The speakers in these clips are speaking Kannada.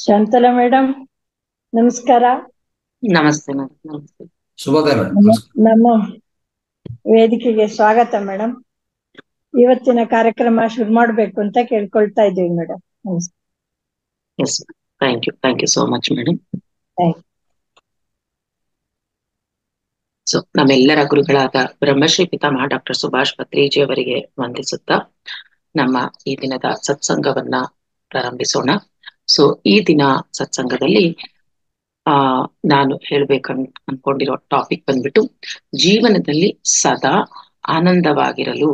ಶಾಂತಲಾ ಮೇಡಮ್ ನಮಸ್ಕಾರ ನಮಸ್ತೆ ಮೇಡಮ್ ನಮಸ್ತೆ ಶುಭೋದಯ ಮೇಡಮ್ ನಮ್ಮ ನಮ್ಮ ವೇದಿಕೆಗೆ ಸ್ವಾಗತ ಮೇಡಮ್ ಇವತ್ತಿನ ಕಾರ್ಯಕ್ರಮ ಶುರು ಮಾಡ್ಬೇಕು ಅಂತ ಕೇಳ್ಕೊಳ್ತಾ ಇದ್ದೀವಿ ಮೇಡಮ್ ನಮಸ್ಕಾರ yes thank you thank you so much madam Thank so ನಮ್ಮೆಲ್ಲರ ಗುರುಗಳಾದ ಬ್ರಹ್ಮಶ್ರೀ ಪಿತಾಮಹ ಡಾಕ್ಟರ್ ಸುಭಾಷ್ ಪತ್ರಿಜಿ ಅವರಿಗೆ ವಂದಿಸುತ್ತಾ ನಮ್ಮ ಈ ದಿನದ ಸತ್ಸಂಗವನ್ನ ಪ್ರಾರಂಭಿಸೋಣ ಸೊ ಈ ದಿನ ಸತ್ಸಂಗದಲ್ಲಿ ಆ ನಾನು ಹೇಳ್ಬೇಕನ್ ಅನ್ಕೊಂಡಿರೋ ಟಾಪಿಕ್ ಬಂದ್ಬಿಟ್ಟು ಜೀವನದಲ್ಲಿ ಸದಾ ಆನಂದವಾಗಿರಲು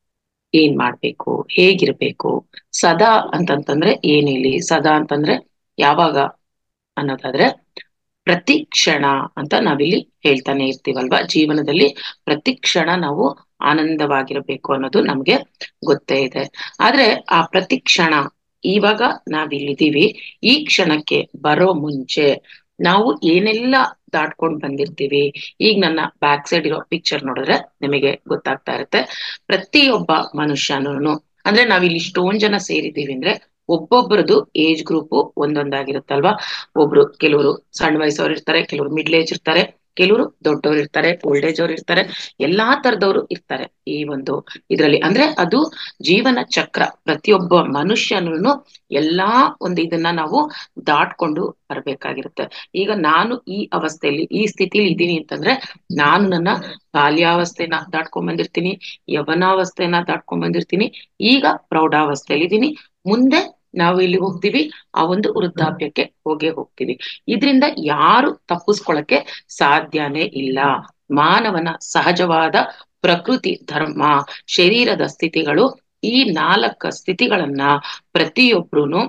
ಏನ್ ಮಾಡ್ಬೇಕು ಹೇಗಿರ್ಬೇಕು ಸದಾ ಅಂತಂತಂದ್ರೆ ಏನಿಲ್ಲಿ ಸದಾ ಅಂತಂದ್ರೆ ಯಾವಾಗ ಅನ್ನೋದಾದ್ರೆ ಪ್ರತಿ ಕ್ಷಣ ಅಂತ ನಾವಿಲ್ಲಿ ಹೇಳ್ತಾನೆ ಇರ್ತೀವಲ್ವಾ ಜೀವನದಲ್ಲಿ ಪ್ರತಿ ಕ್ಷಣ ನಾವು ಆನಂದವಾಗಿರಬೇಕು ಅನ್ನೋದು ನಮ್ಗೆ ಗೊತ್ತೇ ಇದೆ ಆದ್ರೆ ಆ ಪ್ರತಿ ಕ್ಷಣ ಇವಾಗ ನಾವಿಲ್ಲಿದ್ದೀವಿ ಈ ಕ್ಷಣಕ್ಕೆ ಬರೋ ಮುಂಚೆ ನಾವು ಏನೆಲ್ಲ ದಾಟ್ಕೊಂಡ್ ಬಂದಿರ್ತೀವಿ ಈಗ ನನ್ನ ಬ್ಯಾಕ್ ಸೈಡ್ ಇರೋ ಪಿಕ್ಚರ್ ನೋಡಿದ್ರೆ ನಿಮಗೆ ಗೊತ್ತಾಗ್ತಾ ಇರುತ್ತೆ ಪ್ರತಿಯೊಬ್ಬ ಮನುಷ್ಯನೂ ಅಂದ್ರೆ ನಾವಿಲ್ಲಿ ಇಷ್ಟೊಂದ್ ಜನ ಸೇರಿದ್ದೀವಿ ಅಂದ್ರೆ ಒಬ್ಬೊಬ್ಬರದು ಏಜ್ ಗ್ರೂಪ್ ಒಂದೊಂದಾಗಿರುತ್ತಲ್ವಾ ಒಬ್ರು ಕೆಲವರು ಸಣ್ಣ ವಯಸ್ಸವ್ರು ಇರ್ತಾರೆ ಕೆಲವರು ಮಿಡ್ಲ್ ಏಜ್ ಇರ್ತಾರೆ ಕೆಲವರು ದೊಡ್ಡವ್ರು ಇರ್ತಾರೆ ಓಲ್ಡ್ ಏಜ್ ಅವ್ರು ಇರ್ತಾರೆ ಎಲ್ಲಾ ತರದವರು ಇರ್ತಾರೆ ಈ ಒಂದು ಇದ್ರಲ್ಲಿ ಅಂದ್ರೆ ಅದು ಜೀವನ ಚಕ್ರ ಪ್ರತಿಯೊಬ್ಬ ಮನುಷ್ಯನೂ ಎಲ್ಲಾ ಒಂದು ಇದನ್ನ ನಾವು ದಾಟ್ಕೊಂಡು ಬರ್ಬೇಕಾಗಿರುತ್ತೆ ಈಗ ನಾನು ಈ ಅವಸ್ಥೆಯಲ್ಲಿ ಈ ಸ್ಥಿತಿಲಿ ಇದ್ದೀನಿ ಅಂತಂದ್ರೆ ನಾನು ನನ್ನ ಬಾಲ್ಯಾವಸ್ಥೆನ ದಾಟ್ಕೊಂಡ್ ಬಂದಿರ್ತೀನಿ ಯವನಾವಸ್ಥೆನ ದಾಟ್ಕೊಂಡ್ ಬಂದಿರ್ತೀನಿ ಈಗ ಪ್ರೌಢಾವಸ್ಥೆಯಲ್ಲಿ ಇದ್ದೀನಿ ಮುಂದೆ ನಾವು ಇಲ್ಲಿ ಹೋಗ್ತೀವಿ ಆ ಒಂದು ವೃದ್ಧಾಪ್ಯಕ್ಕೆ ಹೋಗೇ ಹೋಗ್ತೀವಿ ಇದ್ರಿಂದ ಯಾರು ತಪ್ಪಿಸ್ಕೊಳಕ್ಕೆ ಸಾಧ್ಯನೇ ಇಲ್ಲ ಮಾನವನ ಸಹಜವಾದ ಪ್ರಕೃತಿ ಧರ್ಮ ಶರೀರದ ಸ್ಥಿತಿಗಳು ಈ ನಾಲ್ಕ ಸ್ಥಿತಿಗಳನ್ನ ಪ್ರತಿಯೊಬ್ರುನು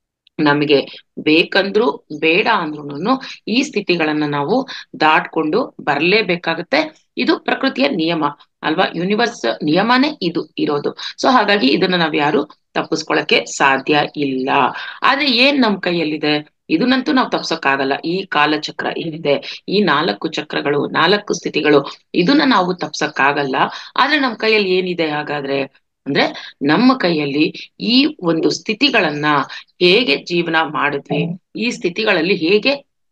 ನಮಗೆ ಬೇಕಂದ್ರು ಬೇಡ ಅಂದ್ರೂ ಈ ಸ್ಥಿತಿಗಳನ್ನ ನಾವು ದಾಟ್ಕೊಂಡು ಬರ್ಲೇಬೇಕಾಗತ್ತೆ ಇದು ಪ್ರಕೃತಿಯ ನಿಯಮ ಅಲ್ವಾ ಯೂನಿವರ್ಸ್ ನಿಯಮನೇ ಇದು ಇರೋದು ಸೊ ಹಾಗಾಗಿ ಇದನ್ನ ನಾವ್ ಯಾರು ತಪ್ಪಿಸ್ಕೊಳಕ್ಕೆ ಸಾಧ್ಯ ಇಲ್ಲ ಆದ್ರೆ ಏನ್ ನಮ್ ಕೈಯಲ್ಲಿದೆ ಇದನ್ನಂತೂ ನಾವು ತಪ್ಸಕ್ಕಾಗಲ್ಲ ಈ ಕಾಲಚಕ್ರ ಏನಿದೆ ಈ ನಾಲ್ಕು ಚಕ್ರಗಳು ನಾಲ್ಕು ಸ್ಥಿತಿಗಳು ಇದನ್ನ ನಾವು ತಪ್ಸಕ್ಕಾಗಲ್ಲ ಆದ್ರೆ ನಮ್ ಕೈಯಲ್ಲಿ ಏನಿದೆ ಹಾಗಾದ್ರೆ ಅಂದ್ರೆ ನಮ್ಮ ಕೈಯಲ್ಲಿ ಈ ಒಂದು ಸ್ಥಿತಿಗಳನ್ನ ಹೇಗೆ ಜೀವನ ಮಾಡಿದ್ವಿ ಈ ಸ್ಥಿತಿಗಳಲ್ಲಿ ಹೇಗೆ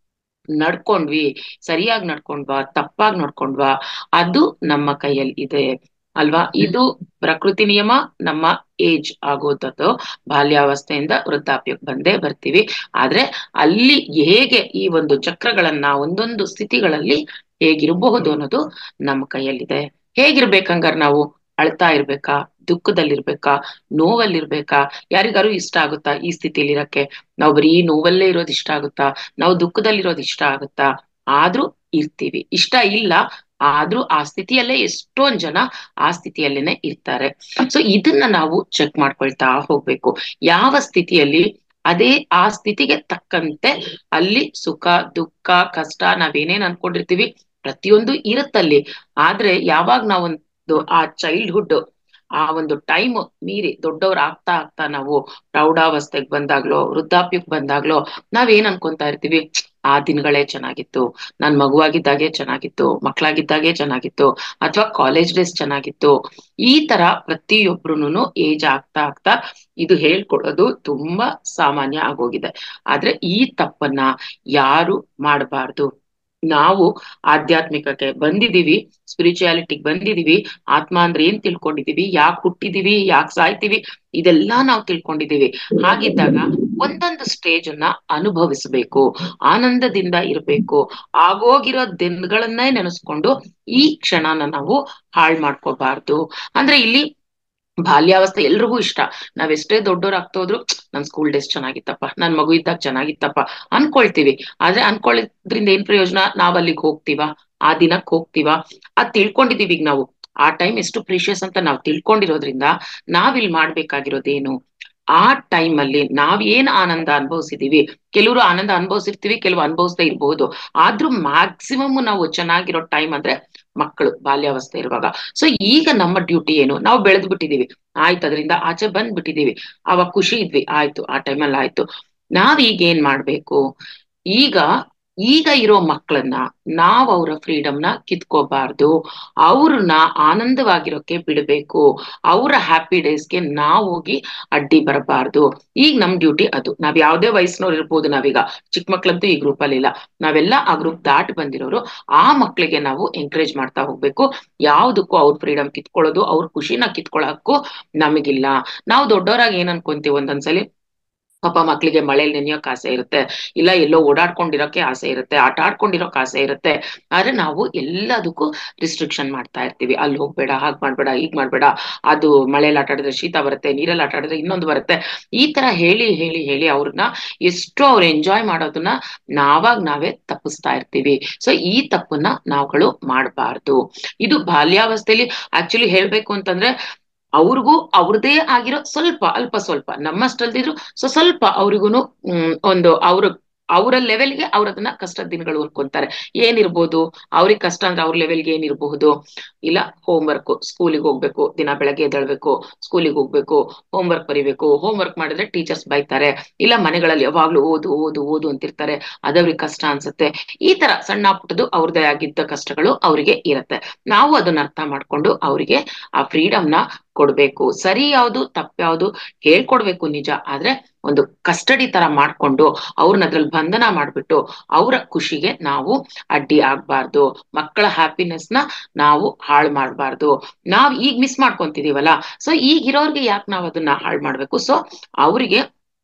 ನಡ್ಕೊಂಡ್ವಿ ಸರಿಯಾಗಿ ನಡ್ಕೊಂಡ್ವಾ ತಪ್ಪಾಗಿ ನಡ್ಕೊಂಡ್ವಾ ಅದು ನಮ್ಮ ಕೈಯಲ್ಲಿ ಇದೆ ಅಲ್ವಾ ಇದು ಪ್ರಕೃತಿ ನಿಯಮ ನಮ್ಮ ಏಜ್ ಆಗೋದದ್ದು ಬಾಲ್ಯಾವಸ್ಥೆಯಿಂದ ವೃದ್ಧಾಪ್ಯಕ್ಕೆ ಬಂದೇ ಬರ್ತೀವಿ ಆದ್ರೆ ಅಲ್ಲಿ ಹೇಗೆ ಈ ಒಂದು ಚಕ್ರಗಳನ್ನ ಒಂದೊಂದು ಸ್ಥಿತಿಗಳಲ್ಲಿ ಹೇಗಿರಬಹುದು ಅನ್ನೋದು ನಮ್ಮ ಕೈಯಲ್ಲಿದೆ ಹೇಗಿರ್ಬೇಕಂಗಾರ ನಾವು ಅಳ್ತಾ ಇರ್ಬೇಕಾ ದುಃಖದಲ್ಲಿರ್ಬೇಕಾ ನೋವಲ್ಲಿರ್ಬೇಕಾ ಯಾರಿಗಾರು ಇಷ್ಟ ಆಗುತ್ತಾ ಈ ಸ್ಥಿತಿಲಿ ಇರಕ್ಕೆ ನಾವು ಬರೀ ನೋವಲ್ಲೇ ಇರೋದು ಇಷ್ಟ ಆಗುತ್ತಾ ನಾವು ದುಃಖದಲ್ಲಿರೋದು ಇಷ್ಟ ಆಗುತ್ತಾ ಆದ್ರೂ ಇರ್ತೀವಿ ಇಷ್ಟ ಇಲ್ಲ ಆದ್ರೂ ಆ ಸ್ಥಿತಿಯಲ್ಲೇ ಎಷ್ಟೊಂದ್ ಜನ ಆ ಸ್ಥಿತಿಯಲ್ಲೇನೆ ಇರ್ತಾರೆ ಸೊ ಇದನ್ನ ನಾವು ಚೆಕ್ ಮಾಡ್ಕೊಳ್ತಾ ಹೋಗ್ಬೇಕು ಯಾವ ಸ್ಥಿತಿಯಲ್ಲಿ ಅದೇ ಆ ಸ್ಥಿತಿಗೆ ತಕ್ಕಂತೆ ಅಲ್ಲಿ ಸುಖ ದುಃಖ ಕಷ್ಟ ನಾವೇನೇನ್ ಅನ್ಕೊಂಡಿರ್ತೀವಿ ಪ್ರತಿಯೊಂದು ಇರುತ್ತಲ್ಲಿ ಆದ್ರೆ ಯಾವಾಗ ನಾವೊಂದು ಆ ಚೈಲ್ಡ್ಹುಡ್ ಆ ಒಂದು ಟೈಮ್ ಮೀರಿ ದೊಡ್ಡವ್ರ ಆಗ್ತಾ ಆಗ್ತಾ ನಾವು ಪ್ರೌಢಾವಸ್ಥೆಗೆ ಬಂದಾಗ್ಲೋ ವೃದ್ಧಾಪ್ಯಕ್ಕೆ ಬಂದಾಗ್ಲೋ ನಾವೇನ್ ಅನ್ಕೊಂತಾ ಇರ್ತೀವಿ ಆ ದಿನಗಳೇ ಚೆನ್ನಾಗಿತ್ತು ನಾನ್ ಮಗುವಾಗಿದ್ದಾಗೆ ಚೆನ್ನಾಗಿತ್ತು ಮಕ್ಕಳಾಗಿದ್ದಾಗೆ ಚೆನ್ನಾಗಿತ್ತು ಅಥವಾ ಕಾಲೇಜ್ ಡೇಸ್ ಚೆನ್ನಾಗಿತ್ತು ಈ ತರ ಪ್ರತಿಯೊಬ್ರುನು ಏಜ್ ಆಗ್ತಾ ಆಗ್ತಾ ಇದು ಹೇಳ್ಕೊಡೋದು ತುಂಬಾ ಸಾಮಾನ್ಯ ಆಗೋಗಿದೆ ಆದ್ರೆ ಈ ತಪ್ಪನ್ನ ಯಾರು ಮಾಡಬಾರ್ದು ನಾವು ಆಧ್ಯಾತ್ಮಿಕಕ್ಕೆ ಬಂದಿದೀವಿ ಸ್ಪಿರಿಚುಯಾಲಿಟಿಗೆ ಬಂದಿದೀವಿ ಆತ್ಮ ಅಂದ್ರೆ ಏನ್ ತಿಳ್ಕೊಂಡಿದೀವಿ ಯಾಕೆ ಹುಟ್ಟಿದೀವಿ ಯಾಕೆ ಸಾಯ್ತೀವಿ ಇದೆಲ್ಲಾ ನಾವು ತಿಳ್ಕೊಂಡಿದೀವಿ ಹಾಗಿದ್ದಾಗ ಒಂದೊಂದು ಸ್ಟೇಜ್ ಅನ್ನ ಅನುಭವಿಸ್ಬೇಕು ಆನಂದದಿಂದ ಇರ್ಬೇಕು ಆಗೋಗಿರೋ ದಿನಗಳನ್ನೇ ನೆನೆಸ್ಕೊಂಡು ಈ ಕ್ಷಣನ ನಾವು ಹಾಳ್ ಮಾಡ್ಕೋಬಾರ್ದು ಅಂದ್ರೆ ಇಲ್ಲಿ ಬಾಲ್ಯಾವಸ್ಥೆ ಎಲ್ರಿಗೂ ಇಷ್ಟ ನಾವೆಷ್ಟೇ ದೊಡ್ಡವ್ರು ಆಗ್ತೋದ್ರು ನನ್ ಸ್ಕೂಲ್ ಡೇಸ್ ಚೆನ್ನಾಗಿತ್ತಪ್ಪ ನನ್ ಮಗು ಇದ್ದಾಗ ಚೆನ್ನಾಗಿತ್ತಪ್ಪ ಅನ್ಕೊಳ್ತೀವಿ ಆದ್ರೆ ಅನ್ಕೊಳ್ಳೋದ್ರಿಂದ ಏನ್ ಪ್ರಯೋಜನ ನಾವ್ ಅಲ್ಲಿಗೆ ಹೋಗ್ತೀವ ಆ ದಿನಕ್ಕೆ ಹೋಗ್ತೀವ ಅದ್ ತಿಳ್ಕೊಂಡಿದೀವಿ ಈಗ ನಾವು ಆ ಟೈಮ್ ಎಷ್ಟು ಪ್ರೀಶಿಯಸ್ ಅಂತ ನಾವು ತಿಳ್ಕೊಂಡಿರೋದ್ರಿಂದ ನಾವಿಲ್ ಮಾಡ್ಬೇಕಾಗಿರೋದೇನು ಆ ಟೈಮ್ ಅಲ್ಲಿ ನಾವ್ ಏನ್ ಆನಂದ ಅನುಭವಿಸಿದೀವಿ ಕೆಲವರು ಆನಂದ ಅನುಭವಿಸಿರ್ತೀವಿ ಕೆಲವು ಅನುಭವಿಸ್ತಾ ಇರ್ಬಹುದು ಆದ್ರೂ ಮ್ಯಾಕ್ಸಿಮಮ್ ನಾವು ಚೆನ್ನಾಗಿರೋ ಟೈಮ್ ಅಂದ್ರೆ ಮಕ್ಕಳು ಬಾಲ್ಯಾವಸ್ಥೆ ಇರುವಾಗ ಸೊ ಈಗ ನಮ್ಮ ಡ್ಯೂಟಿ ಏನು ನಾವು ಬೆಳೆದ್ ಬಿಟ್ಟಿದೀವಿ ಆಯ್ತು ಅದರಿಂದ ಆಚೆ ಬಂದ್ ಬಿಟ್ಟಿದೀವಿ ಅವಾಗ ಖುಷಿ ಇದ್ವಿ ಆಯ್ತು ಆ ಟೈಮಲ್ಲಿ ಆಯ್ತು ನಾವ್ ಈಗ ಏನ್ ಮಾಡ್ಬೇಕು ಈಗ ಈಗ ಇರೋ ಮಕ್ಕಳನ್ನ ನಾವ್ ಅವರ ಫ್ರೀಡಮ್ನ ಕಿತ್ಕೋಬಾರ್ದು ಅವ್ರನ್ನ ಆನಂದವಾಗಿರೋಕೆ ಬಿಡಬೇಕು ಅವರ ಹ್ಯಾಪಿ ಡೇಸ್ಗೆ ನಾವ್ ಹೋಗಿ ಅಡ್ಡಿ ಬರಬಾರ್ದು ಈಗ ನಮ್ ಡ್ಯೂಟಿ ಅದು ನಾವ್ ಯಾವ್ದೇ ವಯಸ್ಸಿನವ್ರು ಇರ್ಬೋದು ನಾವೀಗ ಚಿಕ್ಕ ಮಕ್ಳಂತೂ ಈ ಗ್ರೂಪ್ ಅಲ್ಲಿ ಇಲ್ಲ ನಾವೆಲ್ಲ ಆ ಗ್ರೂಪ್ ದಾಟ್ ಬಂದಿರೋರು ಆ ಮಕ್ಳಿಗೆ ನಾವು ಎಂಕರೇಜ್ ಮಾಡ್ತಾ ಹೋಗ್ಬೇಕು ಯಾವ್ದಕ್ಕೂ ಅವ್ರ ಫ್ರೀಡಮ್ ಕಿತ್ಕೊಳ್ಳೋದು ಅವ್ರ ಖುಷಿನ ಕಿತ್ಕೊಳ್ಳೋಕ್ಕೂ ನಮಗಿಲ್ಲ ನಾವು ದೊಡ್ಡವರಾಗಿ ಏನ್ ಅನ್ಕೊಂತೀವಿ ಒಂದೊಂದ್ಸಲಿ ಪಾಪ ಮಕ್ಳಿಗೆ ಮಳೇಲಿ ನೆನೆಯೋಕ್ ಆಸೆ ಇರುತ್ತೆ ಇಲ್ಲ ಎಲ್ಲೋ ಓಡಾಡ್ಕೊಂಡಿರೋಕೆ ಆಸೆ ಇರುತ್ತೆ ಆಟ ಆಡ್ಕೊಂಡಿರೋಕ್ ಆಸೆ ಇರುತ್ತೆ ಆದ್ರೆ ನಾವು ಎಲ್ಲದಕ್ಕೂ ರಿಸ್ಟ್ರಿಕ್ಷನ್ ಮಾಡ್ತಾ ಇರ್ತೀವಿ ಅಲ್ಲಿ ಹೋಗ್ಬೇಡ ಹಾಗ್ ಮಾಡ್ಬೇಡ ಹೀಗ್ ಮಾಡ್ಬೇಡ ಅದು ಮಳೇಲಿ ಆಟ ಆಡಿದ್ರೆ ಶೀತ ಬರುತ್ತೆ ನೀರಲ್ಲಿ ಆಟ ಆಡಿದ್ರೆ ಇನ್ನೊಂದು ಬರುತ್ತೆ ಈ ತರ ಹೇಳಿ ಹೇಳಿ ಹೇಳಿ ಅವ್ರನ್ನ ಎಷ್ಟು ಅವ್ರು ಎಂಜಾಯ್ ಮಾಡೋದನ್ನ ನಾವಾಗ ನಾವೇ ತಪ್ಪಿಸ್ತಾ ಇರ್ತೀವಿ ಸೊ ಈ ತಪ್ಪನ್ನ ನಾವುಗಳು ಮಾಡಬಾರ್ದು ಇದು ಬಾಲ್ಯಾವಸ್ಥೆಯಲ್ಲಿ ಆಕ್ಚುಲಿ ಹೇಳ್ಬೇಕು ಅಂತಂದ್ರೆ ಅವ್ರಿಗೂ ಅವ್ರದೇ ಆಗಿರೋ ಸ್ವಲ್ಪ ಅಲ್ಪ ಸ್ವಲ್ಪ ನಮ್ಮಷ್ಟಲ್ದಿದ್ರು ಸೊ ಸ್ವಲ್ಪ ಅವ್ರಿಗೂನು ಹ್ಮ್ ಒಂದು ಅವ್ರ ಅವರ ಲೆವೆಲ್ಗೆ ಅವ್ರ ಅದನ್ನ ಕಷ್ಟದ ದಿನಗಳು ಅನ್ಕೊಂತಾರೆ ಏನಿರ್ಬೋದು ಅವ್ರಿಗೆ ಕಷ್ಟ ಅಂದ್ರೆ ಅವ್ರ ಲೆವೆಲ್ಗೆ ಏನಿರಬಹುದು ಇಲ್ಲ ಹೋಮ್ ವರ್ಕ್ ಸ್ಕೂಲಿಗೆ ಹೋಗ್ಬೇಕು ದಿನ ಬೆಳಗ್ಗೆ ಎದ್ದೇಳ್ಬೇಕು ಸ್ಕೂಲಿಗೆ ಹೋಗ್ಬೇಕು ಹೋಮ್ ವರ್ಕ್ ಬರಿಬೇಕು ಹೋಮ್ ವರ್ಕ್ ಮಾಡಿದ್ರೆ ಟೀಚರ್ಸ್ ಬೈತಾರೆ ಇಲ್ಲ ಮನೆಗಳಲ್ಲಿ ಯಾವಾಗ್ಲೂ ಓದು ಓದು ಓದು ಅಂತಿರ್ತಾರೆ ಅದವ್ರಿಗೆ ಕಷ್ಟ ಅನ್ಸುತ್ತೆ ಈ ತರ ಸಣ್ಣ ಪುಟ್ಟದು ಅವ್ರದೇ ಆಗಿದ್ದ ಕಷ್ಟಗಳು ಅವರಿಗೆ ಇರತ್ತೆ ನಾವು ಅದನ್ನ ಅರ್ಥ ಮಾಡ್ಕೊಂಡು ಅವರಿಗೆ ಆ ಫ್ರೀಡಮ್ನ ಕೊಡ್ಬೇಕು ಸರಿ ಯಾವ್ದು ತಪ್ಪು ಯಾವ್ದು ಹೇಳ್ಕೊಡ್ಬೇಕು ನಿಜ ಆದ್ರೆ ಒಂದು ಕಸ್ಟಡಿ ತರ ಮಾಡ್ಕೊಂಡು ಅವ್ರನ್ನ ಅದ್ರಲ್ಲಿ ಬಂಧನ ಮಾಡ್ಬಿಟ್ಟು ಅವರ ಖುಷಿಗೆ ನಾವು ಅಡ್ಡಿ ಆಗ್ಬಾರ್ದು ಮಕ್ಕಳ ಹ್ಯಾಪಿನೆಸ್ ನ ನಾವು ಹಾಳು ಮಾಡ್ಬಾರ್ದು ನಾವ್ ಈಗ ಮಿಸ್ ಮಾಡ್ಕೊಂತಿದೀವಲ್ಲ ಸೊ ಈಗಿರೋರ್ಗೆ ಯಾಕೆ ನಾವ್ ಅದನ್ನ ಹಾಳು ಮಾಡ್ಬೇಕು ಸೊ ಅವರಿಗೆ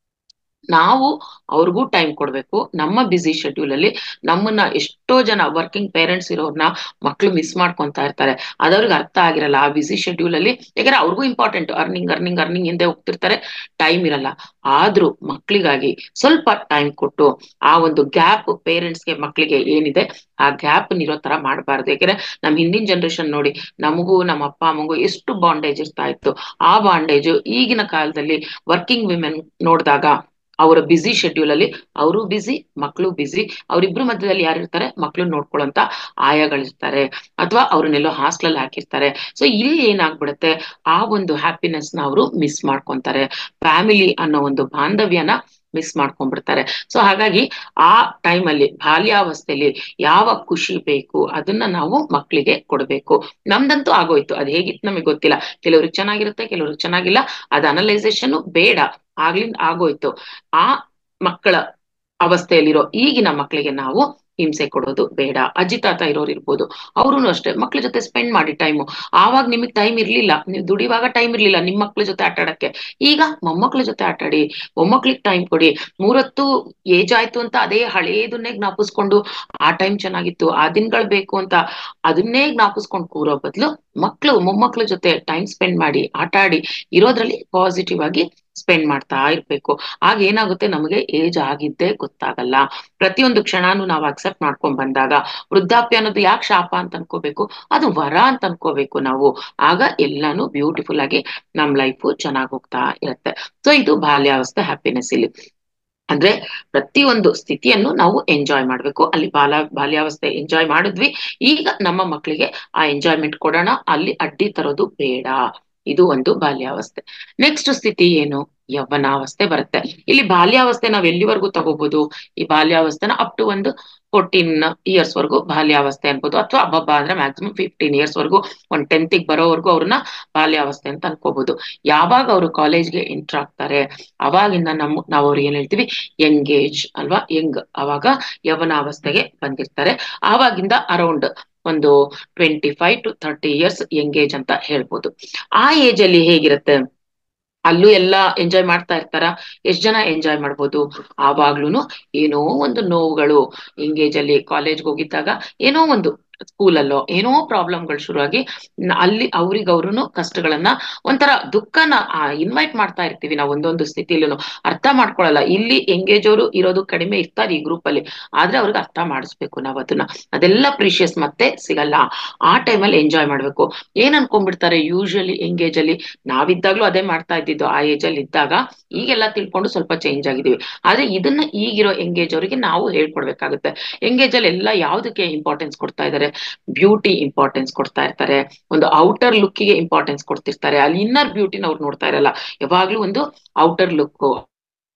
ನಾವು ಅವ್ರಿಗೂ ಟೈಮ್ ಕೊಡ್ಬೇಕು ನಮ್ಮ ಬ್ಯುಸಿ ಶೆಡ್ಯೂಲ್ ಅಲ್ಲಿ ನಮ್ಮನ್ನ ಎಷ್ಟೋ ಜನ ವರ್ಕಿಂಗ್ ಪೇರೆಂಟ್ಸ್ ಇರೋರ್ನ ಮಕ್ಳು ಮಿಸ್ ಮಾಡ್ಕೊಂತಾ ಇರ್ತಾರೆ ಅದವ್ರಿಗೆ ಅರ್ಥ ಆಗಿರಲ್ಲ ಆ ಬ್ಯುಸಿ ಶೆಡ್ಯೂಲ್ ಅಲ್ಲಿ ಯಾಕಂದ್ರೆ ಅವ್ರಿಗೂ ಇಂಪಾರ್ಟೆಂಟ್ ಅರ್ನಿಂಗ್ ಅರ್ನಿಂಗ್ ಅರ್ನಿಂಗ್ ಹಿಂದೆ ಹೋಗ್ತಿರ್ತಾರೆ ಟೈಮ್ ಇರಲ್ಲ ಆದ್ರೂ ಮಕ್ಳಿಗಾಗಿ ಸ್ವಲ್ಪ ಟೈಮ್ ಕೊಟ್ಟು ಆ ಒಂದು ಗ್ಯಾಪ್ ಪೇರೆಂಟ್ಸ್ಗೆ ಮಕ್ಳಿಗೆ ಏನಿದೆ ಆ ಗ್ಯಾಪ್ ಇರೋ ತರ ಮಾಡಬಾರ್ದು ಯಾಕಂದ್ರೆ ನಮ್ ಹಿಂದಿನ ಜನರೇಷನ್ ನೋಡಿ ನಮಗೂ ನಮ್ಮ ಅಪ್ಪ ಅಮ್ಮಗೂ ಎಷ್ಟು ಬಾಂಡೇಜ್ ಇರ್ತಾ ಇತ್ತು ಆ ಬಾಂಡೇಜ್ ಈಗಿನ ಕಾಲದಲ್ಲಿ ವರ್ಕಿಂಗ್ ವಿಮೆನ್ ನೋಡಿದಾಗ ಅವರ ಬ್ಯುಸಿ ಶೆಡ್ಯೂಲ್ ಅಲ್ಲಿ ಅವರು ಬ್ಯುಸಿ ಮಕ್ಕಳು ಬ್ಯುಸಿ ಅವರಿಬ್ರು ಮಧ್ಯದಲ್ಲಿ ಯಾರಿರ್ತಾರೆ ಮಕ್ಳು ನೋಡ್ಕೊಳ್ಳೋಂತ ಆಯಗಳಿರ್ತಾರೆ ಅಥವಾ ಅವ್ರನ್ನೆಲ್ಲೋ ಹಾಸ್ಟೆಲ್ ಹಾಕಿರ್ತಾರೆ ಸೊ ಇಲ್ಲಿ ಏನಾಗ್ಬಿಡುತ್ತೆ ಆ ಒಂದು ಹ್ಯಾಪಿನೆಸ್ ನ ಅವರು ಮಿಸ್ ಮಾಡ್ಕೊಂತಾರೆ ಫ್ಯಾಮಿಲಿ ಅನ್ನೋ ಒಂದು ಬಾಂಧವ್ಯನ ಮಿಸ್ ಮಾಡ್ಕೊಂಡ್ಬಿಡ್ತಾರೆ ಸೊ ಹಾಗಾಗಿ ಆ ಟೈಮಲ್ಲಿ ಬಾಲ್ಯಾವಸ್ಥೆಯಲ್ಲಿ ಯಾವ ಖುಷಿ ಬೇಕು ಅದನ್ನ ನಾವು ಮಕ್ಕಳಿಗೆ ಕೊಡ್ಬೇಕು ನಮ್ದಂತೂ ಆಗೋಯ್ತು ಅದ್ ಹೇಗಿತ್ತು ನಮಗೆ ಗೊತ್ತಿಲ್ಲ ಕೆಲವ್ರಿಗೆ ಚೆನ್ನಾಗಿರುತ್ತೆ ಕೆಲವ್ರಿಗೆ ಚೆನ್ನಾಗಿಲ್ಲ ಅದ್ ಅನಲೈಸೇಷನ್ ಬೇಡ ಆಗ್ಲಿಂದ ಆಗೋಯ್ತು ಆ ಮಕ್ಕಳ ಅವಸ್ಥೆಯಲ್ಲಿರೋ ಈಗಿನ ಮಕ್ಕಳಿಗೆ ನಾವು ಹಿಂಸೆ ಕೊಡೋದು ಬೇಡ ಅಜ್ಜಿ ತಾತ ಇರೋರು ಇರ್ಬೋದು ಅವ್ರು ಅಷ್ಟೇ ಮಕ್ಳ ಜೊತೆ ಸ್ಪೆಂಡ್ ಮಾಡಿ ಟೈಮು ಆವಾಗ ನಿಮಗ್ ಟೈಮ್ ಇರ್ಲಿಲ್ಲ ನೀವು ದುಡಿವಾಗ ಟೈಮ್ ಇರ್ಲಿಲ್ಲ ನಿಮ್ ಮಕ್ಳ ಜೊತೆ ಆಟ ಆಡಕ್ಕೆ ಈಗ ಮೊಮ್ಮಕ್ಳ ಜೊತೆ ಆಟಾಡಿ ಮೊಮ್ಮಕ್ಳಿಗೆ ಟೈಮ್ ಕೊಡಿ ಮೂರತ್ತು ಏಜ್ ಆಯ್ತು ಅಂತ ಅದೇ ಹಳೇದನ್ನೇ ಜ್ಞಾಪಿಸ್ಕೊಂಡು ಆ ಟೈಮ್ ಚೆನ್ನಾಗಿತ್ತು ಆ ದಿನಗಳು ಬೇಕು ಅಂತ ಅದನ್ನೇ ಜ್ಞಾಪಿಸ್ಕೊಂಡು ಕೂರೋ ಬದಲು ಮಕ್ಳು ಮೊಮ್ಮಕ್ಳ ಜೊತೆ ಟೈಮ್ ಸ್ಪೆಂಡ್ ಮಾಡಿ ಆಟ ಆಡಿ ಇರೋದ್ರಲ್ಲಿ ಪಾಸಿಟಿವ್ ಆಗಿ ಸ್ಪೆಂಡ್ ಮಾಡ್ತಾ ಇರ್ಬೇಕು ಆಗ ಏನಾಗುತ್ತೆ ನಮಗೆ ಏಜ್ ಆಗಿದ್ದೇ ಗೊತ್ತಾಗಲ್ಲ ಪ್ರತಿಯೊಂದು ಕ್ಷಣಾನು ನಾವು ಅಕ್ಸೆಪ್ಟ್ ಮಾಡ್ಕೊಂಡ್ ಬಂದಾಗ ವೃದ್ಧಾಪ್ಯ ಅನ್ನೋದು ಯಾಕೆ ಶಾಪ ಅಂತ ಅನ್ಕೋಬೇಕು ಅದು ವರ ಅಂತ ಅನ್ಕೋಬೇಕು ನಾವು ಆಗ ಎಲ್ಲಾನು ಬ್ಯೂಟಿಫುಲ್ ಆಗಿ ನಮ್ ಲೈಫು ಚೆನ್ನಾಗ್ ಹೋಗ್ತಾ ಇರತ್ತೆ ಸೊ ಇದು ಬಾಲ್ಯಾವಸ್ಥೆ ಹ್ಯಾಪಿನೆಸ್ ಇಲ್ಲಿ ಅಂದ್ರೆ ಪ್ರತಿಯೊಂದು ಸ್ಥಿತಿಯನ್ನು ನಾವು ಎಂಜಾಯ್ ಮಾಡ್ಬೇಕು ಅಲ್ಲಿ ಬಾಲ ಬಾಲ್ಯಾವಸ್ಥೆ ಎಂಜಾಯ್ ಮಾಡಿದ್ವಿ ಈಗ ನಮ್ಮ ಮಕ್ಕಳಿಗೆ ಆ ಎಂಜಾಯ್ಮೆಂಟ್ ಕೊಡೋಣ ಅಲ್ಲಿ ಅಡ್ಡಿ ತರೋದು ಬೇಡ ಇದು ಒಂದು ಬಾಲ್ಯಾವಸ್ಥೆ ನೆಕ್ಸ್ಟ್ ಸ್ಥಿತಿ ಏನು ಯೌವನಾವಸ್ಥೆ ಬರುತ್ತೆ ಇಲ್ಲಿ ಬಾಲ್ಯಾವಸ್ಥೆ ನಾವ್ ಎಲ್ಲಿವರೆಗೂ ತಗೋಬಹುದು ಈ ಬಾಲ್ಯಾವಸ್ಥೆನ ಅಪ್ ಟು ಒಂದು ಫೋರ್ಟೀನ್ ಇಯರ್ಸ್ ವರ್ಗು ಬಾಲ್ಯಾವಸ್ಥೆ ಅನ್ಬೋದು ಅಥವಾ ಹಬ್ಬ ಅಂದ್ರೆ ಮ್ಯಾಕ್ಸಿಮಮ್ ಫಿಫ್ಟೀನ್ ಇಯರ್ಸ್ ವರ್ಗು ಒಂದ್ ಟೆಂತಿಗೆ ಬರೋವರೆಗೂ ಅವ್ರನ್ನ ಬಾಲ್ಯಾವಸ್ಥೆ ಅಂತ ಅನ್ಕೋಬಹುದು ಯಾವಾಗ ಅವರು ಕಾಲೇಜ್ಗೆ ಎಂಟರ್ ಆಗ್ತಾರೆ ಅವಾಗಿಂದ ನಮ್ ನಾವ್ ಅವ್ರಿಗೆ ಏನ್ ಹೇಳ್ತೀವಿ ಯಂಗ್ ಏಜ್ ಅಲ್ವಾ ಯಂಗ್ ಅವಾಗ ಯವನಾವಸ್ಥೆಗೆ ಬಂದಿರ್ತಾರೆ ಆವಾಗಿಂದ ಅರೌಂಡ್ ಒಂದು twenty five to thirty years young age ಅಂತ ಹೇಳ್ಬೋದು ಆ ಏಜ್ ಅಲ್ಲಿ ಹೇಗಿರುತ್ತೆ ಅಲ್ಲೂ ಎಲ್ಲ ಎಂಜಾಯ್ ಮಾಡ್ತಾ ಇರ್ತಾರ ಎಷ್ಟ್ ಜನ ಎಂಜಾಯ್ ಮಾಡ್ಬೋದು ಆವಾಗ್ಲೂನು ಏನೋ ಒಂದು ನೋವುಗಳು ಎಂಗೇಜ್ ಅಲ್ಲಿ ಕಾಲೇಜ್ಗೆ ಹೋಗಿದ್ದಾಗ ಏನೋ ಒಂದು ಸ್ಕೂಲಲ್ಲೋ ಏನೋ ಪ್ರಾಬ್ಲಮ್ಗಳು ಶುರುವಾಗಿ ಅಲ್ಲಿ ಅವ್ರಿಗೆ ಅವ್ರುನು ಕಷ್ಟಗಳನ್ನ ಒಂಥರ ದುಃಖನ ಇನ್ವೈಟ್ ಮಾಡ್ತಾ ಇರ್ತೀವಿ ನಾವು ಒಂದೊಂದು ಸ್ಥಿತಿಲೂ ಅರ್ಥ ಮಾಡ್ಕೊಳಲ್ಲ ಇಲ್ಲಿ ಎಂಗೇಜ್ ಅವರು ಇರೋದು ಕಡಿಮೆ ಇರ್ತಾರೆ ಈ ಗ್ರೂಪ್ ಅಲ್ಲಿ ಆದ್ರೆ ಅವ್ರಿಗೆ ಅರ್ಥ ಮಾಡಿಸ್ಬೇಕು ನಾವ್ ಅದನ್ನ ಅದೆಲ್ಲ ಪ್ರೀಶಿಯಸ್ ಮತ್ತೆ ಸಿಗಲ್ಲ ಆ ಟೈಮಲ್ಲಿ ಎಂಜಾಯ್ ಮಾಡ್ಬೇಕು ಏನ್ ಅನ್ಕೊಂಡ್ಬಿಡ್ತಾರೆ ಯೂಶಲಿ ಎಂಗೇಜ್ ಅಲ್ಲಿ ನಾವಿದ್ದಾಗ್ಲೂ ಅದೇ ಮಾಡ್ತಾ ಇದ್ದಿದ್ದು ಆ ಏಜ್ ಅಲ್ಲಿ ಇದ್ದಾಗ ಈಗೆಲ್ಲ ತಿಳ್ಕೊಂಡು ಸ್ವಲ್ಪ ಚೇಂಜ್ ಆಗಿದೀವಿ ಆದ್ರೆ ಇದನ್ನ ಈಗಿರೋ ಎಂಗೇಜ್ ಅವರಿಗೆ ನಾವು ಹೇಳ್ಕೊಡ್ಬೇಕಾಗುತ್ತೆ ಎಂಗೇಜ್ ಅಲ್ಲಿ ಎಲ್ಲ ಯಾವ್ದಕ್ಕೆ ಇಂಪಾರ್ಟೆನ್ಸ್ ಕೊಡ್ತಾ ಇದಾರೆ ಬ್ಯೂಟಿ ಇಂಪಾರ್ಟೆನ್ಸ್ ಕೊಡ್ತಾ ಇರ್ತಾರೆ ಒಂದು ಔಟರ್ ಲುಕ್ಕಿಗೆ ಇಂಪಾರ್ಟೆನ್ಸ್ ಕೊಡ್ತಿರ್ತಾರೆ ಅಲ್ಲಿ ಇನ್ನರ್ ಬ್ಯೂಟಿನ ಅವ್ರು ನೋಡ್ತಾ ಇರಲ್ಲ ಯಾವಾಗ್ಲೂ ಒಂದು ಔಟರ್ ಲುಕ್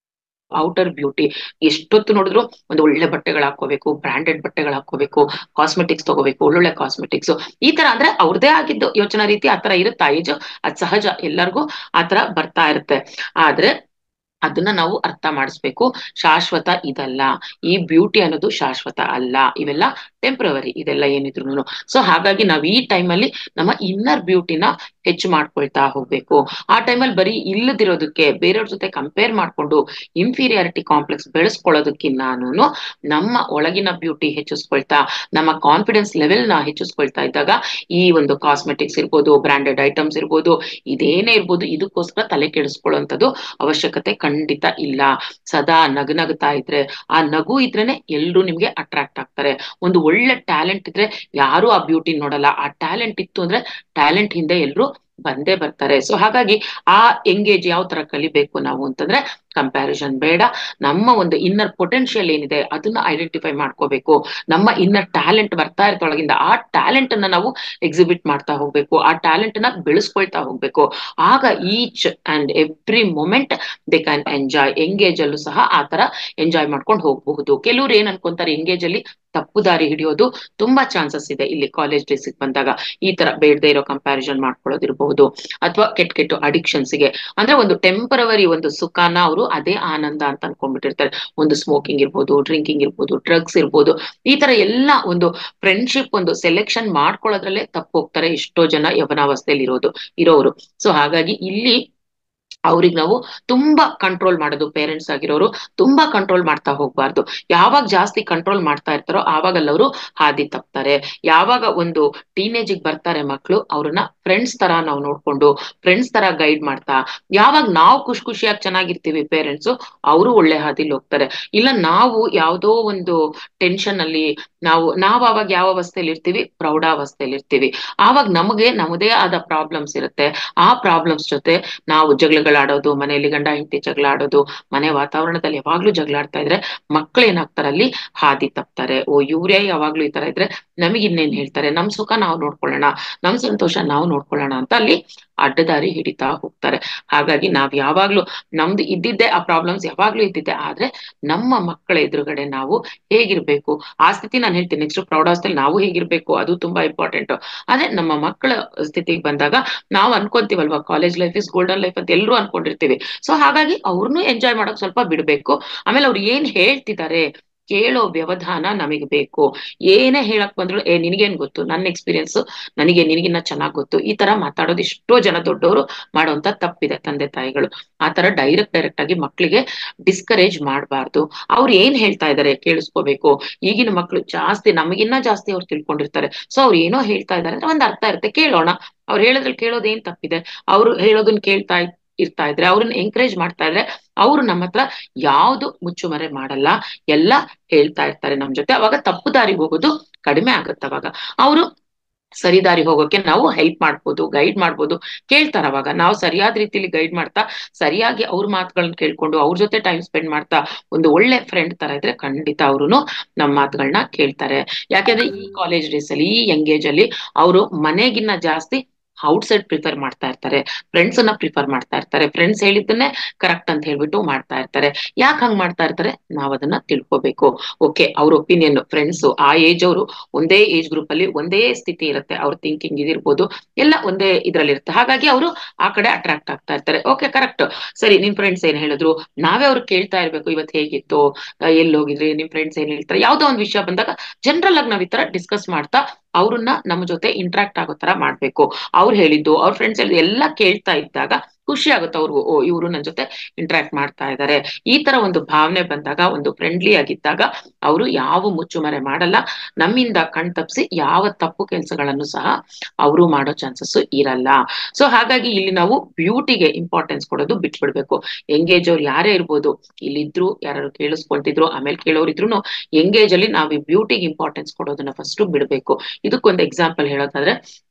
ಔಟರ್ ಬ್ಯೂಟಿ ಎಷ್ಟೊತ್ತು ನೋಡಿದ್ರು ಒಂದು ಒಳ್ಳೆ ಬಟ್ಟೆಗಳು ಹಾಕೋಬೇಕು ಬ್ರಾಂಡೆಡ್ ಬಟ್ಟೆಗಳು ಹಾಕೋಬೇಕು ಕಾಸ್ಮೆಟಿಕ್ಸ್ ತಗೋಬೇಕು ಒಳ್ಳೊಳ್ಳೆ ಕಾಸ್ಮೆಟಿಕ್ಸ್ ಈ ತರ ಅಂದ್ರೆ ಅವ್ರದೇ ಆಗಿದ್ದು ಯೋಚನಾ ರೀತಿ ಆತರ ಇರುತ್ತಾ ಏಜ್ ಅದ್ ಸಹಜ ಎಲ್ಲರಿಗೂ ಆತರ ಬರ್ತಾ ಇರುತ್ತೆ ಆದ್ರೆ ಅದನ್ನ ನಾವು ಅರ್ಥ ಮಾಡಿಸ್ಬೇಕು ಶಾಶ್ವತ ಇದಲ್ಲ ಈ ಬ್ಯೂಟಿ ಅನ್ನೋದು ಶಾಶ್ವತ ಅಲ್ಲ ಇವೆಲ್ಲ ಟೆಂಪ್ರವರಿ ಇದೆಲ್ಲ ಏನಿದ್ರು ಸೊ ಹಾಗಾಗಿ ನಾವ್ ಈ ಟೈಮಲ್ಲಿ ನಮ್ಮ ಇನ್ನರ್ ಬ್ಯೂಟಿನ ಹೆಚ್ಚು ಮಾಡ್ಕೊಳ್ತಾ ಹೋಗ್ಬೇಕು ಆ ಟೈಮಲ್ಲಿ ಬರೀ ಇಲ್ಲದಿರೋದಕ್ಕೆ ಬೇರೆಯವ್ರ ಜೊತೆ ಕಂಪೇರ್ ಮಾಡ್ಕೊಂಡು ಇನ್ಫೀರಿಯಾರಿಟಿ ಕಾಂಪ್ಲೆಕ್ಸ್ ಬೆಳೆಸ್ಕೊಳ್ಳೋದಕ್ಕಿನ್ನಾನು ನಮ್ಮ ಒಳಗಿನ ಬ್ಯೂಟಿ ಹೆಚ್ಚಿಸ್ಕೊಳ್ತಾ ನಮ್ಮ ಕಾನ್ಫಿಡೆನ್ಸ್ ಲೆವೆಲ್ ನ ಹೆಚ್ಚಿಸ್ಕೊಳ್ತಾ ಇದ್ದಾಗ ಈ ಒಂದು ಕಾಸ್ಮೆಟಿಕ್ಸ್ ಇರ್ಬೋದು ಬ್ರಾಂಡೆಡ್ ಐಟಮ್ಸ್ ಇರ್ಬೋದು ಇದೇನೇ ಇರ್ಬೋದು ಇದಕ್ಕೋಸ್ಕರ ತಲೆ ಕೆಡಿಸ್ಕೊಳ್ಳುವಂಥದ್ದು ಅವಶ್ಯಕತೆ ಖಂಡಿತ ಇಲ್ಲ ಸದಾ ನಗನಗ್ತಾ ಇದ್ರೆ ಆ ನಗು ಇದ್ರೇನೆ ಎಲ್ರು ನಿಮ್ಗೆ ಅಟ್ರಾಕ್ಟ್ ಆಗ್ತಾರೆ ಒಂದು ಒಳ್ಳೆ ಟ್ಯಾಲೆಂಟ್ ಇದ್ರೆ ಯಾರು ಆ ಬ್ಯೂಟಿ ನೋಡಲ್ಲ ಆ ಟ್ಯಾಲೆಂಟ್ ಇತ್ತು ಅಂದ್ರೆ ಟ್ಯಾಲೆಂಟ್ ಹಿಂದೆ ಎಲ್ರು ಬಂದೇ ಬರ್ತಾರೆ ಸೊ ಹಾಗಾಗಿ ಆ ಎಂಗೇಜ್ ಯಾವ ತರ ಕಲಿಬೇಕು ನಾವು ಅಂತಂದ್ರೆ ಕಂಪ್ಯಾರಿಸನ್ ಬೇಡ ನಮ್ಮ ಒಂದು ಇನ್ನರ್ ಪೊಟೆನ್ಶಿಯಲ್ ಏನಿದೆ ಅದನ್ನ ಐಡೆಂಟಿಫೈ ಮಾಡ್ಕೋಬೇಕು ನಮ್ಮ ಇನ್ನರ್ ಟ್ಯಾಲೆಂಟ್ ಬರ್ತಾ ಇರ್ತೊಳಗಿಂದ ಆ ಟ್ಯಾಲೆಂಟ್ ಅನ್ನ ನಾವು ಎಕ್ಸಿಬಿಟ್ ಮಾಡ್ತಾ ಹೋಗ್ಬೇಕು ಆ ಟ್ಯಾಲೆಂಟ್ ನ ಬೆಳೆಸ್ಕೊಳ್ತಾ ಹೋಗ್ಬೇಕು ಆಗ each and every moment they can enjoy engage ಅಲ್ಲೂ ಸಹ ಆ ತರ ಎಂಜಾಯ್ ಮಾಡ್ಕೊಂಡು ಹೋಗಬಹುದು ಕೆಲವ್ರು ಏನ್ ಅನ್ಕೊಂತಾರೆ ಎಂಗೇಜ್ ಅಲ್ಲಿ ತಪ್ಪು ದಾರಿ ಹಿಡಿಯೋದು ತುಂಬಾ ಚಾನ್ಸಸ್ ಇದೆ ಇಲ್ಲಿ ಕಾಲೇಜ್ ಡೇಸಿಗೆ ಬಂದಾಗ ಈ ತರ ಬೇಡದೇ ಇರೋ ಕಂಪ್ಯಾರಿಸನ್ ಮಾಡ್ಕೊಳ್ಳೋದಿರಬಹುದು ಅಥವಾ ಕೆಟ್ಟ ಕೆಟ್ಟ ಅಡಿಕ್ಷನ್ಸ್ ಗೆ ಅಂದ್ರೆ ಒಂದು ಟೆಂಪರವರಿ ಒಂದು ಸುಖನ ಅವರು ಅದೇ ಆನಂದ ಅಂತ ಅನ್ಕೊಂಡ್ಬಿಟ್ಟಿರ್ತಾರೆ ಒಂದು ಸ್ಮೋಕಿಂಗ್ ಇರ್ಬೋದು ಡ್ರಿಂಕಿಂಗ್ ಇರ್ಬೋದು ಡ್ರಗ್ಸ್ ಇರ್ಬೋದು ಈ ತರ ಎಲ್ಲ ಒಂದು ಫ್ರೆಂಡ್ಶಿಪ್ ಒಂದು ಸೆಲೆಕ್ಷನ್ ಮಾಡ್ಕೊಳ್ಳೋದ್ರಲ್ಲೇ ತಪ್ಪು ಹೋಗ್ತಾರೆ ಎಷ್ಟೋ ಜನ ಯವನಾವಸ್ಥೆಯಲ್ಲಿ ಇರೋದು ಇರೋರು ಸೊ ಹಾಗಾಗಿ ಇಲ್ಲಿ ಅವ್ರಿಗೆ ನಾವು ತುಂಬಾ ಕಂಟ್ರೋಲ್ ಮಾಡೋದು ಪೇರೆಂಟ್ಸ್ ಆಗಿರೋರು ತುಂಬಾ ಕಂಟ್ರೋಲ್ ಮಾಡ್ತಾ ಹೋಗ್ಬಾರ್ದು ಯಾವಾಗ ಜಾಸ್ತಿ ಕಂಟ್ರೋಲ್ ಮಾಡ್ತಾ ಇರ್ತಾರೋ ಆವಾಗ ಅವರು ಹಾದಿ ತಪ್ತಾರೆ ಯಾವಾಗ ಒಂದು ಟೀನೇಜಿಗೆ ಬರ್ತಾರೆ ಮಕ್ಕಳು ಅವ್ರನ್ನ ಫ್ರೆಂಡ್ಸ್ ತರ ನಾವು ನೋಡ್ಕೊಂಡು ಫ್ರೆಂಡ್ಸ್ ತರ ಗೈಡ್ ಮಾಡ್ತಾ ಯಾವಾಗ ನಾವು ಖುಷಿ ಖುಷಿಯಾಗಿ ಚೆನ್ನಾಗಿರ್ತೀವಿ ಪೇರೆಂಟ್ಸು ಅವರು ಒಳ್ಳೆ ಹಾದಿಲಿ ಹೋಗ್ತಾರೆ ಇಲ್ಲ ನಾವು ಯಾವುದೋ ಒಂದು ಟೆನ್ಷನ್ ಅಲ್ಲಿ ನಾವು ನಾವ್ ಅವಾಗ ಯಾವ ಅವಸ್ಥೆಯಲ್ಲಿ ಇರ್ತೀವಿ ಪ್ರೌಢಾವಸ್ಥೆಯಲ್ಲಿ ಇರ್ತೀವಿ ಆವಾಗ ನಮಗೆ ನಮ್ಮದೇ ಆದ ಪ್ರಾಬ್ಲಮ್ಸ್ ಇರುತ್ತೆ ಆ ಪ್ರಾಬ್ಲಮ್ಸ್ ಜೊತೆ ನಾವು ಜಗಳಗಳಾಡೋದು ಮನೆಯಲ್ಲಿ ಗಂಡ ಹೆಂಡತಿ ಜಗಳ ಆಡೋದು ಮನೆ ವಾತಾವರಣದಲ್ಲಿ ಯಾವಾಗ್ಲೂ ಜಗಳ ಆಡ್ತಾ ಇದ್ರೆ ಮಕ್ಳು ಏನಾಗ್ತಾರೆ ಅಲ್ಲಿ ಹಾದಿ ತಪ್ತಾರೆ ಓ ಇವ್ರೇ ಯಾವಾಗ್ಲೂ ಈ ತರ ಇದ್ರೆ ನಮಗೆ ಇನ್ನೇನ್ ಹೇಳ್ತಾರೆ ನಮ್ ಸುಖ ನಾವು ನೋಡ್ಕೊಳ್ಳೋಣ ನಮ್ ಸಂತೋಷ ನಾವು ನೋಡ್ಕೊಳ್ಳೋಣ ಅಂತ ಅಲ್ಲಿ ಅಡ್ಡದಾರಿ ಹಿಡಿತಾ ಹೋಗ್ತಾರೆ ಹಾಗಾಗಿ ನಾವ್ ಯಾವಾಗ್ಲೂ ನಮ್ದು ಇದ್ದಿದ್ದೆ ಆ ಪ್ರಾಬ್ಲಮ್ಸ್ ಯಾವಾಗ್ಲೂ ಇದ್ದಿದ್ದೆ ಆದ್ರೆ ನಮ್ಮ ಮಕ್ಕಳ ಎದುರುಗಡೆ ನಾವು ಹೇಗಿರ್ಬೇಕು ಆ ಸ್ಥಿತಿ ನಾನು ಹೇಳ್ತೀನಿ ನೆಕ್ಸ್ಟ್ ಪ್ರೌಢಾವಸ್ಥೆಯಲ್ಲಿ ನಾವು ಹೇಗಿರ್ಬೇಕು ಅದು ತುಂಬಾ ಇಂಪಾರ್ಟೆಂಟ್ ಆದ್ರೆ ನಮ್ಮ ಮಕ್ಕಳ ಸ್ಥಿತಿಗೆ ಬಂದಾಗ ನಾವು ಅನ್ಕೊಂತೀವಲ್ವಾ college life is golden life ಅಂತ ಎಲ್ಲರೂ ಅನ್ಕೊಂಡಿರ್ತೀವಿ ಸೊ ಹಾಗಾಗಿ ಅವ್ರನ್ನೂ ಎಂಜಾಯ್ ಮಾಡಕ್ ಸ್ವಲ್ಪ ಬಿಡ್ಬೇಕು ಆಮೇಲೆ ಅವ್ರು ಏನ್ ಹೇಳ್ತಿದ್ದಾರೆ ಕೇಳೋ ವ್ಯವಧಾನ ನಮಗೆ ಬೇಕು ಏನೇ ಹೇಳಕ್ ಬಂದ್ರು ಏ ನಿನಗೇನ್ ಗೊತ್ತು ನನ್ನ ಎಕ್ಸ್ಪೀರಿಯನ್ಸ್ ನನಗೆ ನಿನಗಿನ್ನ ಚೆನ್ನಾಗ್ ಗೊತ್ತು ಈ ತರ ಮಾತಾಡೋದು ಎಷ್ಟೋ ಜನ ದೊಡ್ಡವರು ಮಾಡುವಂತ ತಪ್ಪಿದೆ ತಂದೆ ತಾಯಿಗಳು ಆ ತರ ಡೈರೆಕ್ಟ್ ಡೈರೆಕ್ಟ್ ಆಗಿ ಮಕ್ಕಳಿಗೆ ಡಿಸ್ಕರೇಜ್ ಮಾಡಬಾರ್ದು ಅವ್ರು ಏನ್ ಹೇಳ್ತಾ ಇದಾರೆ ಕೇಳಿಸ್ಕೋಬೇಕು ಈಗಿನ ಮಕ್ಕಳು ಜಾಸ್ತಿ ನಮಗಿನ್ನ ಜಾಸ್ತಿ ಅವ್ರು ತಿಳ್ಕೊಂಡಿರ್ತಾರೆ ಸೊ ಅವ್ರು ಏನೋ ಹೇಳ್ತಾ ಇದಾರೆ ಅಂದ್ರೆ ಒಂದ್ ಅರ್ಥ ಇರುತ್ತೆ ಕೇಳೋಣ ಅವ್ರು ಹೇಳೋದ್ರಲ್ಲಿ ಕೇಳೋದ್ ಏನ್ ತಪ್ಪಿದೆ ಅವ್ರು ಹೇಳೋದನ್ನ ಕೇಳ್ತಾ ಇರ್ತಾ ಇದ್ರೆ ಅವ್ರನ್ನ ಎಂಕರೇಜ್ ಮಾಡ್ತಾ ಇದ್ರೆ ಅವ್ರು ನಮ್ಮ ಹತ್ರ ಯಾವ್ದು ಮುಚ್ಚುಮರೆ ಮಾಡಲ್ಲ ಎಲ್ಲ ಹೇಳ್ತಾ ಇರ್ತಾರೆ ನಮ್ ಜೊತೆ ಅವಾಗ ತಪ್ಪು ದಾರಿಗೆ ಹೋಗೋದು ಕಡಿಮೆ ಆಗತ್ತೆ ಅವಾಗ ಅವರು ಸರಿದಾರಿ ಹೋಗೋಕೆ ನಾವು ಹೆಲ್ಪ್ ಮಾಡ್ಬೋದು ಗೈಡ್ ಮಾಡ್ಬೋದು ಕೇಳ್ತಾರ ಅವಾಗ ನಾವು ಸರಿಯಾದ ರೀತಿಲಿ ಗೈಡ್ ಮಾಡ್ತಾ ಸರಿಯಾಗಿ ಅವ್ರ ಮಾತುಗಳನ್ನ ಕೇಳ್ಕೊಂಡು ಅವ್ರ ಜೊತೆ ಟೈಮ್ ಸ್ಪೆಂಡ್ ಮಾಡ್ತಾ ಒಂದು ಒಳ್ಳೆ ಫ್ರೆಂಡ್ ತರ ಇದ್ರೆ ಖಂಡಿತ ಅವರು ನಮ್ಮ ಮಾತುಗಳನ್ನ ಕೇಳ್ತಾರೆ ಯಾಕೆಂದ್ರೆ ಈ ಕಾಲೇಜ್ ಡೇಸ್ ಅಲ್ಲಿ ಈ ಎಂಗೇಜ್ ಅಲ್ಲಿ ಅವರು ಮನೆಗಿನ್ನ ಜಾಸ್ತಿ ಔಟ್ಸೈಡ್ ಪ್ರಿಫರ್ ಮಾಡ್ತಾ ಇರ್ತಾರೆ ಫ್ರೆಂಡ್ಸ್ ಅನ್ನ ಪ್ರಿಫರ್ ಮಾಡ್ತಾ ಇರ್ತಾರೆ ಫ್ರೆಂಡ್ಸ್ ಹೇಳಿದ್ದನ್ನೇ ಕರೆಕ್ಟ್ ಅಂತ ಹೇಳ್ಬಿಟ್ಟು ಮಾಡ್ತಾ ಇರ್ತಾರೆ ಯಾಕೆ ಹಂಗ್ ಮಾಡ್ತಾ ಇರ್ತಾರೆ ನಾವ್ ಅದನ್ನ ತಿಳ್ಕೊಬೇಕು ಓಕೆ ಅವ್ರ ಒಪಿನಿಯನ್ ಫ್ರೆಂಡ್ಸ್ ಆ ಏಜ್ ಅವರು ಒಂದೇ ಏಜ್ ಗ್ರೂಪ್ ಅಲ್ಲಿ ಒಂದೇ ಸ್ಥಿತಿ ಇರುತ್ತೆ ಅವ್ರ ಥಿಂಕಿಂಗ್ ಇದಿರ್ಬೋದು ಎಲ್ಲ ಒಂದೇ ಇದ್ರಲ್ಲಿ ಇರುತ್ತೆ ಹಾಗಾಗಿ ಅವರು ಆ ಕಡೆ ಅಟ್ರಾಕ್ಟ್ ಆಗ್ತಾ ಇರ್ತಾರೆ ಓಕೆ ಕರೆಕ್ಟ್ ಸರಿ ನಿಮ್ ಫ್ರೆಂಡ್ಸ್ ಏನ್ ಹೇಳಿದ್ರು ನಾವೇ ಅವ್ರು ಕೇಳ್ತಾ ಇರ್ಬೇಕು ಇವತ್ತು ಹೇಗಿತ್ತು ಎಲ್ಲಿ ಹೋಗಿದ್ರಿ ನಿಮ್ ಫ್ರೆಂಡ್ಸ್ ಏನ್ ಹೇಳ್ತಾರೆ ಯಾವ್ದೋ ಒಂದ್ ವಿಷಯ ಬಂದಾಗ ಜನರಲ್ ಆಗಿ ನಾವ್ ಈ ತರ ಡಿಸ್ಕಸ್ ಮಾಡ್ತಾ ಅವ್ರನ್ನ ನಮ್ಮ ಜೊತೆ ಇಂಟ್ರಾಕ್ಟ್ ಆಗೋ ತರ ಮಾಡ್ಬೇಕು ಅವ್ರು ಹೇಳಿದ್ದು ಅವ್ರ ಫ್ರೆಂಡ್ಸ್ ಹೇಳಿದ್ದು ಎಲ್ಲ ಕೇಳ್ತಾ ಇದ್ದಾಗ ಖುಷಿ ಆಗುತ್ತೆ ಅವ್ರಿಗೂ ಓ ಇವರು ನನ್ನ ಜೊತೆ ಇಂಟ್ರಾಕ್ಟ್ ಮಾಡ್ತಾ ಇದ್ದಾರೆ ಈ ತರ ಒಂದು ಭಾವನೆ ಬಂದಾಗ ಒಂದು ಫ್ರೆಂಡ್ಲಿ ಆಗಿದ್ದಾಗ ಅವರು ಯಾವ ಮುಚ್ಚುಮರೆ ಮಾಡಲ್ಲ ನಮ್ಮಿಂದ ಕಣ್ ತಪ್ಪಿಸಿ ಯಾವ ತಪ್ಪು ಕೆಲಸಗಳನ್ನು ಸಹ ಅವರು ಮಾಡೋ ಚಾನ್ಸಸ್ ಇರಲ್ಲ ಸೊ ಹಾಗಾಗಿ ಇಲ್ಲಿ ನಾವು ಬ್ಯೂಟಿಗೆ ಇಂಪಾರ್ಟೆನ್ಸ್ ಕೊಡೋದು ಬಿಟ್ಬಿಡ್ಬೇಕು ಎಂಗೇಜ್ ಅವ್ರು ಯಾರೇ ಇರ್ಬೋದು ಇಲ್ಲಿದ್ರು ಯಾರು ಕೇಳಿಸ್ಕೊಳ್ತಿದ್ರು ಆಮೇಲೆ ಕೇಳೋರಿದ್ರು ಎಂಗೇಜ್ ಅಲ್ಲಿ ನಾವು ಈ ಬ್ಯೂಟಿಗೆ ಇಂಪಾರ್ಟೆನ್ಸ್ ಕೊಡೋದನ್ನ ಫಸ್ಟ್ ಬಿಡ್ಬೇಕು ಇದಕ್ಕೊಂದು ಎಕ್ಸಾಂಪಲ್ ಹೇಳೋದಾದ್ರೆ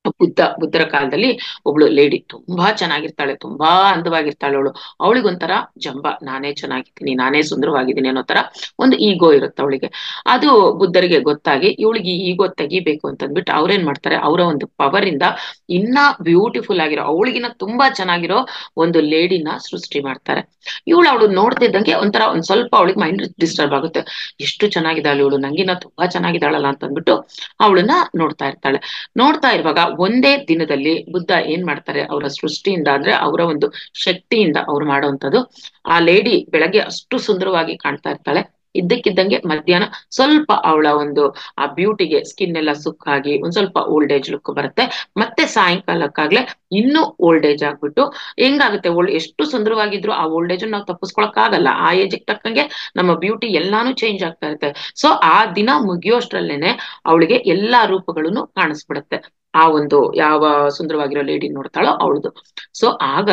ಬುದ್ಧ ಬುದ್ಧರ ಕಾಲದಲ್ಲಿ ಒಬ್ಳು ಲೇಡಿ ತುಂಬಾ ಚೆನ್ನಾಗಿರ್ತಾಳೆ ತುಂಬಾ ಅಂದವಾಗಿರ್ತಾಳೆ ಅವಳು ಅವಳಿಗೊಂಥರ ಜಂಬ ನಾನೇ ಚೆನ್ನಾಗಿದ್ದೀನಿ ನಾನೇ ಸುಂದರವಾಗಿದ್ದೀನಿ ಅನ್ನೋ ತರ ಒಂದು ಈಗೋ ಇರುತ್ತೆ ಅವಳಿಗೆ ಅದು ಬುದ್ಧರಿಗೆ ಗೊತ್ತಾಗಿ ಇವಳಿಗೆ ಈ ಈಗೋ ತೆಗಿಬೇಕು ಅಂತಂದ್ಬಿಟ್ಟು ಅವ್ರೇನ್ ಮಾಡ್ತಾರೆ ಅವರ ಒಂದು ಪವರ್ ಇಂದ ಇನ್ನ ಬ್ಯೂಟಿಫುಲ್ ಆಗಿರೋ ಅವಳಿಗಿನ ತುಂಬಾ ಚೆನ್ನಾಗಿರೋ ಒಂದು ಲೇಡಿನ ಸೃಷ್ಟಿ ಮಾಡ್ತಾರೆ ಇವಳು ಅವಳು ನೋಡ್ತಿದ್ದಂಗೆ ಒಂಥರ ಒಂದ್ ಸ್ವಲ್ಪ ಅವಳಿಗೆ ಮೈಂಡ್ ಡಿಸ್ಟರ್ಬ್ ಆಗುತ್ತೆ ಎಷ್ಟು ಚೆನ್ನಾಗಿದ್ದಾಳೆ ಇವಳು ನಂಗಿನ ತುಂಬಾ ಚೆನ್ನಾಗಿದ್ದಾಳಲ್ಲ ಅಂತ ಅಂದ್ಬಿಟ್ಟು ಅವಳನ್ನ ನೋಡ್ತಾ ಇರ್ತಾಳೆ ನೋಡ್ತಾ ಇರುವಾಗ ಒಂದೇ ದಿನದಲ್ಲಿ ಬುದ್ಧ ಏನ್ ಮಾಡ್ತಾರೆ ಅವರ ಸೃಷ್ಟಿಯಿಂದ ಅಂದ್ರೆ ಅವರ ಒಂದು ಶಕ್ತಿಯಿಂದ ಅವ್ರು ಮಾಡುವಂಥದ್ದು ಆ ಲೇಡಿ ಬೆಳಗ್ಗೆ ಅಷ್ಟು ಸುಂದರವಾಗಿ ಕಾಣ್ತಾ ಇರ್ತಾಳೆ ಇದ್ದಕ್ಕಿದ್ದಂಗೆ ಮಧ್ಯಾಹ್ನ ಸ್ವಲ್ಪ ಅವಳ ಒಂದು ಆ ಬ್ಯೂಟಿಗೆ ಸ್ಕಿನ್ ಎಲ್ಲ ಸುಕ್ಕಾಗಿ ಒಂದ್ ಸ್ವಲ್ಪ ಓಲ್ಡ್ ಏಜ್ ಲುಕ್ ಬರುತ್ತೆ ಮತ್ತೆ ಸಾಯಂಕಾಲಕ್ಕಾಗ್ಲೇ ಇನ್ನೂ ಓಲ್ಡ್ ಏಜ್ ಆಗ್ಬಿಟ್ಟು ಹೆಂಗಾಗುತ್ತೆ ಓಲ್ಡ್ ಎಷ್ಟು ಸುಂದರವಾಗಿದ್ರು ಆ ಓಲ್ಡ್ ಏಜ್ ನಾವು ತಪ್ಪಿಸ್ಕೊಳಕ್ ಆಗಲ್ಲ ಆ ಏಜ್ ತಕ್ಕಂಗೆ ನಮ್ಮ ಬ್ಯೂಟಿ ಎಲ್ಲಾನು ಚೇಂಜ್ ಆಗ್ತಾ ಇರುತ್ತೆ ಸೊ ಆ ದಿನ ಮುಗಿಯೋಷ್ಟ್ರಲ್ಲೇನೆ ಅವಳಿಗೆ ಎಲ್ಲಾ ರೂಪಗಳನ್ನು ಕಾಣಿಸ್ಬಿಡುತ್ತೆ ಆ ಒಂದು ಯಾವ ಸುಂದರವಾಗಿರೋ ಲೇಡಿ ನೋಡ್ತಾಳೋ ಅವಳದು ಸೊ ಆಗ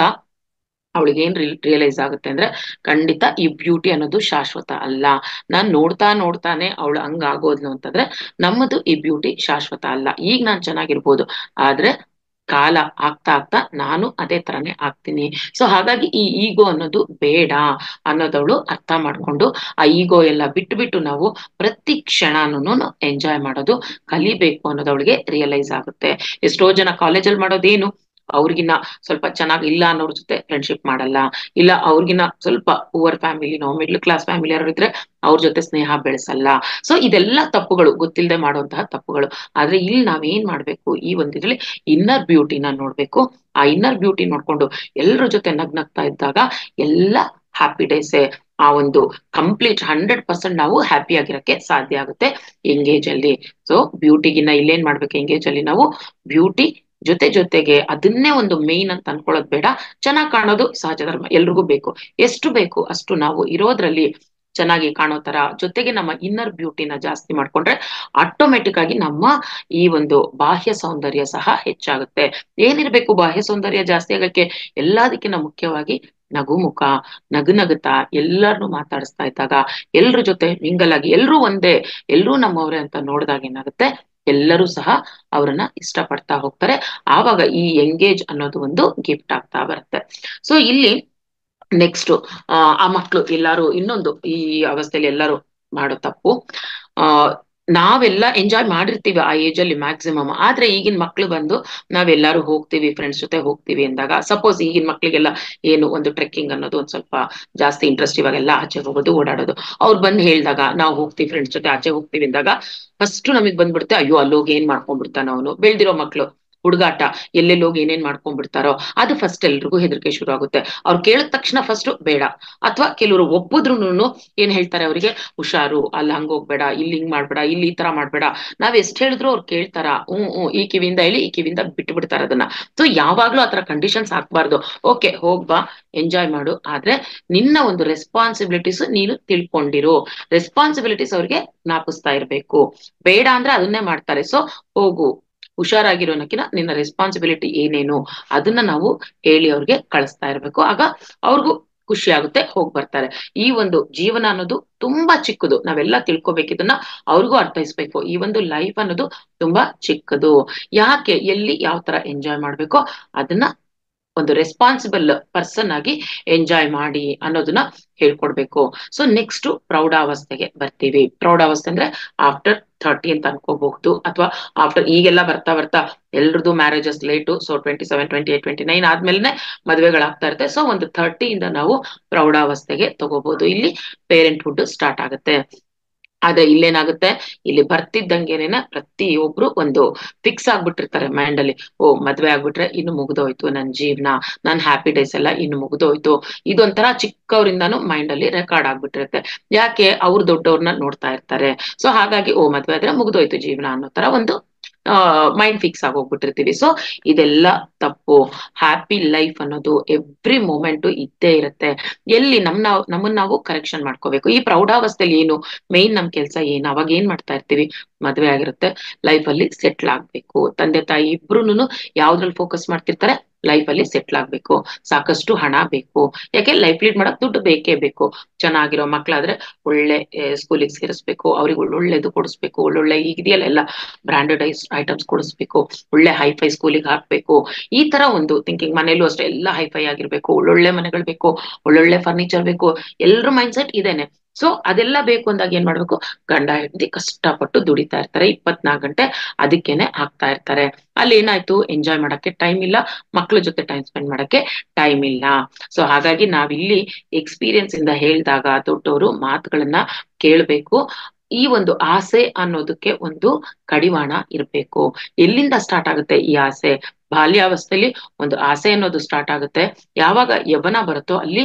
ಅವಳಿಗೆ ಏನ್ ರಿಯಲೈಸ್ ಆಗುತ್ತೆ ಅಂದ್ರೆ ಖಂಡಿತ ಈ ಬ್ಯೂಟಿ ಅನ್ನೋದು ಶಾಶ್ವತ ಅಲ್ಲ ನಾನ್ ನೋಡ್ತಾ ನೋಡ್ತಾನೆ ಅವಳು ಹಂಗ ಆಗೋದ್ಲು ಅಂತಂದ್ರೆ ನಮ್ಮದು ಈ ಬ್ಯೂಟಿ ಶಾಶ್ವತ ಅಲ್ಲ ಈಗ ನಾನ್ ಚೆನ್ನಾಗಿರ್ಬೋದು ಆದ್ರೆ ಕಾಲ ಆಗ್ತಾ ಆಗ್ತಾ ನಾನು ಅದೇ ತರನೇ ಆಗ್ತೀನಿ ಸೊ ಹಾಗಾಗಿ ಈ ಈಗೋ ಅನ್ನೋದು ಬೇಡ ಅನ್ನೋದವಳು ಅರ್ಥ ಮಾಡ್ಕೊಂಡು ಆ ಈಗೋ ಎಲ್ಲ ಬಿಟ್ಟು ಬಿಟ್ಟು ನಾವು ಪ್ರತಿ ಕ್ಷಣನೂ ಎಂಜಾಯ್ ಮಾಡೋದು ಕಲಿಬೇಕು ಅನ್ನೋದು ಅವಳಿಗೆ ರಿಯಲೈಸ್ ಆಗುತ್ತೆ ಎಷ್ಟೋ ಜನ ಕಾಲೇಜಲ್ಲಿ ಮಾಡೋದೇನು ಅವ್ರಿಗಿನ್ನ ಸ್ವಲ್ಪ ಚೆನ್ನಾಗಿ ಇಲ್ಲ ಅನ್ನೋರ್ ಜೊತೆ ಫ್ರೆಂಡ್ಶಿಪ್ ಮಾಡಲ್ಲ ಇಲ್ಲ ಅವ್ರಿಗಿನ್ನ ಸ್ವಲ್ಪ ಪುವರ್ ಫ್ಯಾಮಿಲಿನೋ ಮಿಡ್ಲ್ ಕ್ಲಾಸ್ ಫ್ಯಾಮಿಲಿ ಯಾರು ಇದ್ರೆ ಅವ್ರ ಜೊತೆ ಸ್ನೇಹ ಬೆಳೆಸಲ್ಲ ಸೊ ಇದೆಲ್ಲ ತಪ್ಪುಗಳು ಗೊತ್ತಿಲ್ಲದೆ ಮಾಡುವಂತಹ ತಪ್ಪುಗಳು ಆದ್ರೆ ಇಲ್ಲಿ ನಾವೇನ್ ಮಾಡ್ಬೇಕು ಈ ಒಂದಿದ್ರಲ್ಲಿ ಇನ್ನರ್ ಬ್ಯೂಟಿನ ನೋಡ್ಬೇಕು ಆ ಇನ್ನರ್ ಬ್ಯೂಟಿ ನೋಡ್ಕೊಂಡು ಎಲ್ಲರ ಜೊತೆ ನಗ್ನಗ್ತಾ ಇದ್ದಾಗ ಎಲ್ಲ ಹ್ಯಾಪಿ ಡೇಸೇ ಆ ಒಂದು ಕಂಪ್ಲೀಟ್ ಹಂಡ್ರೆಡ್ ಪರ್ಸೆಂಟ್ ನಾವು ಹ್ಯಾಪಿ ಆಗಿರಕ್ಕೆ ಸಾಧ್ಯ ಆಗುತ್ತೆ ಎಂಗೇಜ್ ಅಲ್ಲಿ ಸೊ ಬ್ಯೂಟಿಗಿನ್ನ ಇಲ್ಲೇನ್ ಮಾಡ್ಬೇಕು ಎಂಗೇಜ್ ಅಲ್ಲಿ ನಾವು ಬ್ಯೂಟಿ ಜೊತೆ ಜೊತೆಗೆ ಅದನ್ನೇ ಒಂದು ಮೇನ್ ಅಂತ ಅನ್ಕೊಳ್ಳೋದು ಬೇಡ ಚೆನ್ನಾಗಿ ಕಾಣೋದು ಸಹಜ ಧರ್ಮ ಎಲ್ರಿಗೂ ಬೇಕು ಎಷ್ಟು ಬೇಕು ಅಷ್ಟು ನಾವು ಇರೋದ್ರಲ್ಲಿ ಚೆನ್ನಾಗಿ ಕಾಣೋ ತರ ಜೊತೆಗೆ ನಮ್ಮ ಇನ್ನರ್ ಬ್ಯೂಟಿನ ಜಾಸ್ತಿ ಮಾಡ್ಕೊಂಡ್ರೆ ಆಟೋಮೆಟಿಕ್ ಆಗಿ ನಮ್ಮ ಈ ಒಂದು ಬಾಹ್ಯ ಸೌಂದರ್ಯ ಸಹ ಹೆಚ್ಚಾಗುತ್ತೆ ಏನಿರ್ಬೇಕು ಬಾಹ್ಯ ಸೌಂದರ್ಯ ಜಾಸ್ತಿ ಆಗಕ್ಕೆ ಎಲ್ಲದಕ್ಕಿಂತ ಮುಖ್ಯವಾಗಿ ನಗುಮುಖ ನಗು ನಗುತ್ತಾ ಎಲ್ಲರನ್ನು ಮಾತಾಡಿಸ್ತಾ ಇದ್ದಾಗ ಎಲ್ರ ಜೊತೆ ಮಿಂಗಲ್ ಆಗಿ ಎಲ್ರೂ ಒಂದೇ ಎಲ್ರೂ ನಮ್ಮವ್ರೆ ಅಂತ ನೋಡಿದಾಗ ಏನಾಗುತ್ತೆ ಎಲ್ಲರೂ ಸಹ ಅವರನ್ನ ಇಷ್ಟಪಡ್ತಾ ಹೋಗ್ತಾರೆ ಆವಾಗ ಈ ಎಂಗೇಜ್ ಅನ್ನೋದು ಒಂದು ಗಿಫ್ಟ್ ಆಗ್ತಾ ಬರುತ್ತೆ ಸೊ ಇಲ್ಲಿ ನೆಕ್ಸ್ಟ್ ಆ ಮಕ್ಳು ಎಲ್ಲಾರು ಇನ್ನೊಂದು ಈ ಅವಸ್ಥೆಯಲ್ಲಿ ಎಲ್ಲರೂ ಮಾಡೋ ತಪ್ಪು ಆ ನಾವೆಲ್ಲ ಎಂಜಾಯ್ ಮಾಡಿರ್ತೀವಿ ಆ ಏಜ್ ಅಲ್ಲಿ ಮ್ಯಾಕ್ಸಿಮಮ್ ಆದ್ರೆ ಈಗಿನ ಮಕ್ಳು ಬಂದು ನಾವೆಲ್ಲರೂ ಹೋಗ್ತೀವಿ ಫ್ರೆಂಡ್ಸ್ ಜೊತೆ ಹೋಗ್ತೀವಿ ಅಂದಾಗ ಸಪೋಸ್ ಈಗಿನ ಮಕ್ಳಿಗೆಲ್ಲ ಏನು ಒಂದು ಟ್ರೆಕ್ಕಿಂಗ್ ಅನ್ನೋದು ಒಂದ್ ಸ್ವಲ್ಪ ಜಾಸ್ತಿ ಇಂಟ್ರೆಸ್ಟ್ ಇವಾಗೆಲ್ಲ ಆಚೆ ಹೋಗೋದು ಓಡಾಡೋದು ಅವ್ರು ಬಂದು ಹೇಳಿದಾಗ ನಾವು ಹೋಗ್ತೀವಿ ಫ್ರೆಂಡ್ಸ್ ಜೊತೆ ಆಚೆ ಹೋಗ್ತೀವಿ ಅಂದಾಗ ಫಸ್ಟ್ ನಮಗ್ ಬಂದ್ಬಿಡುತ್ತೆ ಅಯ್ಯೋ ಅಲ್ಲೋಗಿ ಏನ್ ಮಾಡ್ಕೊಂಡ್ಬಿಡ್ತಾನ ಅವನು ಬೆಳ್ದಿರೋ ಮಕ್ಳು ಹುಡುಗಾಟ ಎಲ್ಲೆಲ್ಲಿ ಹೋಗಿ ಏನೇನ್ ಮಾಡ್ಕೊಂಡ್ಬಿಡ್ತಾರೋ ಅದು ಫಸ್ಟ್ ಎಲ್ರಿಗೂ ಹೆದರಿಕೆ ಶುರು ಆಗುತ್ತೆ ಅವ್ರು ಕೇಳಿದ ತಕ್ಷಣ ಫಸ್ಟ್ ಬೇಡ ಅಥವಾ ಕೆಲವರು ಒಪ್ಪಿದ್ರು ಏನ್ ಹೇಳ್ತಾರೆ ಅವರಿಗೆ ಹುಷಾರು ಅಲ್ಲಿ ಹಂಗ ಹೋಗ್ಬೇಡ ಇಲ್ಲಿ ಹಿಂಗ್ ಮಾಡ್ಬೇಡ ಇಲ್ಲಿ ಈ ತರ ಮಾಡ್ಬೇಡ ನಾವ್ ಎಷ್ಟ್ ಹೇಳಿದ್ರು ಅವ್ರು ಕೇಳ್ತಾರ ಹ್ಮ್ ಹ್ಮ್ ಈ ಕಿವಿಯಿಂದ ಹೇಳಿ ಈ ಕಿವಿಯಿಂದ ಬಿಟ್ಟು ಬಿಡ್ತಾರ ಅದನ್ನ ಸೊ ಯಾವಾಗ್ಲೂ ಆತರ ಕಂಡೀಷನ್ಸ್ ಹಾಕ್ಬಾರ್ದು ಓಕೆ ಹೋಗ್ಬಾ ಎಂಜಾಯ್ ಮಾಡು ಆದ್ರೆ ನಿನ್ನ ಒಂದು ರೆಸ್ಪಾನ್ಸಿಬಿಲಿಟೀಸ್ ನೀನು ತಿಳ್ಕೊಂಡಿರು ರೆಸ್ಪಾನ್ಸಿಬಿಲಿಟೀಸ್ ಅವ್ರಿಗೆ ಜ್ಞಾಪಿಸ್ತಾ ಇರ್ಬೇಕು ಬೇಡ ಅಂದ್ರೆ ಅದನ್ನೇ ಮಾಡ್ತಾರೆ ಸೊ ಹೋಗು ಹುಷಾರಾಗಿರೋನಕ್ಕಿನ ನಿನ್ನ ರೆಸ್ಪಾನ್ಸಿಬಿಲಿಟಿ ಏನೇನು ಅದನ್ನ ನಾವು ಹೇಳಿ ಅವ್ರಿಗೆ ಕಳಿಸ್ತಾ ಇರ್ಬೇಕು ಆಗ ಅವ್ರಿಗೂ ಖುಷಿ ಆಗುತ್ತೆ ಹೋಗ್ ಬರ್ತಾರೆ ಈ ಒಂದು ಜೀವನ ಅನ್ನೋದು ತುಂಬಾ ಚಿಕ್ಕದು ನಾವೆಲ್ಲ ತಿಳ್ಕೊಬೇಕಿದನ್ನ ಅವ್ರಿಗೂ ಅರ್ಥೈಸ್ಬೇಕು ಈ ಒಂದು ಲೈಫ್ ಅನ್ನೋದು ತುಂಬಾ ಚಿಕ್ಕದು ಯಾಕೆ ಎಲ್ಲಿ ಯಾವ ತರ ಎಂಜಾಯ್ ಮಾಡ್ಬೇಕೋ ಅದನ್ನ ಒಂದು ರೆಸ್ಪಾನ್ಸಿಬಲ್ ಪರ್ಸನ್ ಆಗಿ ಎಂಜಾಯ್ ಮಾಡಿ ಅನ್ನೋದನ್ನ ಹೇಳ್ಕೊಡ್ಬೇಕು ಸೊ ನೆಕ್ಸ್ಟ್ ಪ್ರೌಢಾವಸ್ಥೆಗೆ ಬರ್ತೀವಿ ಪ್ರೌಢಾವಸ್ಥೆ ಅಂದ್ರೆ ಆಫ್ಟರ್ ಥರ್ಟಿ ಅಂತ ಅನ್ಕೋಬಹುದು ಅಥವಾ ಆಫ್ಟರ್ ಈಗೆಲ್ಲ ಬರ್ತಾ ಬರ್ತಾ ಎಲ್ರದ್ದು marriages late so twenty seven twenty eight twenty nine ಆದ್ಮೇಲೆ ಮದುವೆಗಳಾಗ್ತಾ ಇರುತ್ತೆ ಸೊ ಒಂದು ಥರ್ಟಿಯಿಂದ ನಾವು ಪ್ರೌಢಾವಸ್ಥೆಗೆ ತಗೋಬಹುದು ಇಲ್ಲಿ ಪೇರೆಂಟ್ಹುಡ್ ಸ್ಟಾರ್ಟ್ ಆಗುತ್ತೆ ಅದೇ ಇಲ್ಲೇನಾಗುತ್ತೆ ಇಲ್ಲಿ ಬರ್ತಿದ್ದಂಗೆನೇನ ಪ್ರತಿಯೊಬ್ರು ಒಂದು ಫಿಕ್ಸ್ ಆಗ್ಬಿಟ್ಟಿರ್ತಾರೆ ಮೈಂಡ್ ಅಲ್ಲಿ ಓ ಮದ್ವೆ ಆಗ್ಬಿಟ್ರೆ ಇನ್ನು ಮುಗ್ದೋಯ್ತು ನನ್ ಜೀವನ ನನ್ ಹ್ಯಾಪಿ ಡೇಸ್ ಎಲ್ಲ ಇನ್ನು ಮುಗ್ದೋಯ್ತು ಇದೊಂಥರ ಚಿಕ್ಕವರಿಂದಾನು ಮೈಂಡ್ ಅಲ್ಲಿ ರೆಕಾರ್ಡ್ ಆಗ್ಬಿಟ್ಟಿರುತ್ತೆ ಯಾಕೆ ಅವ್ರು ದೊಡ್ಡವ್ರನ್ನ ನೋಡ್ತಾ ಇರ್ತಾರೆ ಸೊ ಹಾಗಾಗಿ ಓ ಮದ್ವೆ ಆದ್ರೆ ಮುಗ್ದೋಯ್ತು ಜೀವನ ಅನ್ನೋ ತರ ಒಂದು ಮೈಂಡ್ ಫಿಕ್ಸ್ ಆಗೋಗ್ಬಿಟ್ಟಿರ್ತೀವಿ ಸೊ ಇದೆಲ್ಲ ತಪ್ಪು ಹ್ಯಾಪಿ ಲೈಫ್ ಅನ್ನೋದು ಎವ್ರಿ ಮೂಮೆಂಟ್ ಇದ್ದೇ ಇರುತ್ತೆ ಎಲ್ಲಿ ನಮ್ ನಾವು ನಮ್ಮನ್ನ ನಾವು ಕರೆಕ್ಷನ್ ಮಾಡ್ಕೋಬೇಕು ಈ ಪ್ರೌಢಾವಸ್ಥೆಯಲ್ಲಿ ಏನು ಮೇನ್ ನಮ್ ಕೆಲ್ಸ ಏನು ಅವಾಗ ಏನ್ ಮಾಡ್ತಾ ಇರ್ತೀವಿ ಮದ್ವೆ ಆಗಿರುತ್ತೆ ಲೈಫ್ ಅಲ್ಲಿ ಸೆಟ್ಲ್ ಆಗ್ಬೇಕು ತಂದೆ ತಾಯಿ ಇಬ್ರುನು ಯಾವ್ದ್ರಲ್ಲಿ ಫೋಕಸ್ ಮಾಡ್ತಿರ್ತಾರೆ ಲೈಫ್ ಅಲ್ಲಿ ಸೆಟ್ಲ್ ಆಗ್ಬೇಕು ಸಾಕಷ್ಟು ಹಣ ಬೇಕು ಯಾಕೆ ಲೈಫ್ ಲೀಡ್ ಮಾಡಕ್ ದುಡ್ಡು ಬೇಕೇ ಬೇಕು ಚೆನ್ನಾಗಿರೋ ಮಕ್ಳಾದ್ರೆ ಒಳ್ಳೆ ಸ್ಕೂಲಿಗೆ ಸೇರಿಸ್ಬೇಕು ಅವ್ರಿಗೆ ಒಳ್ಳೊಳ್ಳೆದು ಕೊಡಿಸ್ಬೇಕು ಒಳ್ಳೊಳ್ಳೆ ಇದೆಯಲ್ಲ ಎಲ್ಲ ಬ್ರಾಂಡೆಡ್ ಐಟಮ್ಸ್ ಕೊಡಿಸ್ಬೇಕು ಒಳ್ಳೆ ಹೈಫೈ ಸ್ಕೂಲಿಗೆ ಹಾಕ್ಬೇಕು ಈ ತರ ಒಂದು ಥಿಂಕಿಂಗ್ ಮನೇಲೂ ಅಷ್ಟೇ ಎಲ್ಲ ಹೈಫೈ ಆಗಿರ್ಬೇಕು ಒಳ್ಳೊಳ್ಳೆ ಮನೆಗಳು ಬೇಕು ಒಳ್ಳೊಳ್ಳೆ ಫರ್ನಿಚರ್ ಬೇಕು ಎಲ್ರ ಮೈಂಡ್ ಸೆಟ್ ಇದೇನೆ ಸೊ ಅದೆಲ್ಲ ಬೇಕು ಅಂದಾಗ ಏನ್ ಮಾಡ್ಬೇಕು ಗಂಡ ಹೆಂಡತಿ ಕಷ್ಟಪಟ್ಟು ದುಡಿತಾ ಇರ್ತಾರೆ ಇಪ್ಪತ್ನಾಲ್ಕು ಗಂಟೆ ಅದಕ್ಕೇನೆ ಹಾಕ್ತಾ ಇರ್ತಾರೆ ಅಲ್ಲಿ ಏನಾಯ್ತು ಎಂಜಾಯ್ ಮಾಡಕ್ಕೆ ಟೈಮ್ ಇಲ್ಲ ಮಕ್ಳ ಜೊತೆ ಟೈಮ್ ಸ್ಪೆಂಡ್ ಮಾಡಕ್ಕೆ ಟೈಮ್ ಇಲ್ಲ ಸೊ ಹಾಗಾಗಿ ನಾವಿಲ್ಲಿ ಎಕ್ಸ್ಪೀರಿಯನ್ಸ್ ಇಂದ ಹೇಳಿದಾಗ ದೊಡ್ಡವರು ಮಾತುಗಳನ್ನ ಕೇಳ್ಬೇಕು ಈ ಒಂದು ಆಸೆ ಅನ್ನೋದಕ್ಕೆ ಒಂದು ಕಡಿವಾಣ ಇರ್ಬೇಕು ಎಲ್ಲಿಂದ ಸ್ಟಾರ್ಟ್ ಆಗುತ್ತೆ ಈ ಆಸೆ ಬಾಲ್ಯಾವಸ್ಥೆಯಲ್ಲಿ ಒಂದು ಆಸೆ ಅನ್ನೋದು ಸ್ಟಾರ್ಟ್ ಆಗುತ್ತೆ ಯಾವಾಗ ಯವನ ಬರುತ್ತೋ ಅಲ್ಲಿ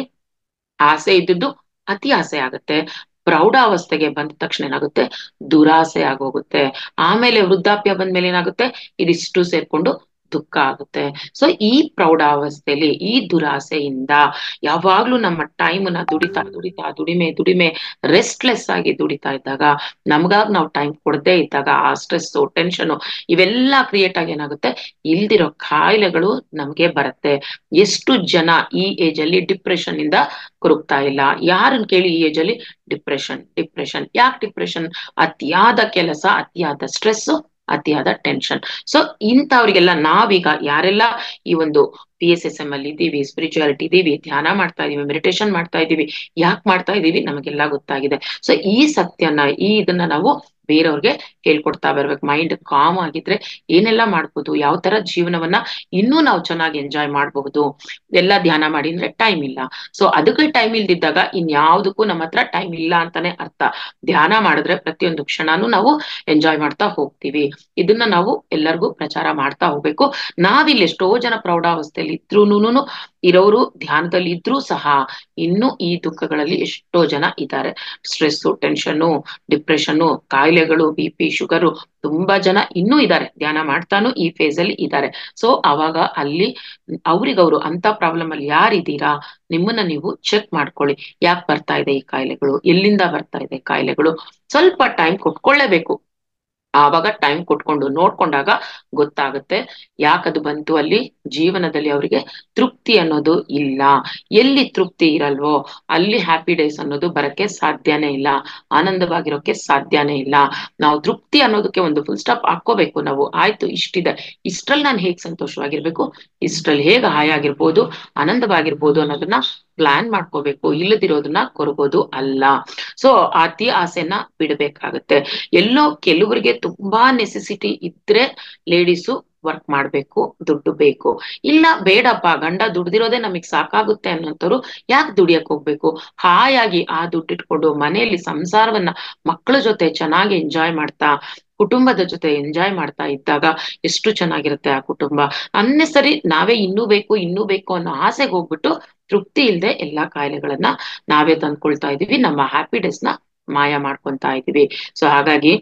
ಆಸೆ ಇದ್ದಿದ್ದು ಅತಿ ಆಸೆ ಆಗುತ್ತೆ ಪ್ರೌಢಾವಸ್ಥೆಗೆ ಬಂದ ತಕ್ಷಣ ಏನಾಗುತ್ತೆ ದುರಾಸೆ ಆಗೋಗುತ್ತೆ ಆಮೇಲೆ ವೃದ್ಧಾಪ್ಯ ಬಂದ್ಮೇಲೆ ಏನಾಗುತ್ತೆ ಇದಿಷ್ಟು ಸೇರ್ಕೊಂಡು ದುಃಖ ಆಗುತ್ತೆ ಸೊ ಈ ಪ್ರೌಢಾವಸ್ಥೆಯಲ್ಲಿ ಈ ದುರಾಸೆಯಿಂದ ಯಾವಾಗ್ಲೂ ನಮ್ಮ ಟೈಮ್ ನ ದುಡಿತಾ ದುಡಿತಾ ದುಡಿಮೆ ದುಡಿಮೆ ರೆಸ್ಟ್ಲೆಸ್ ಆಗಿ ದುಡಿತಾ ಇದ್ದಾಗ ನಮ್ಗಾಗ್ ನಾವು ಟೈಮ್ ಕೊಡದೇ ಇದ್ದಾಗ ಆ ಸ್ಟ್ರೆಸ್ ಟೆನ್ಷನ್ ಇವೆಲ್ಲ ಕ್ರಿಯೇಟ್ ಆಗಿ ಏನಾಗುತ್ತೆ ಇಲ್ದಿರೋ ಕಾಯಿಲೆಗಳು ನಮ್ಗೆ ಬರುತ್ತೆ ಎಷ್ಟು ಜನ ಈ ಏಜ್ ಅಲ್ಲಿ ಡಿಪ್ರೆಷನ್ ಇಂದ ಕೊರಗ್ತಾ ಇಲ್ಲ ಯಾರನ್ನ ಕೇಳಿ ಈ ಏಜ್ ಅಲ್ಲಿ ಡಿಪ್ರೆಷನ್ ಡಿಪ್ರೆಷನ್ ಯಾಕೆ ಡಿಪ್ರೆಷನ್ ಅತಿಯಾದ ಕೆಲಸ ಅತಿಯಾದ ಸ್ಟ್ರೆಸ್ ಅತಿಯಾದ ಟೆನ್ಷನ್ ಸೊ ಇಂಥವ್ರಿಗೆಲ್ಲ ನಾವೀಗ ಯಾರೆಲ್ಲ ಈ ಒಂದು ಪಿ ಎಸ್ ಎಸ್ ಎಂ ಅಲ್ಲಿ ಇದ್ದೀವಿ ಸ್ಪಿರಿಚುವಾಲಿಟಿ ಇದೀವಿ ಧ್ಯಾನ ಮಾಡ್ತಾ ಇದೀವಿ ಮೆಡಿಟೇಷನ್ ಮಾಡ್ತಾ ಇದೀವಿ ಯಾಕೆ ಮಾಡ್ತಾ ಇದೀವಿ ನಮಗೆಲ್ಲ ಗೊತ್ತಾಗಿದೆ ಸೊ ಈ ಸತ್ಯನ ಈ ಇದನ್ನ ನಾವು ಬೇರೆಯವ್ರಿಗೆ ಹೇಳ್ಕೊಡ್ತಾ ಬರ್ಬೇಕು ಮೈಂಡ್ ಕಾಮ್ ಆಗಿದ್ರೆ ಏನೆಲ್ಲ ಮಾಡ್ಬೋದು ಯಾವ ತರ ಜೀವನವನ್ನ ಇನ್ನೂ ನಾವು ಚೆನ್ನಾಗಿ ಎಂಜಾಯ್ ಮಾಡಬಹುದು ಎಲ್ಲ ಧ್ಯಾನ ಮಾಡಿ ಅಂದ್ರೆ ಟೈಮ್ ಇಲ್ಲ ಸೊ ಅದಕ್ಕೆ ಟೈಮ್ ಇಲ್ದಿದ್ದಾಗ ಇನ್ಯಾವುದಕ್ಕೂ ನಮ್ಮ ಹತ್ರ ಟೈಮ್ ಇಲ್ಲ ಅಂತಾನೆ ಅರ್ಥ ಧ್ಯಾನ ಮಾಡಿದ್ರೆ ಪ್ರತಿಯೊಂದು ಕ್ಷಣನೂ ನಾವು ಎಂಜಾಯ್ ಮಾಡ್ತಾ ಹೋಗ್ತೀವಿ ಇದನ್ನ ನಾವು ಎಲ್ಲರಿಗೂ ಪ್ರಚಾರ ಮಾಡ್ತಾ ಹೋಗ್ಬೇಕು ನಾವಿಲ್ಲಿ ಎಷ್ಟೋ ಜನ ಪ್ರೌಢಾವಸ್ಥೆಯಲ್ಲಿ ಇದ್ರೂನು ಇರೋರು ಧ್ಯಾನದಲ್ಲಿ ಇದ್ರೂ ಸಹ ಇನ್ನು ಈ ದುಃಖಗಳಲ್ಲಿ ಎಷ್ಟೋ ಜನ ಇದ್ದಾರೆ ಸ್ಟ್ರೆಸ್ಸು ಟೆನ್ಷನ್ನು ಡಿಪ್ರೆಷನ್ನು ಕಾಯಿಲೆಗಳು ಬಿ ಪಿ ಶುಗರು ತುಂಬಾ ಜನ ಇನ್ನೂ ಇದ್ದಾರೆ ಧ್ಯಾನ ಮಾಡ್ತಾನು ಈ ಫೇಸ್ ಅಲ್ಲಿ ಇದ್ದಾರೆ ಸೊ ಅವಾಗ ಅಲ್ಲಿ ಅವ್ರಿಗವ್ರು ಅಂತ ಪ್ರಾಬ್ಲಮ್ ಅಲ್ಲಿ ಯಾರಿದ್ದೀರಾ ನಿಮ್ಮನ್ನ ನೀವು ಚೆಕ್ ಮಾಡ್ಕೊಳ್ಳಿ ಯಾಕೆ ಬರ್ತಾ ಇದೆ ಈ ಕಾಯಿಲೆಗಳು ಎಲ್ಲಿಂದ ಬರ್ತಾ ಇದೆ ಕಾಯಿಲೆಗಳು ಸ್ವಲ್ಪ ಟೈಮ್ ಕೊಟ್ಕೊಳ್ಳೇಬೇಕು ಆವಾಗ ಟೈಮ್ ಕೊಟ್ಕೊಂಡು ನೋಡ್ಕೊಂಡಾಗ ಗೊತ್ತಾಗುತ್ತೆ ಯಾಕದು ಬಂತು ಅಲ್ಲಿ ಜೀವನದಲ್ಲಿ ಅವರಿಗೆ ತೃಪ್ತಿ ಅನ್ನೋದು ಇಲ್ಲ ಎಲ್ಲಿ ತೃಪ್ತಿ ಇರಲ್ವೋ ಅಲ್ಲಿ ಹ್ಯಾಪಿ ಡೇಸ್ ಅನ್ನೋದು ಬರಕ್ಕೆ ಸಾಧ್ಯನೇ ಇಲ್ಲ ಆನಂದವಾಗಿರೋಕೆ ಸಾಧ್ಯನೇ ಇಲ್ಲ ನಾವು ತೃಪ್ತಿ ಅನ್ನೋದಕ್ಕೆ ಒಂದು ಫುಲ್ ಸ್ಟಾಪ್ ಹಾಕೋಬೇಕು ನಾವು ಆಯ್ತು ಇಷ್ಟಿದೆ ಇಷ್ಟ್ರಲ್ಲಿ ನಾನು ಹೇಗ್ ಸಂತೋಷವಾಗಿರ್ಬೇಕು ಇಷ್ಟ್ರಲ್ಲಿ ಹೇಗ್ ಹಾಯಾಗಿರ್ಬೋದು ಆನಂದವಾಗಿರ್ಬೋದು ಅನ್ನೋದನ್ನ ಪ್ಲಾನ್ ಮಾಡ್ಕೋಬೇಕು ಇಲ್ಲದಿರೋದನ್ನ ಕೊರಗೋದು ಅಲ್ಲ ಸೊ ಅತಿ ಆಸೆನ ಬಿಡಬೇಕಾಗತ್ತೆ ಎಲ್ಲೋ ಕೆಲವರಿಗೆ ತುಂಬಾ ನೆಸೆಸಿಟಿ ಇದ್ರೆ ಲೇಡೀಸು ವರ್ಕ್ ಮಾಡ್ಬೇಕು ದುಡ್ಡು ಬೇಕು ಇಲ್ಲ ಬೇಡಪ್ಪ ಗಂಡ ದುಡ್ದಿರೋದೇ ನಮಗ್ ಸಾಕಾಗುತ್ತೆ ಅನ್ನೋಂಥವ್ರು ಯಾಕೆ ದುಡಿಯಕ್ ಹೋಗ್ಬೇಕು ಹಾಯಾಗಿ ಆ ದುಡ್ಡು ಇಟ್ಕೊಂಡು ಮನೆಯಲ್ಲಿ ಸಂಸಾರವನ್ನ ಮಕ್ಕಳ ಜೊತೆ ಚೆನ್ನಾಗಿ ಎಂಜಾಯ್ ಮಾಡ್ತಾ ಕುಟುಂಬದ ಜೊತೆ ಎಂಜಾಯ್ ಮಾಡ್ತಾ ಇದ್ದಾಗ ಎಷ್ಟು ಚೆನ್ನಾಗಿರುತ್ತೆ ಆ ಕುಟುಂಬ ಅನ್ನೆಸರಿ ನಾವೇ ಇನ್ನೂ ಬೇಕು ಇನ್ನೂ ಬೇಕು ಅನ್ನೋ ಆಸೆಗೆ ಹೋಗ್ಬಿಟ್ಟು ತೃಪ್ತಿ ಇಲ್ಲದೆ ಎಲ್ಲಾ ಕಾಯಿಲೆಗಳನ್ನ ನಾವೇ ತಂದ್ಕೊಳ್ತಾ ಇದೀವಿ ನಮ್ಮ ಹ್ಯಾಪಿ ಡೇಸ್ ನ ಮಾಯ ಮಾಡ್ಕೊಂತಾ ಇದೀವಿ ಸೊ ಹಾಗಾಗಿ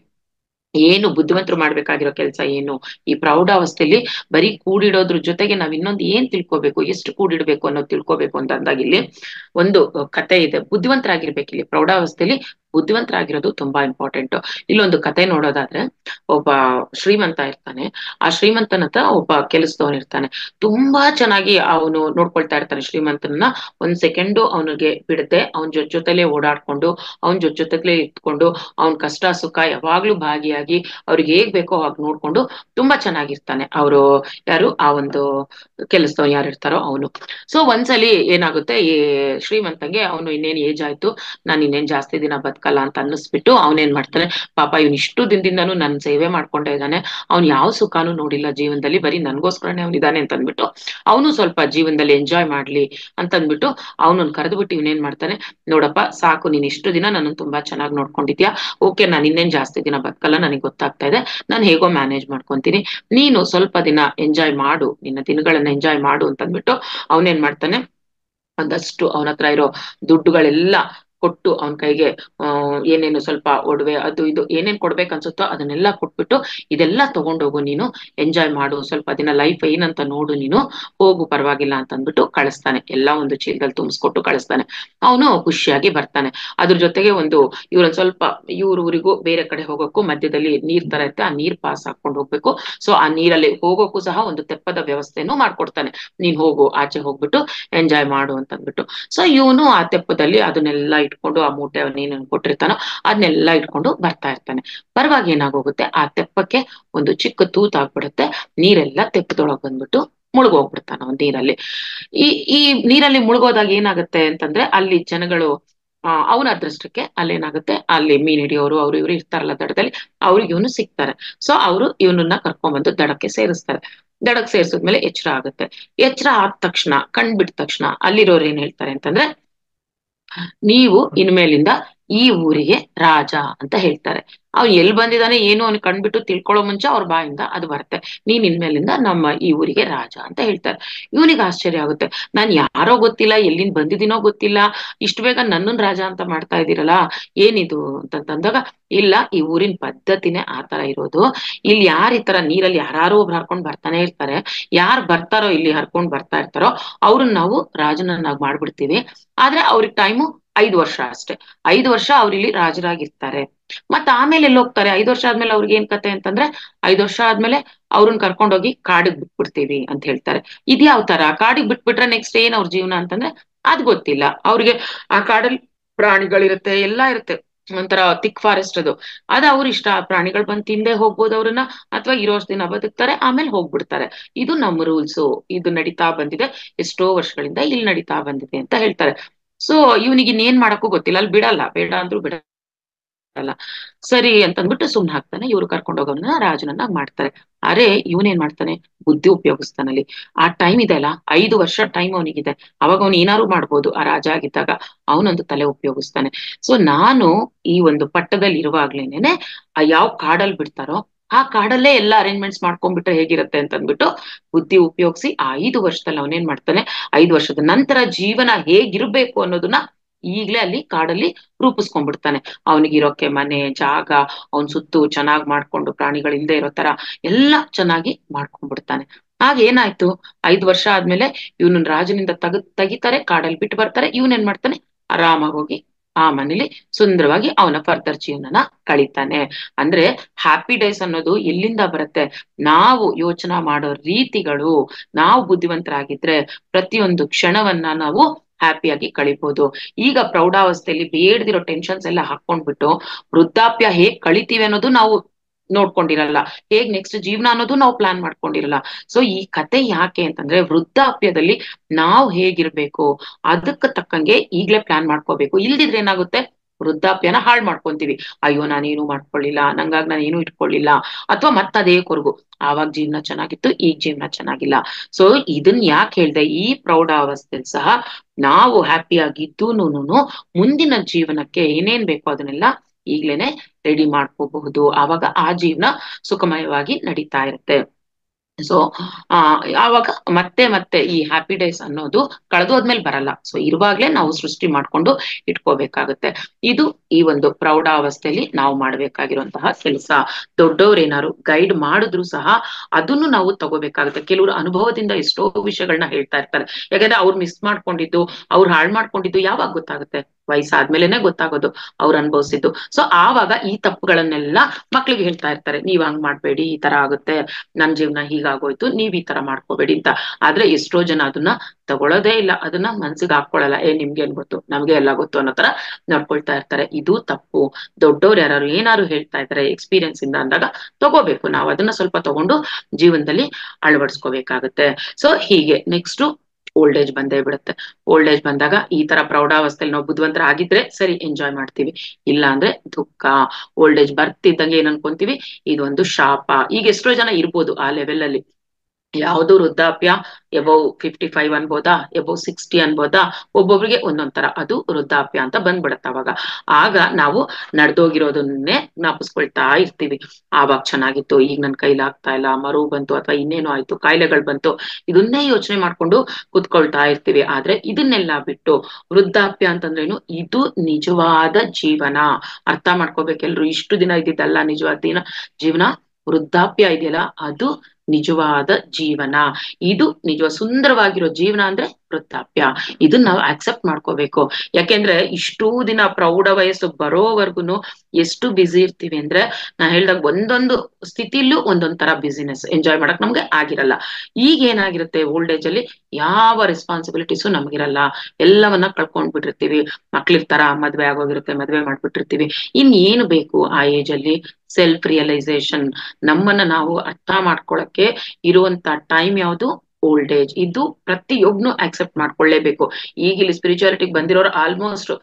ಏನು ಬುದ್ಧಿವಂತರು ಮಾಡ್ಬೇಕಾಗಿರೋ ಕೆಲಸ ಏನು ಈ ಪ್ರೌಢಾವಸ್ಥೆಯಲ್ಲಿ ಬರೀ ಕೂಡಿಡೋದ್ರ ಜೊತೆಗೆ ನಾವ್ ಇನ್ನೊಂದು ಏನ್ ತಿಳ್ಕೊಬೇಕು ಎಷ್ಟು ಕೂಡಿಡ್ಬೇಕು ಅನ್ನೋದು ತಿಳ್ಕೊಬೇಕು ಅಂತ ಅಂದಾಗ ಇಲ್ಲಿ ಒಂದು ಕತೆ ಇದೆ ಬುದ್ಧಿವಂತರಾಗಿರ್ಬೇಕು ಇಲ್ಲಿ ಪ್ರೌಢಾವಸ್ಥೆಯಲ್ಲಿ ಬುದ್ಧಿವಂತರಾಗಿರೋದು ತುಂಬಾ ಇಂಪಾರ್ಟೆಂಟ್ ಇಲ್ಲೊಂದು ಕತೆ ನೋಡೋದಾದ್ರೆ ಒಬ್ಬ ಶ್ರೀಮಂತ ಇರ್ತಾನೆ ಆ ಶ್ರೀಮಂತನ ಹತ್ರ ಒಬ್ಬ ಕೆಲಸದವನ್ ಇರ್ತಾನೆ ತುಂಬಾ ಚೆನ್ನಾಗಿ ಅವನು ನೋಡ್ಕೊಳ್ತಾ ಇರ್ತಾನೆ ಶ್ರೀಮಂತನ ಒಂದ್ ಸೆಕೆಂಡ್ ಅವನಿಗೆ ಬಿಡದೆ ಅವನ ಜೊತೆ ಜೊತೆಲೆ ಓಡಾಡ್ಕೊಂಡು ಅವನ ಜೊತೆ ಜೊತೆಗ್ಲೇ ಇಟ್ಕೊಂಡು ಅವನ್ ಕಷ್ಟ ಸುಖ ಯಾವಾಗ್ಲೂ ಭಾಗಿಯಾಗಿ ಅವ್ರಿಗೆ ಹೇಗ್ ಬೇಕೋ ಹಾಗೆ ನೋಡ್ಕೊಂಡು ತುಂಬಾ ಚೆನ್ನಾಗಿರ್ತಾನೆ ಅವರು ಯಾರು ಆ ಒಂದು ಕೆಲಸದವ್ ಯಾರು ಇರ್ತಾರೋ ಅವನು ಸೊ ಒಂದ್ಸಲಿ ಏನಾಗುತ್ತೆ ಈ ಶ್ರೀಮಂತಂಗೆ ಅವನು ಇನ್ನೇನ್ ಏಜ್ ಆಯ್ತು ನಾನು ಇನ್ನೇನ್ ಜಾಸ್ತಿ ದಿನ ಬದುಕಲ್ಲ ಅಂತ ಅನ್ನಿಸ್ಬಿಟ್ಟು ಅವನೇನ್ ಮಾಡ್ತಾನೆ ಪಾಪ ಇವ್ನು ಇಷ್ಟು ದಿನದಿಂದನೂ ನನ್ ಸೇವೆ ಮಾಡ್ಕೊಂಡೇ ಇದ್ದಾನೆ ಅವ್ನು ಯಾವ ಸುಖಾನು ನೋಡಿಲ್ಲ ಜೀವನದಲ್ಲಿ ಬರೀ ನನ್ಗೋಸ್ಕರನೇ ಅವ್ನು ಇದ್ದಾನೆ ಅಂತ ಅಂದ್ಬಿಟ್ಟು ಅವನು ಸ್ವಲ್ಪ ಜೀವನದಲ್ಲಿ ಎಂಜಾಯ್ ಮಾಡ್ಲಿ ಅಂತ ಅಂದ್ಬಿಟ್ಟು ಅವನನ್ನ ಕರೆದ್ಬಿಟ್ಟು ಇವನೇನ್ ಮಾಡ್ತಾನೆ ನೋಡಪ್ಪ ಸಾಕು ನೀನ್ ಇಷ್ಟು ದಿನ ನನ್ನ ತುಂಬಾ ಚೆನ್ನಾಗಿ ನೋಡ್ಕೊಂಡಿದ್ಯಾ ಓಕೆ ನಾನು ಇನ್ನೇನ್ ಜಾಸ್ತಿ ದಿನ ಬದುಕಲ್ಲ ನನಗೆ ಗೊತ್ತಾಗ್ತಾ ಇದೆ ನಾನು ಹೇಗೋ ಮ್ಯಾನೇಜ್ ಮಾಡ್ಕೊಂತೀನಿ ನೀನು ಸ್ವಲ್ಪ ದಿನ ಎಂಜಾಯ್ ಮಾಡು ನಿನ್ನ ದಿನಗಳನ್ನ ಎಂಜಾಯ್ ಮಾಡು ಅಂತ ಅಂದ್ಬಿಟ್ಟು ಅವನೇನ್ ಮಾಡ್ತಾನೆ ಒಂದಷ್ಟು ಅವನ ಹತ್ರ ಇರೋ ದುಡ್ಡುಗಳೆಲ್ಲ ಕೊಟ್ಟು ಅವನ ಕೈಗೆ ಏನೇನು ಸ್ವಲ್ಪ ಒಡವೆ ಅದು ಇದು ಏನೇನ್ ಕೊಡ್ಬೇಕು ಅನ್ಸುತ್ತೋ ಅದನ್ನೆಲ್ಲ ಕೊಟ್ಬಿಟ್ಟು ಇದೆಲ್ಲ ತಗೊಂಡೋಗು ನೀನು ಎಂಜಾಯ್ ಮಾಡು ಸ್ವಲ್ಪ ದಿನ ಲೈಫ್ ಏನಂತ ನೋಡು ನೀನು ಹೋಗು ಪರವಾಗಿಲ್ಲ ಅಂತ ಅಂದ್ಬಿಟ್ಟು ಕಳಿಸ್ತಾನೆ ಎಲ್ಲ ಒಂದು ಚೀಲದಲ್ಲಿ ತುಂಬಿಸ್ಕೊಟ್ಟು ಕಳಿಸ್ತಾನೆ ಅವನು ಖುಷಿಯಾಗಿ ಬರ್ತಾನೆ ಅದ್ರ ಜೊತೆಗೆ ಒಂದು ಇವ್ರೊಂದ್ ಸ್ವಲ್ಪ ಇವ್ರ ಊರಿಗೂ ಬೇರೆ ಕಡೆ ಹೋಗೋಕ್ಕೂ ಮಧ್ಯದಲ್ಲಿ ನೀರ್ ತರ ಇರುತ್ತೆ ಆ ನೀರ್ ಪಾಸ್ ಹಾಕೊಂಡು ಹೋಗ್ಬೇಕು ಸೊ ಆ ನೀರಲ್ಲಿ ಹೋಗೋಕ್ಕೂ ಸಹ ಒಂದು ತೆಪ್ಪದ ವ್ಯವಸ್ಥೆನೂ ಮಾಡ್ಕೊಡ್ತಾನೆ ನೀನ್ ಹೋಗು ಆಚೆ ಹೋಗ್ಬಿಟ್ಟು ಎಂಜಾಯ್ ಮಾಡು ಅಂತ ಅಂದ್ಬಿಟ್ಟು ಸೊ ಇವನು ಆ ತೆಪ್ಪದಲ್ಲಿ ಅದನ್ನೆಲ್ಲ ಇಟ್ಕೊಂಡು ಆ ಮೂಟೆ ಅವನೇನೇನು ಕೊಟ್ಟಿರ್ತಾನೋ ಅದನ್ನೆಲ್ಲ ಇಟ್ಕೊಂಡು ಬರ್ತಾ ಇರ್ತಾನೆ ಬರುವಾಗ ಏನಾಗೋಗುತ್ತೆ ಆ ತೆಪ್ಪಕ್ಕೆ ಒಂದು ಚಿಕ್ಕ ತೂತ್ ಆಗ್ಬಿಡುತ್ತೆ ನೀರೆಲ್ಲ ತೆಪ್ಪದೊಳಗ್ ಬಂದ್ಬಿಟ್ಟು ಮುಳುಗೋಗ್ಬಿಡ್ತಾನ ಅವ್ನ್ ನೀರಲ್ಲಿ ಈ ಈ ನೀರಲ್ಲಿ ಮುಳುಗೋದಾಗ ಏನಾಗುತ್ತೆ ಅಂತಂದ್ರೆ ಅಲ್ಲಿ ಜನಗಳು ಆ ಅವನ ಅದೃಷ್ಟಕ್ಕೆ ಅಲ್ಲೇನಾಗುತ್ತೆ ಅಲ್ಲಿ ಮೀನ್ ಹಿಡಿಯೋರು ಅವ್ರು ಇವ್ರು ಇರ್ತಾರಲ್ಲ ದಡದಲ್ಲಿ ಅವ್ರಿಗೆ ಇವನು ಸಿಗ್ತಾರೆ ಸೊ ಅವರು ಇವನನ್ನ ಕರ್ಕೊಂಡ್ಬಂದು ದಡಕ್ಕೆ ಸೇರಿಸ್ತಾರೆ ದಡಕ್ ಸೇರಿಸಿದ್ಮೇಲೆ ಎಚ್ಚರ ಆಗುತ್ತೆ ಎಚ್ಚರ ಆದ ತಕ್ಷಣ ಕಣ್ಬಿಟ್ಟ ತಕ್ಷಣ ಅಲ್ಲಿರೋರು ಏನ್ ಹೇಳ್ತಾರೆ ಅಂತಂದ್ರೆ ನೀವು ಇನ್ಮೇಲಿಂದ ಈ ಊರಿಗೆ ರಾಜ ಅಂತ ಹೇಳ್ತಾರೆ ಅವ್ ಎಲ್ ಬಂದಿದಾನೆ ಏನು ಅವ್ನು ಕಂಡ್ಬಿಟ್ಟು ತಿಳ್ಕೊಳ್ಳೋ ಮುಂಚೆ ಅವ್ರ ಬಾಯಿಂದ ಅದು ಬರುತ್ತೆ ನೀನ್ ಇನ್ಮೇಲಿಂದ ನಮ್ಮ ಈ ಊರಿಗೆ ರಾಜ ಅಂತ ಹೇಳ್ತಾರೆ ಇವನಿಗೆ ಆಶ್ಚರ್ಯ ಆಗುತ್ತೆ ನಾನ್ ಯಾರೋ ಗೊತ್ತಿಲ್ಲ ಎಲ್ಲಿಂದ ಬಂದಿದ್ದೀನೋ ಗೊತ್ತಿಲ್ಲ ಇಷ್ಟು ಬೇಗ ನನ್ನನ್ ರಾಜ ಅಂತ ಮಾಡ್ತಾ ಇದೀರಲ್ಲ ಏನಿದು ಅಂತಂದಾಗ ಇಲ್ಲ ಈ ಊರಿನ ಪದ್ಧತಿನೇ ಆ ತರ ಇರೋದು ಇಲ್ಲಿ ಯಾರ್ ಈ ತರ ನೀರಲ್ಲಿ ಯಾರು ಒಬ್ರು ಹರ್ಕೊಂಡ್ ಬರ್ತಾನೆ ಇರ್ತಾರೆ ಯಾರ್ ಬರ್ತಾರೋ ಇಲ್ಲಿ ಹರ್ಕೊಂಡ್ ಬರ್ತಾ ಇರ್ತಾರೋ ಅವ್ರನ್ನ ನಾವು ರಾಜನನ್ನಾಗಿ ಮಾಡ್ಬಿಡ್ತೀವಿ ಆದ್ರೆ ಅವ್ರಿಗೆ ಟೈಮು ಐದು ವರ್ಷ ಅಷ್ಟೇ ಐದು ವರ್ಷ ಅವ್ರು ಇಲ್ಲಿ ರಾಜರಾಗಿರ್ತಾರೆ ಮತ್ತ ಆಮೇಲೆ ಎಲ್ಲಿ ಹೋಗ್ತಾರೆ ಐದು ವರ್ಷ ಆದ್ಮೇಲೆ ಅವ್ರಿಗೆ ಏನ್ ಕತೆ ಅಂತಂದ್ರೆ ಐದು ವರ್ಷ ಆದ್ಮೇಲೆ ಅವ್ರನ್ನ ಕರ್ಕೊಂಡೋಗಿ ಕಾಡಿಗೆ ಬಿಟ್ಬಿಡ್ತೀವಿ ಅಂತ ಹೇಳ್ತಾರೆ ಇದ್ಯಾವ ತರ ಕಾಡಿಗೆ ಬಿಟ್ಬಿಟ್ರೆ ನೆಕ್ಸ್ಟ್ ಏನ್ ಅವ್ರ ಜೀವನ ಅಂತಂದ್ರೆ ಅದ್ ಗೊತ್ತಿಲ್ಲ ಅವ್ರಿಗೆ ಆ ಕಾಡಲ್ಲಿ ಪ್ರಾಣಿಗಳಿರುತ್ತೆ ಎಲ್ಲಾ ಇರುತ್ತೆ ಒಂಥರ ತಿಕ್ ಫಾರೆಸ್ಟ್ ಅದು ಅದ ಅವ್ರ ಇಷ್ಟ ಆ ಪ್ರಾಣಿಗಳು ಬಂದ್ ತಿಂದೆ ಹೋಗ್ಬೋದು ಅವ್ರನ್ನ ಅಥವಾ ಇರೋಷ್ಟು ದಿನ ಬದುಕ್ತಾರೆ ಆಮೇಲೆ ಹೋಗ್ಬಿಡ್ತಾರೆ ಇದು ನಮ್ಮ ರೂಲ್ಸು ಇದು ನಡೀತಾ ಬಂದಿದೆ ಎಷ್ಟೋ ವರ್ಷಗಳಿಂದ ಇಲ್ಲಿ ನಡೀತಾ ಬಂದಿದೆ ಅಂತ ಹೇಳ್ತಾರೆ ಸೊ ಇವನಿಗೆ ಇನ್ನೇನ್ ಮಾಡಕ್ಕೂ ಗೊತ್ತಿಲ್ಲ ಅಲ್ಲಿ ಬಿಡಲ್ಲ ಬೇಡ ಅಂದ್ರೂ ಬಿಡಲ್ಲ ಸರಿ ಅಂತಂದ್ಬಿಟ್ಟು ಸುಮ್ನೆ ಹಾಕ್ತಾನೆ ಇವ್ರು ಕರ್ಕೊಂಡು ಹೋಗೋನ ರಾಜನನ್ನ ಮಾಡ್ತಾರೆ ಅರೆ ಇವನೇನ್ ಮಾಡ್ತಾನೆ ಬುದ್ಧಿ ಉಪಯೋಗಿಸ್ತಾನಲ್ಲಿ ಆ ಟೈಮ್ ಇದೆ ಅಲ್ಲ ಐದು ವರ್ಷ ಟೈಮ್ ಅವನಿಗಿದೆ ಅವಾಗ ಅವ್ನು ಏನಾರು ಮಾಡ್ಬೋದು ಆ ರಾಜ ಆಗಿದ್ದಾಗ ಅವನೊಂದು ತಲೆ ಉಪಯೋಗಿಸ್ತಾನೆ ಸೊ ನಾನು ಈ ಒಂದು ಪಟ್ಟದಲ್ಲಿ ಇರುವಾಗ್ಲೇನೆ ಆ ಯಾವ ಕಾಡಲ್ಲಿ ಬಿಡ್ತಾರೋ ಆ ಕಾಡಲ್ಲೇ ಎಲ್ಲ ಅರೇಂಜ್ಮೆಂಟ್ಸ್ ಮಾಡ್ಕೊಂಡ್ಬಿಟ್ರೆ ಹೇಗಿರುತ್ತೆ ಅಂತ ಅಂದ್ಬಿಟ್ಟು ಬುದ್ಧಿ ಉಪಯೋಗಿಸಿ ಆ ಐದು ವರ್ಷದಲ್ಲಿ ಅವನೇನ್ ಮಾಡ್ತಾನೆ ಐದು ವರ್ಷದ ನಂತರ ಜೀವನ ಹೇಗಿರ್ಬೇಕು ಅನ್ನೋದನ್ನ ಈಗ್ಲೇ ಅಲ್ಲಿ ಕಾಡಲ್ಲಿ ರೂಪಿಸ್ಕೊಂಡ್ಬಿಡ್ತಾನೆ ಅವನಿಗಿರೋಕೆ ಮನೆ ಜಾಗ ಅವನ್ ಸುತ್ತು ಚೆನ್ನಾಗ್ ಮಾಡ್ಕೊಂಡು ಪ್ರಾಣಿಗಳಿಲ್ದೇ ಇರೋ ತರ ಎಲ್ಲ ಚೆನ್ನಾಗಿ ಮಾಡ್ಕೊಂಡ್ಬಿಡ್ತಾನೆ ಆಗ ಏನಾಯ್ತು ಐದು ವರ್ಷ ಆದ್ಮೇಲೆ ಇವನನ್ನ ರಾಜನಿಂದ ತಗ ತೆಗಿತಾರೆ ಕಾಡಲ್ಲಿ ಬಿಟ್ಟು ಬರ್ತಾರೆ ಇವನ್ ಏನ್ ಮಾಡ್ತಾನೆ ಆರಾಮಾಗಿ ಹೋಗಿ ಆ ಮನೇಲಿ ಸುಂದರವಾಗಿ ಅವನ ಫರ್ದರ್ ಜೀವನನ ಕಳಿತಾನೆ ಅಂದ್ರೆ ಹ್ಯಾಪಿ ಡೇಸ್ ಅನ್ನೋದು ಎಲ್ಲಿಂದ ಬರುತ್ತೆ ನಾವು ಯೋಚನಾ ಮಾಡೋ ರೀತಿಗಳು ನಾವು ಬುದ್ಧಿವಂತರಾಗಿದ್ರೆ ಪ್ರತಿಯೊಂದು ಕ್ಷಣವನ್ನ ನಾವು ಹ್ಯಾಪಿಯಾಗಿ ಕಳಿಬಹುದು ಈಗ ಪ್ರೌಢಾವಸ್ಥೆಯಲ್ಲಿ ಬೇಡದಿರೋ ಟೆನ್ಷನ್ಸ್ ಎಲ್ಲ ಹಾಕೊಂಡ್ಬಿಟ್ಟು ವೃದ್ಧಾಪ್ಯ ಹೇಗ್ ಕಳಿತೀವಿ ಅನ್ನೋದು ನಾವು ನೋಡ್ಕೊಂಡಿರಲ್ಲ ಹೇಗ್ ನೆಕ್ಸ್ಟ್ ಜೀವನ ಅನ್ನೋದು ನಾವು ಪ್ಲಾನ್ ಮಾಡ್ಕೊಂಡಿರಲ್ಲ ಸೊ ಈ ಕತೆ ಯಾಕೆ ಅಂತಂದ್ರೆ ವೃದ್ಧಾಪ್ಯದಲ್ಲಿ ನಾವು ಹೇಗಿರ್ಬೇಕು ಅದಕ್ಕೆ ತಕ್ಕಂಗೆ ಈಗ್ಲೇ ಪ್ಲಾನ್ ಮಾಡ್ಕೋಬೇಕು ಇಲ್ದಿದ್ರೆ ಏನಾಗುತ್ತೆ ವೃದ್ಧಾಪ್ಯನ ಹಾಳು ಮಾಡ್ಕೊಂತೀವಿ ಅಯ್ಯೋ ನಾನೇನು ಮಾಡ್ಕೊಳ್ಳಿಲ್ಲ ನಂಗಾಗಿ ನಾನು ಏನು ಇಟ್ಕೊಳ್ಳಿಲ್ಲ ಅಥವಾ ಮತ್ತದೇ ಕೊರಗು ಆವಾಗ ಜೀವನ ಚೆನ್ನಾಗಿತ್ತು ಈಗ ಜೀವನ ಚೆನ್ನಾಗಿಲ್ಲ ಸೊ ಇದನ್ ಯಾಕೆ ಹೇಳ್ದೆ ಈ ಪ್ರೌಢಾವಸ್ಥೆಯಲ್ಲಿ ಸಹ ನಾವು ಹ್ಯಾಪಿ ಆಗಿದ್ದೂನು ಮುಂದಿನ ಜೀವನಕ್ಕೆ ಏನೇನ್ ಬೇಕೋ ಅದನ್ನೆಲ್ಲ ಈಗ್ಲೇನೆ ರೆಡಿ ಮಾಡ್ಕೋಬಹುದು ಆವಾಗ ಆ ಜೀವನ ಸುಖಮಯವಾಗಿ ನಡೀತಾ ಇರುತ್ತೆ ಸೊ ಆ ಆವಾಗ ಮತ್ತೆ ಮತ್ತೆ ಈ ಹ್ಯಾಪಿ ಡೇಸ್ ಅನ್ನೋದು ಕಳೆದೋದ್ಮೇಲೆ ಬರಲ್ಲ ಸೊ ಇರುವಾಗ್ಲೇ ನಾವು ಸೃಷ್ಟಿ ಮಾಡ್ಕೊಂಡು ಇಟ್ಕೋಬೇಕಾಗುತ್ತೆ ಇದು ಈ ಒಂದು ಪ್ರೌಢಾವಸ್ಥೆಯಲ್ಲಿ ನಾವು ಮಾಡ್ಬೇಕಾಗಿರುವಂತಹ ಕೆಲಸ ದೊಡ್ಡವ್ರೇನಾರು ಗೈಡ್ ಮಾಡಿದ್ರು ಸಹ ಅದನ್ನು ನಾವು ತಗೋಬೇಕಾಗುತ್ತೆ ಕೆಲವರು ಅನುಭವದಿಂದ ಎಷ್ಟೋ ವಿಷಯಗಳನ್ನ ಹೇಳ್ತಾ ಇರ್ತಾರೆ ಯಾಕಂದ್ರೆ ಅವ್ರು ಮಿಸ್ ಮಾಡ್ಕೊಂಡಿದ್ದು ಅವ್ರು ಹಾಳು ಮಾಡ್ಕೊಂಡಿದ್ದು ಯಾವಾಗ ಗೊತ್ತಾಗುತ್ತೆ ವಯಸ್ಸಾದ್ಮೇಲೆನೆ ಗೊತ್ತಾಗೋದು ಅವ್ರು ಅನುಭವಿಸಿದ್ದು ಸೊ ಆವಾಗ ಈ ತಪ್ಪುಗಳನ್ನೆಲ್ಲ ಮಕ್ಳಿಗೆ ಹೇಳ್ತಾ ಇರ್ತಾರೆ ನೀವ್ ಹಂಗ್ ಮಾಡ್ಬೇಡಿ ಈ ತರ ಆಗುತ್ತೆ ನನ್ ಜೀವನ ಹೀಗಾಗೋಯ್ತು ನೀವ್ ಈ ತರ ಮಾಡ್ಕೋಬೇಡಿ ಅಂತ ಆದ್ರೆ ಎಷ್ಟೋ ಜನ ಅದನ್ನ ತಗೊಳ್ಳೋದೇ ಇಲ್ಲ ಅದನ್ನ ಮನ್ಸಿಗೆ ಹಾಕೊಳಲ್ಲ ಏ ನಿಮ್ಗೇನ್ ಗೊತ್ತು ನಮ್ಗೆ ಎಲ್ಲ ಗೊತ್ತು ಅನ್ನೋ ತರ ನಡ್ಕೊಳ್ತಾ ಇರ್ತಾರೆ ಇದು ತಪ್ಪು ದೊಡ್ಡವ್ರು ಯಾರು ಏನಾರು ಹೇಳ್ತಾ ಇದ್ದಾರೆ ಎಕ್ಸ್ಪೀರಿಯನ್ಸ್ ಇಂದ ಅಂದಾಗ ತಗೋಬೇಕು ನಾವು ಅದನ್ನ ಸ್ವಲ್ಪ ತಗೊಂಡು ಜೀವನದಲ್ಲಿ ಅಳವಡಿಸ್ಕೋಬೇಕಾಗತ್ತೆ ಸೊ ಹೀಗೆ ನೆಕ್ಸ್ಟ್ ಓಲ್ಡ್ ಏಜ್ ಬಂದೇ ಬಿಡುತ್ತೆ ಓಲ್ಡ್ ಏಜ್ ಬಂದಾಗ ಈ ತರ ಪ್ರೌಢಾವಸ್ಥೆಯಲ್ಲಿ ನಾವು ಬುದ್ಧಿವಂತರ ಆಗಿದ್ರೆ ಸರಿ ಎಂಜಾಯ್ ಮಾಡ್ತೀವಿ ಇಲ್ಲ ಅಂದ್ರೆ ದುಃಖ ಓಲ್ಡ್ ಏಜ್ ಬರ್ತಿದ್ದಂಗೆ ಏನ್ ಅನ್ಕೊಂತೀವಿ ಇದೊಂದು ಶಾಪ ಈಗ ಎಷ್ಟೋ ಜನ ಇರ್ಬೋದು ಆ ಲೆವೆಲ್ ಅಲ್ಲಿ ಯಾವುದು ವೃದ್ಧಾಪ್ಯ ಎಬವ್ ಫಿಫ್ಟಿ ಫೈವ್ ಅನ್ಬೋದಾ ಎಬವ್ ಸಿಕ್ಸ್ಟಿ ಅನ್ಬೋದಾ ಒಬ್ಬೊಬ್ರಿಗೆ ಒಂದೊಂದ್ ತರ ಅದು ವೃದ್ಧಾಪ್ಯ ಅಂತ ಬಂದ್ಬಿಡತ್ತೆ ಅವಾಗ ಆಗ ನಾವು ನಡೆದೋಗಿರೋದನ್ನೇ ಜ್ಞಾಪಿಸ್ಕೊಳ್ತಾ ಇರ್ತೀವಿ ಆವಾಗ ಚೆನ್ನಾಗಿತ್ತು ಈಗ ನನ್ ಕೈಲಿ ಆಗ್ತಾ ಇಲ್ಲ ಮರು ಬಂತು ಅಥವಾ ಇನ್ನೇನೋ ಆಯ್ತು ಕಾಯಿಲೆಗಳು ಬಂತು ಇದನ್ನೇ ಯೋಚನೆ ಮಾಡ್ಕೊಂಡು ಕುತ್ಕೊಳ್ತಾ ಇರ್ತೀವಿ ಆದ್ರೆ ಇದನ್ನೆಲ್ಲ ಬಿಟ್ಟು ವೃದ್ಧಾಪ್ಯ ಅಂತಂದ್ರೇನು ಇದು ನಿಜವಾದ ಜೀವನ ಅರ್ಥ ಮಾಡ್ಕೋಬೇಕೆಲ್ರು ಇಷ್ಟು ದಿನ ಇದ್ದಿದ್ದಲ್ಲ ನಿಜವಾದ ದಿನ ಜೀವನ ವೃದ್ಧಾಪ್ಯ ಇದೆಯಲ್ಲ ಅದು ನಿಜವಾದ ಜೀವನ ಇದು ನಿಜವ ಸುಂದರವಾಗಿರೋ ಜೀವನ ಅಂದ್ರೆ ವೃದ್ಧಾಪ್ಯ ಇದನ್ನ ನಾವು ಅಕ್ಸೆಪ್ಟ್ ಮಾಡ್ಕೋಬೇಕು ಯಾಕೆಂದ್ರೆ ಇಷ್ಟೂ ದಿನ ಪ್ರೌಢ ವಯಸ್ಸು ಬರೋವರ್ಗುನು ಎಷ್ಟು ಬ್ಯುಸಿ ಇರ್ತೀವಿ ಅಂದ್ರೆ ನಾ ಹೇಳ್ದಾಗ ಒಂದೊಂದು ಸ್ಥಿತಿಲೂ ಒಂದೊಂದ್ ತರ ಬಿಸಿನೆಸ್ ಎಂಜಾಯ್ ಮಾಡಕ್ ನಮ್ಗೆ ಆಗಿರಲ್ಲ ಈಗ ಏನಾಗಿರುತ್ತೆ ಓಲ್ಡ್ ಏಜ್ ಅಲ್ಲಿ ಯಾವ ರೆಸ್ಪಾನ್ಸಿಬಿಲಿಟೀಸು ನಮ್ಗಿರಲ್ಲ ಎಲ್ಲವನ್ನ ಕಳ್ಕೊಂಡ್ ಬಿಟ್ಟಿರ್ತೀವಿ ಮಕ್ಳಿರ್ತಾರ ಮದ್ವೆ ಆಗೋಗಿರುತ್ತೆ ಮದ್ವೆ ಮಾಡ್ಬಿಟ್ಟಿರ್ತೀವಿ ಇನ್ ಏನು ಬೇಕು ಆ ಏಜ್ ಅಲ್ಲಿ ಸೆಲ್ಫ್ ರಿಯಲೈಸೇಷನ್ ನಮ್ಮನ್ನ ನಾವು ಅರ್ಥ ಮಾಡ್ಕೊಳಕ್ಕೆ ಇರುವಂತ ಟೈಮ್ ಯಾವುದು ಓಲ್ಡ್ ಏಜ್ ಇದು ಪ್ರತಿಯೊಬ್ನು ಅಕ್ಸೆಪ್ಟ್ ಮಾಡ್ಕೊಳ್ಳೇಬೇಕು ಈಗ ಇಲ್ಲಿ ಸ್ಪಿರಿಚುಯಾಲಿಟಿಗೆ ಬಂದಿರೋರು ಆಲ್ಮೋಸ್ಟ್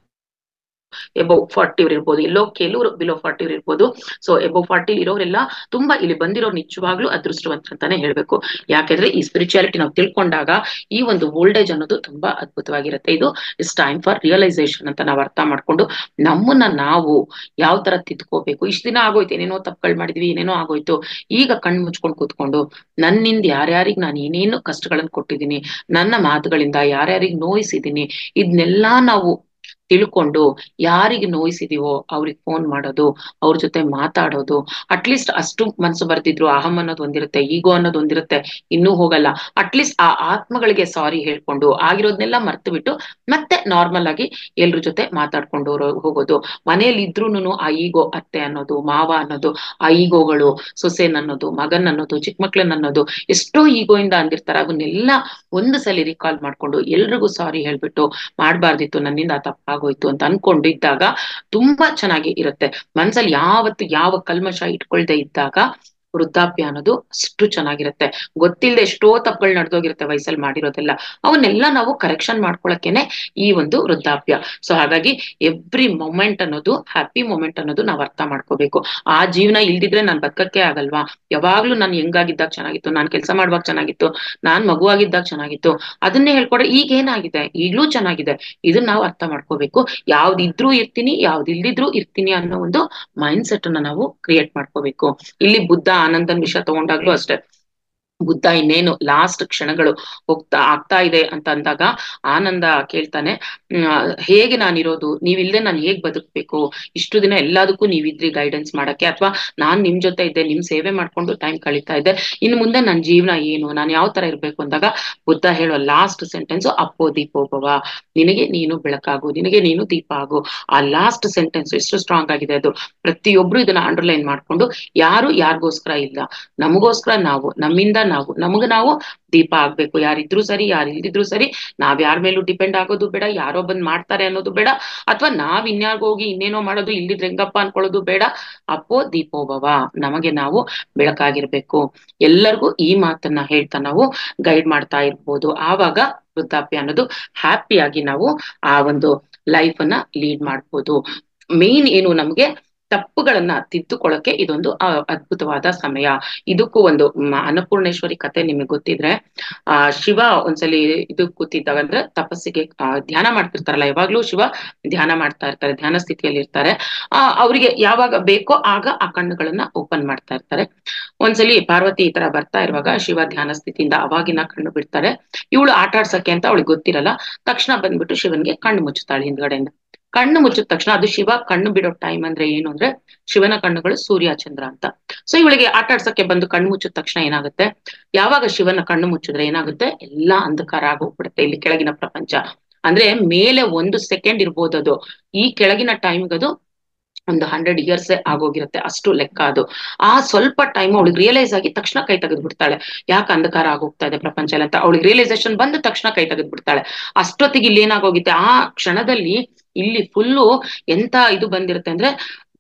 ಎಬವ್ ಫಾರ್ಟಿ ಇರ್ಬೋದು ಎಲ್ಲೋ ಕೆಲವರು ಬಿಲೋ ಫಾರ್ಟಿ ಇರ್ಬೋದು ಸೊ ಎಬವ್ ಫಾರ್ಟಿ ಇರೋರೆಲ್ಲ ತುಂಬಾ ಇಲ್ಲಿ ಬಂದಿರೋರು ನಿಜವಾಗ್ಲೂ ಅದೃಷ್ಟವಂತ ಅಂತಾನೆ ಹೇಳ್ಬೇಕು ಯಾಕೆಂದ್ರೆ ಈ ಸ್ಪಿರಿಚುಯಾಲಿಟಿ ನಾವು ತಿಳ್ಕೊಂಡಾಗ ಈ ಒಂದು ಓಲ್ಡೇಜ್ ಅನ್ನೋದು ತುಂಬಾ ಅದ್ಭುತವಾಗಿರುತ್ತೆ ಇದು ಇಟ್ಸ್ ಟೈಮ್ ಫಾರ್ ರಿಯಲೈಸೇಷನ್ ಅಂತ ನಾವು ಅರ್ಥ ಮಾಡ್ಕೊಂಡು ನಮ್ಮನ್ನ ನಾವು ಯಾವ ತರ ತಿದ್ಕೋಬೇಕು ಇಷ್ಟ ದಿನ ಆಗೋಯ್ತು ಏನೇನೋ ತಪ್ಪುಗಳು ಮಾಡಿದ್ವಿ ಏನೇನೋ ಆಗೋಯ್ತು ಈಗ ಕಣ್ ಮುಚ್ಕೊಂಡು ಕೂತ್ಕೊಂಡು ನನ್ನಿಂದ ಯಾರ್ಯಾರಿಗ್ ನಾನು ಏನೇನು ಕಷ್ಟಗಳನ್ನ ಕೊಟ್ಟಿದ್ದೀನಿ ನನ್ನ ಮಾತುಗಳಿಂದ ಯಾರ್ಯಾರಿಗ್ ನೋಯಿಸಿದೀನಿ ಇದನ್ನೆಲ್ಲಾ ನಾವು ತಿಳ್ಕೊಂಡು ಯಾರಿಗೆ ನೋಯಿಸಿದೀವೋ ಅವ್ರಿಗೆ ಫೋನ್ ಮಾಡೋದು ಅವ್ರ ಜೊತೆ ಮಾತಾಡೋದು ಅಟ್ಲೀಸ್ಟ್ ಅಷ್ಟು ಮನ್ಸು ಬರ್ತಿದ್ರು ಅಹಂ ಅನ್ನೋದು ಒಂದಿರುತ್ತೆ ಈಗೋ ಅನ್ನೋದು ಒಂದಿರುತ್ತೆ ಇನ್ನೂ ಹೋಗಲ್ಲ ಅಟ್ಲೀಸ್ಟ್ ಆ ಆತ್ಮಗಳಿಗೆ ಸಾರಿ ಹೇಳ್ಕೊಂಡು ಆಗಿರೋದ್ನೆಲ್ಲ ಮರ್ತು ಬಿಟ್ಟು ಮತ್ತೆ ನಾರ್ಮಲ್ ಆಗಿ ಎಲ್ರ ಜೊತೆ ಮಾತಾಡ್ಕೊಂಡು ಹೋಗೋದು ಮನೆಯಲ್ಲಿ ಇದ್ರೂನು ಆ ಈಗೋ ಅತ್ತೆ ಅನ್ನೋದು ಮಾವ ಅನ್ನೋದು ಆ ಈಗೋಗಳು ಸೊಸೆನ್ ಅನ್ನೋದು ಮಗನ್ ಅನ್ನೋದು ಚಿಕ್ಕ ಮಕ್ಳನ್ ಅನ್ನೋದು ಎಷ್ಟೋ ಈಗೋಯಿಂದ ಅಂದಿರ್ತಾರೆ ಅದನ್ನೆಲ್ಲ ಒಂದು ಸಲ ರಿಕಾಲ್ ಮಾಡ್ಕೊಂಡು ಎಲ್ರಿಗೂ ಸಾರಿ ಹೇಳ್ಬಿಟ್ಟು ಮಾಡ್ಬಾರ್ದಿತ್ತು ನನ್ನಿಂದ ಆ ತಪ್ಪಾಗೋಯ್ತು ಅಂತ ಅನ್ಕೊಂಡು ಇದ್ದಾಗ ತುಂಬಾ ಚೆನ್ನಾಗಿ ಇರುತ್ತೆ ಮನ್ಸಲ್ಲಿ ಯಾವತ್ತು ಯಾವ ಕಲ್ಮಶ ಇಟ್ಕೊಳ್ದೆ ಇದ್ದಾಗ ವೃದ್ಧಾಪ್ಯ ಅನ್ನೋದು ಅಷ್ಟು ಚೆನ್ನಾಗಿರುತ್ತೆ ಗೊತ್ತಿಲ್ಲದೆ ಎಷ್ಟೋ ತಪ್ಪುಗಳು ನಡೆದೋಗಿರುತ್ತೆ ವಯಸ್ಸಲ್ಲಿ ಮಾಡಿರೋದೆಲ್ಲ ಅವನ್ನೆಲ್ಲ ನಾವು ಕರೆಕ್ಷನ್ ಮಾಡ್ಕೊಳಕ್ಕೇನೆ ಈ ಒಂದು ವೃದ್ಧಾಪ್ಯ ಸೊ ಹಾಗಾಗಿ ಎವ್ರಿ ಮೊಮೆಂಟ್ ಅನ್ನೋದು ಹ್ಯಾಪಿ ಮೊಮೆಂಟ್ ಅನ್ನೋದು ನಾವ್ ಅರ್ಥ ಮಾಡ್ಕೋಬೇಕು ಆ ಜೀವನ ಇಲ್ದಿದ್ರೆ ನಾನ್ ಬದುಕಕ್ಕೆ ಆಗಲ್ವಾ ಯಾವಾಗ್ಲೂ ನಾನು ಹೆಂಗಾಗಿದ್ದಾಗ ಚೆನ್ನಾಗಿತ್ತು ನಾನ್ ಕೆಲಸ ಮಾಡುವಾಗ ಚೆನ್ನಾಗಿತ್ತು ನಾನ್ ಮಗುವಾಗಿದ್ದಾಗ ಚೆನ್ನಾಗಿತ್ತು ಅದನ್ನೇ ಹೇಳ್ಕೊಡ್ರೆ ಈಗ ಏನಾಗಿದೆ ಈಗ್ಲೂ ಚೆನ್ನಾಗಿದೆ ಇದನ್ನ ನಾವು ಅರ್ಥ ಮಾಡ್ಕೋಬೇಕು ಯಾವ್ದಿದ್ರು ಇರ್ತೀನಿ ಯಾವ್ದಿಲ್ದಿದ್ರು ಇರ್ತೀನಿ ಅನ್ನೋ ಒಂದು ಮೈಂಡ್ ಸೆಟ್ ಅನ್ನ ನಾವು ಕ್ರಿಯೇಟ್ ಮಾಡ್ಕೋಬೇಕು ಇಲ್ಲಿ ಬುದ್ಧ ಆನಂದನ್ ವಿಷಯ ತಗೊಂಡಾಗ್ಲೂ ಅಷ್ಟೇ ಬುದ್ಧ ಇನ್ನೇನು ಲಾಸ್ಟ್ ಕ್ಷಣಗಳು ಹೋಗ್ತಾ ಆಗ್ತಾ ಇದೆ ಅಂತ ಅಂದಾಗ ಆನಂದ ಕೇಳ್ತಾನೆ ಹ್ಮ್ ಹೇಗೆ ನಾನಿರೋದು ನೀವಿಲ್ದೆ ನಾನು ಹೇಗ್ ಬದುಕ್ಬೇಕು ಇಷ್ಟು ದಿನ ಎಲ್ಲದಕ್ಕೂ ನೀವಿದ್ರಿ ಗೈಡೆನ್ಸ್ ಮಾಡಕ್ಕೆ ಅಥವಾ ನಾನ್ ನಿಮ್ ಜೊತೆ ಇದ್ದೆ ನಿಮ್ ಸೇವೆ ಮಾಡ್ಕೊಂಡು ಟೈಮ್ ಕಳೀತಾ ಇದ್ದೆ ಇನ್ನು ಮುಂದೆ ನನ್ನ ಜೀವನ ಏನು ನಾನು ಯಾವ ತರ ಇರ್ಬೇಕು ಅಂದಾಗ ಬುದ್ಧ ಹೇಳೋ ಲಾಸ್ಟ್ ಸೆಂಟೆನ್ಸ್ ಅಪ್ಪೋ ದೀಪೋಭವ ನಿನಗೆ ನೀನು ಬೆಳಕಾಗು ನಿನಗೆ ನೀನು ದೀಪ ಆಗು ಆ ಲಾಸ್ಟ್ ಸೆಂಟೆನ್ಸ್ ಎಷ್ಟು ಸ್ಟ್ರಾಂಗ್ ಆಗಿದೆ ಅದು ಪ್ರತಿಯೊಬ್ರು ಇದನ್ನ ಅಂಡರ್ಲೈನ್ ಮಾಡ್ಕೊಂಡು ಯಾರು ಯಾರಿಗೋಸ್ಕರ ಇಲ್ಲ ನಮಗೋಸ್ಕರ ನಾವು ನಮ್ಮಿಂದ ನಾವು ನಮಗ ನಾವು ದೀಪ ಆಗ್ಬೇಕು ಯಾರಿದ್ರು ಸರಿ ಯಾರು ಇಲ್ದಿದ್ರು ಸರಿ ನಾವ್ ಯಾರ ಮೇಲೂ ಡಿಪೆಂಡ್ ಆಗೋದು ಬೇಡ ಯಾರೋ ಬಂದ್ ಮಾಡ್ತಾರೆ ಅನ್ನೋದು ಬೇಡ ಅಥವಾ ನಾವ್ ಇನ್ಯಾರ್ಗ ಹೋಗಿ ಇನ್ನೇನೋ ಮಾಡೋದು ಇಲ್ದಿದ್ರೆ ಹೆಂಗಪ್ಪ ಅನ್ಕೊಳ್ಳೋದು ಬೇಡ ಅಪ್ಪೋ ದೀಪೋಭವ ನಮಗೆ ನಾವು ಬೆಳಕಾಗಿರ್ಬೇಕು ಎಲ್ಲರಿಗೂ ಈ ಮಾತನ್ನ ಹೇಳ್ತಾ ನಾವು ಗೈಡ್ ಮಾಡ್ತಾ ಇರ್ಬೋದು ಆವಾಗ ವೃದ್ಧಾಪ್ಯ ಅನ್ನೋದು ಹ್ಯಾಪಿಯಾಗಿ ನಾವು ಆ ಒಂದು ಲೈಫ್ ಅನ್ನ ಲೀಡ್ ಮಾಡ್ಬೋದು ಮೇನ್ ಏನು ನಮ್ಗೆ ತಪ್ಪುಗಳನ್ನ ತಿದ್ದುಕೊಳ್ಳಕ್ಕೆ ಇದೊಂದು ಅದ್ಭುತವಾದ ಸಮಯ ಇದಕ್ಕೂ ಒಂದು ಅನ್ನಪೂರ್ಣೇಶ್ವರಿ ಕತೆ ನಿಮಗೆ ಗೊತ್ತಿದ್ರೆ ಆ ಶಿವ ಒಂದ್ಸಲಿ ಇದು ಕೂತಿದ್ದಾಗ ಅಂದ್ರೆ ತಪಸ್ಸಿಗೆ ಧ್ಯಾನ ಮಾಡ್ತಿರ್ತಾರಲ್ಲ ಯಾವಾಗ್ಲೂ ಶಿವ ಧ್ಯಾನ ಮಾಡ್ತಾ ಇರ್ತಾರೆ ಧ್ಯಾನ ಸ್ಥಿತಿಯಲ್ಲಿ ಇರ್ತಾರೆ ಆ ಅವ್ರಿಗೆ ಯಾವಾಗ ಬೇಕೋ ಆಗ ಆ ಕಣ್ಣುಗಳನ್ನ ಓಪನ್ ಮಾಡ್ತಾ ಇರ್ತಾರೆ ಒಂದ್ಸಲಿ ಪಾರ್ವತಿ ಈ ತರ ಬರ್ತಾ ಇರುವಾಗ ಶಿವ ಧ್ಯಾನ ಸ್ಥಿತಿಯಿಂದ ಅವಾಗಿನ ಕಣ್ಣು ಬಿಡ್ತಾರೆ ಇವಳು ಆಟ ಆಡ್ಸಕ್ಕೆ ಅಂತ ಅವಳಿಗೆ ಗೊತ್ತಿರಲ್ಲ ತಕ್ಷಣ ಬಂದ್ಬಿಟ್ಟು ಶಿವನ್ಗೆ ಕಣ್ಣು ಮುಚ್ಚುತ್ತಾಳೆ ಹಿಂದ್ಗಡೆಯಿಂದ ಕಣ್ಣು ಮುಚ್ಚಿದ ತಕ್ಷಣ ಅದು ಶಿವ ಕಣ್ಣು ಬಿಡೋ ಟೈಮ್ ಅಂದ್ರೆ ಏನು ಅಂದ್ರೆ ಶಿವನ ಕಣ್ಣುಗಳು ಸೂರ್ಯ ಚಂದ್ರ ಅಂತ ಸೊ ಇವಳಿಗೆ ಆಟ ಆಡ್ಸಕ್ಕೆ ಬಂದು ಕಣ್ಣು ಮುಚ್ಚಿದ ತಕ್ಷಣ ಏನಾಗುತ್ತೆ ಯಾವಾಗ ಶಿವನ ಕಣ್ಣು ಮುಚ್ಚಿದ್ರೆ ಏನಾಗುತ್ತೆ ಎಲ್ಲಾ ಅಂಧಕಾರ ಆಗೋಗ್ಬಿಡುತ್ತೆ ಇಲ್ಲಿ ಕೆಳಗಿನ ಪ್ರಪಂಚ ಅಂದ್ರೆ ಮೇಲೆ ಒಂದು ಸೆಕೆಂಡ್ ಇರ್ಬೋದು ಅದು ಈ ಕೆಳಗಿನ ಟೈಮ್ಗದು ಒಂದು ಹಂಡ್ರೆಡ್ ಇಯರ್ಸ್ ಆಗೋಗಿರುತ್ತೆ ಅಷ್ಟು ಲೆಕ್ಕ ಅದು ಆ ಸ್ವಲ್ಪ ಟೈಮ್ ಅವಳಿಗೆ ರಿಯಲೈಸ್ ಆಗಿ ತಕ್ಷಣ ಕೈ ತೆಗೆದು ಬಿಡ್ತಾಳೆ ಯಾಕೆ ಅಂಧಕಾರ ಆಗೋಗ್ತಾ ಇದೆ ಪ್ರಪಂಚ ಅಂತ ಅವಳಿಗೆ ರಿಯಲೈಸೇಷನ್ ಬಂದ ತಕ್ಷಣ ಕೈ ತೆಗೆದು ಬಿಡ್ತಾಳೆ ಅಷ್ಟೊತ್ತಿಗೆ ಇಲ್ಲಿ ಏನಾಗೋಗುತ್ತೆ ಆ ಕ್ಷಣದಲ್ಲಿ ಇಲ್ಲಿ ಫುಲ್ಲು ಎಂತ ಇದು ಬಂದಿರುತ್ತೆ ಅಂದ್ರೆ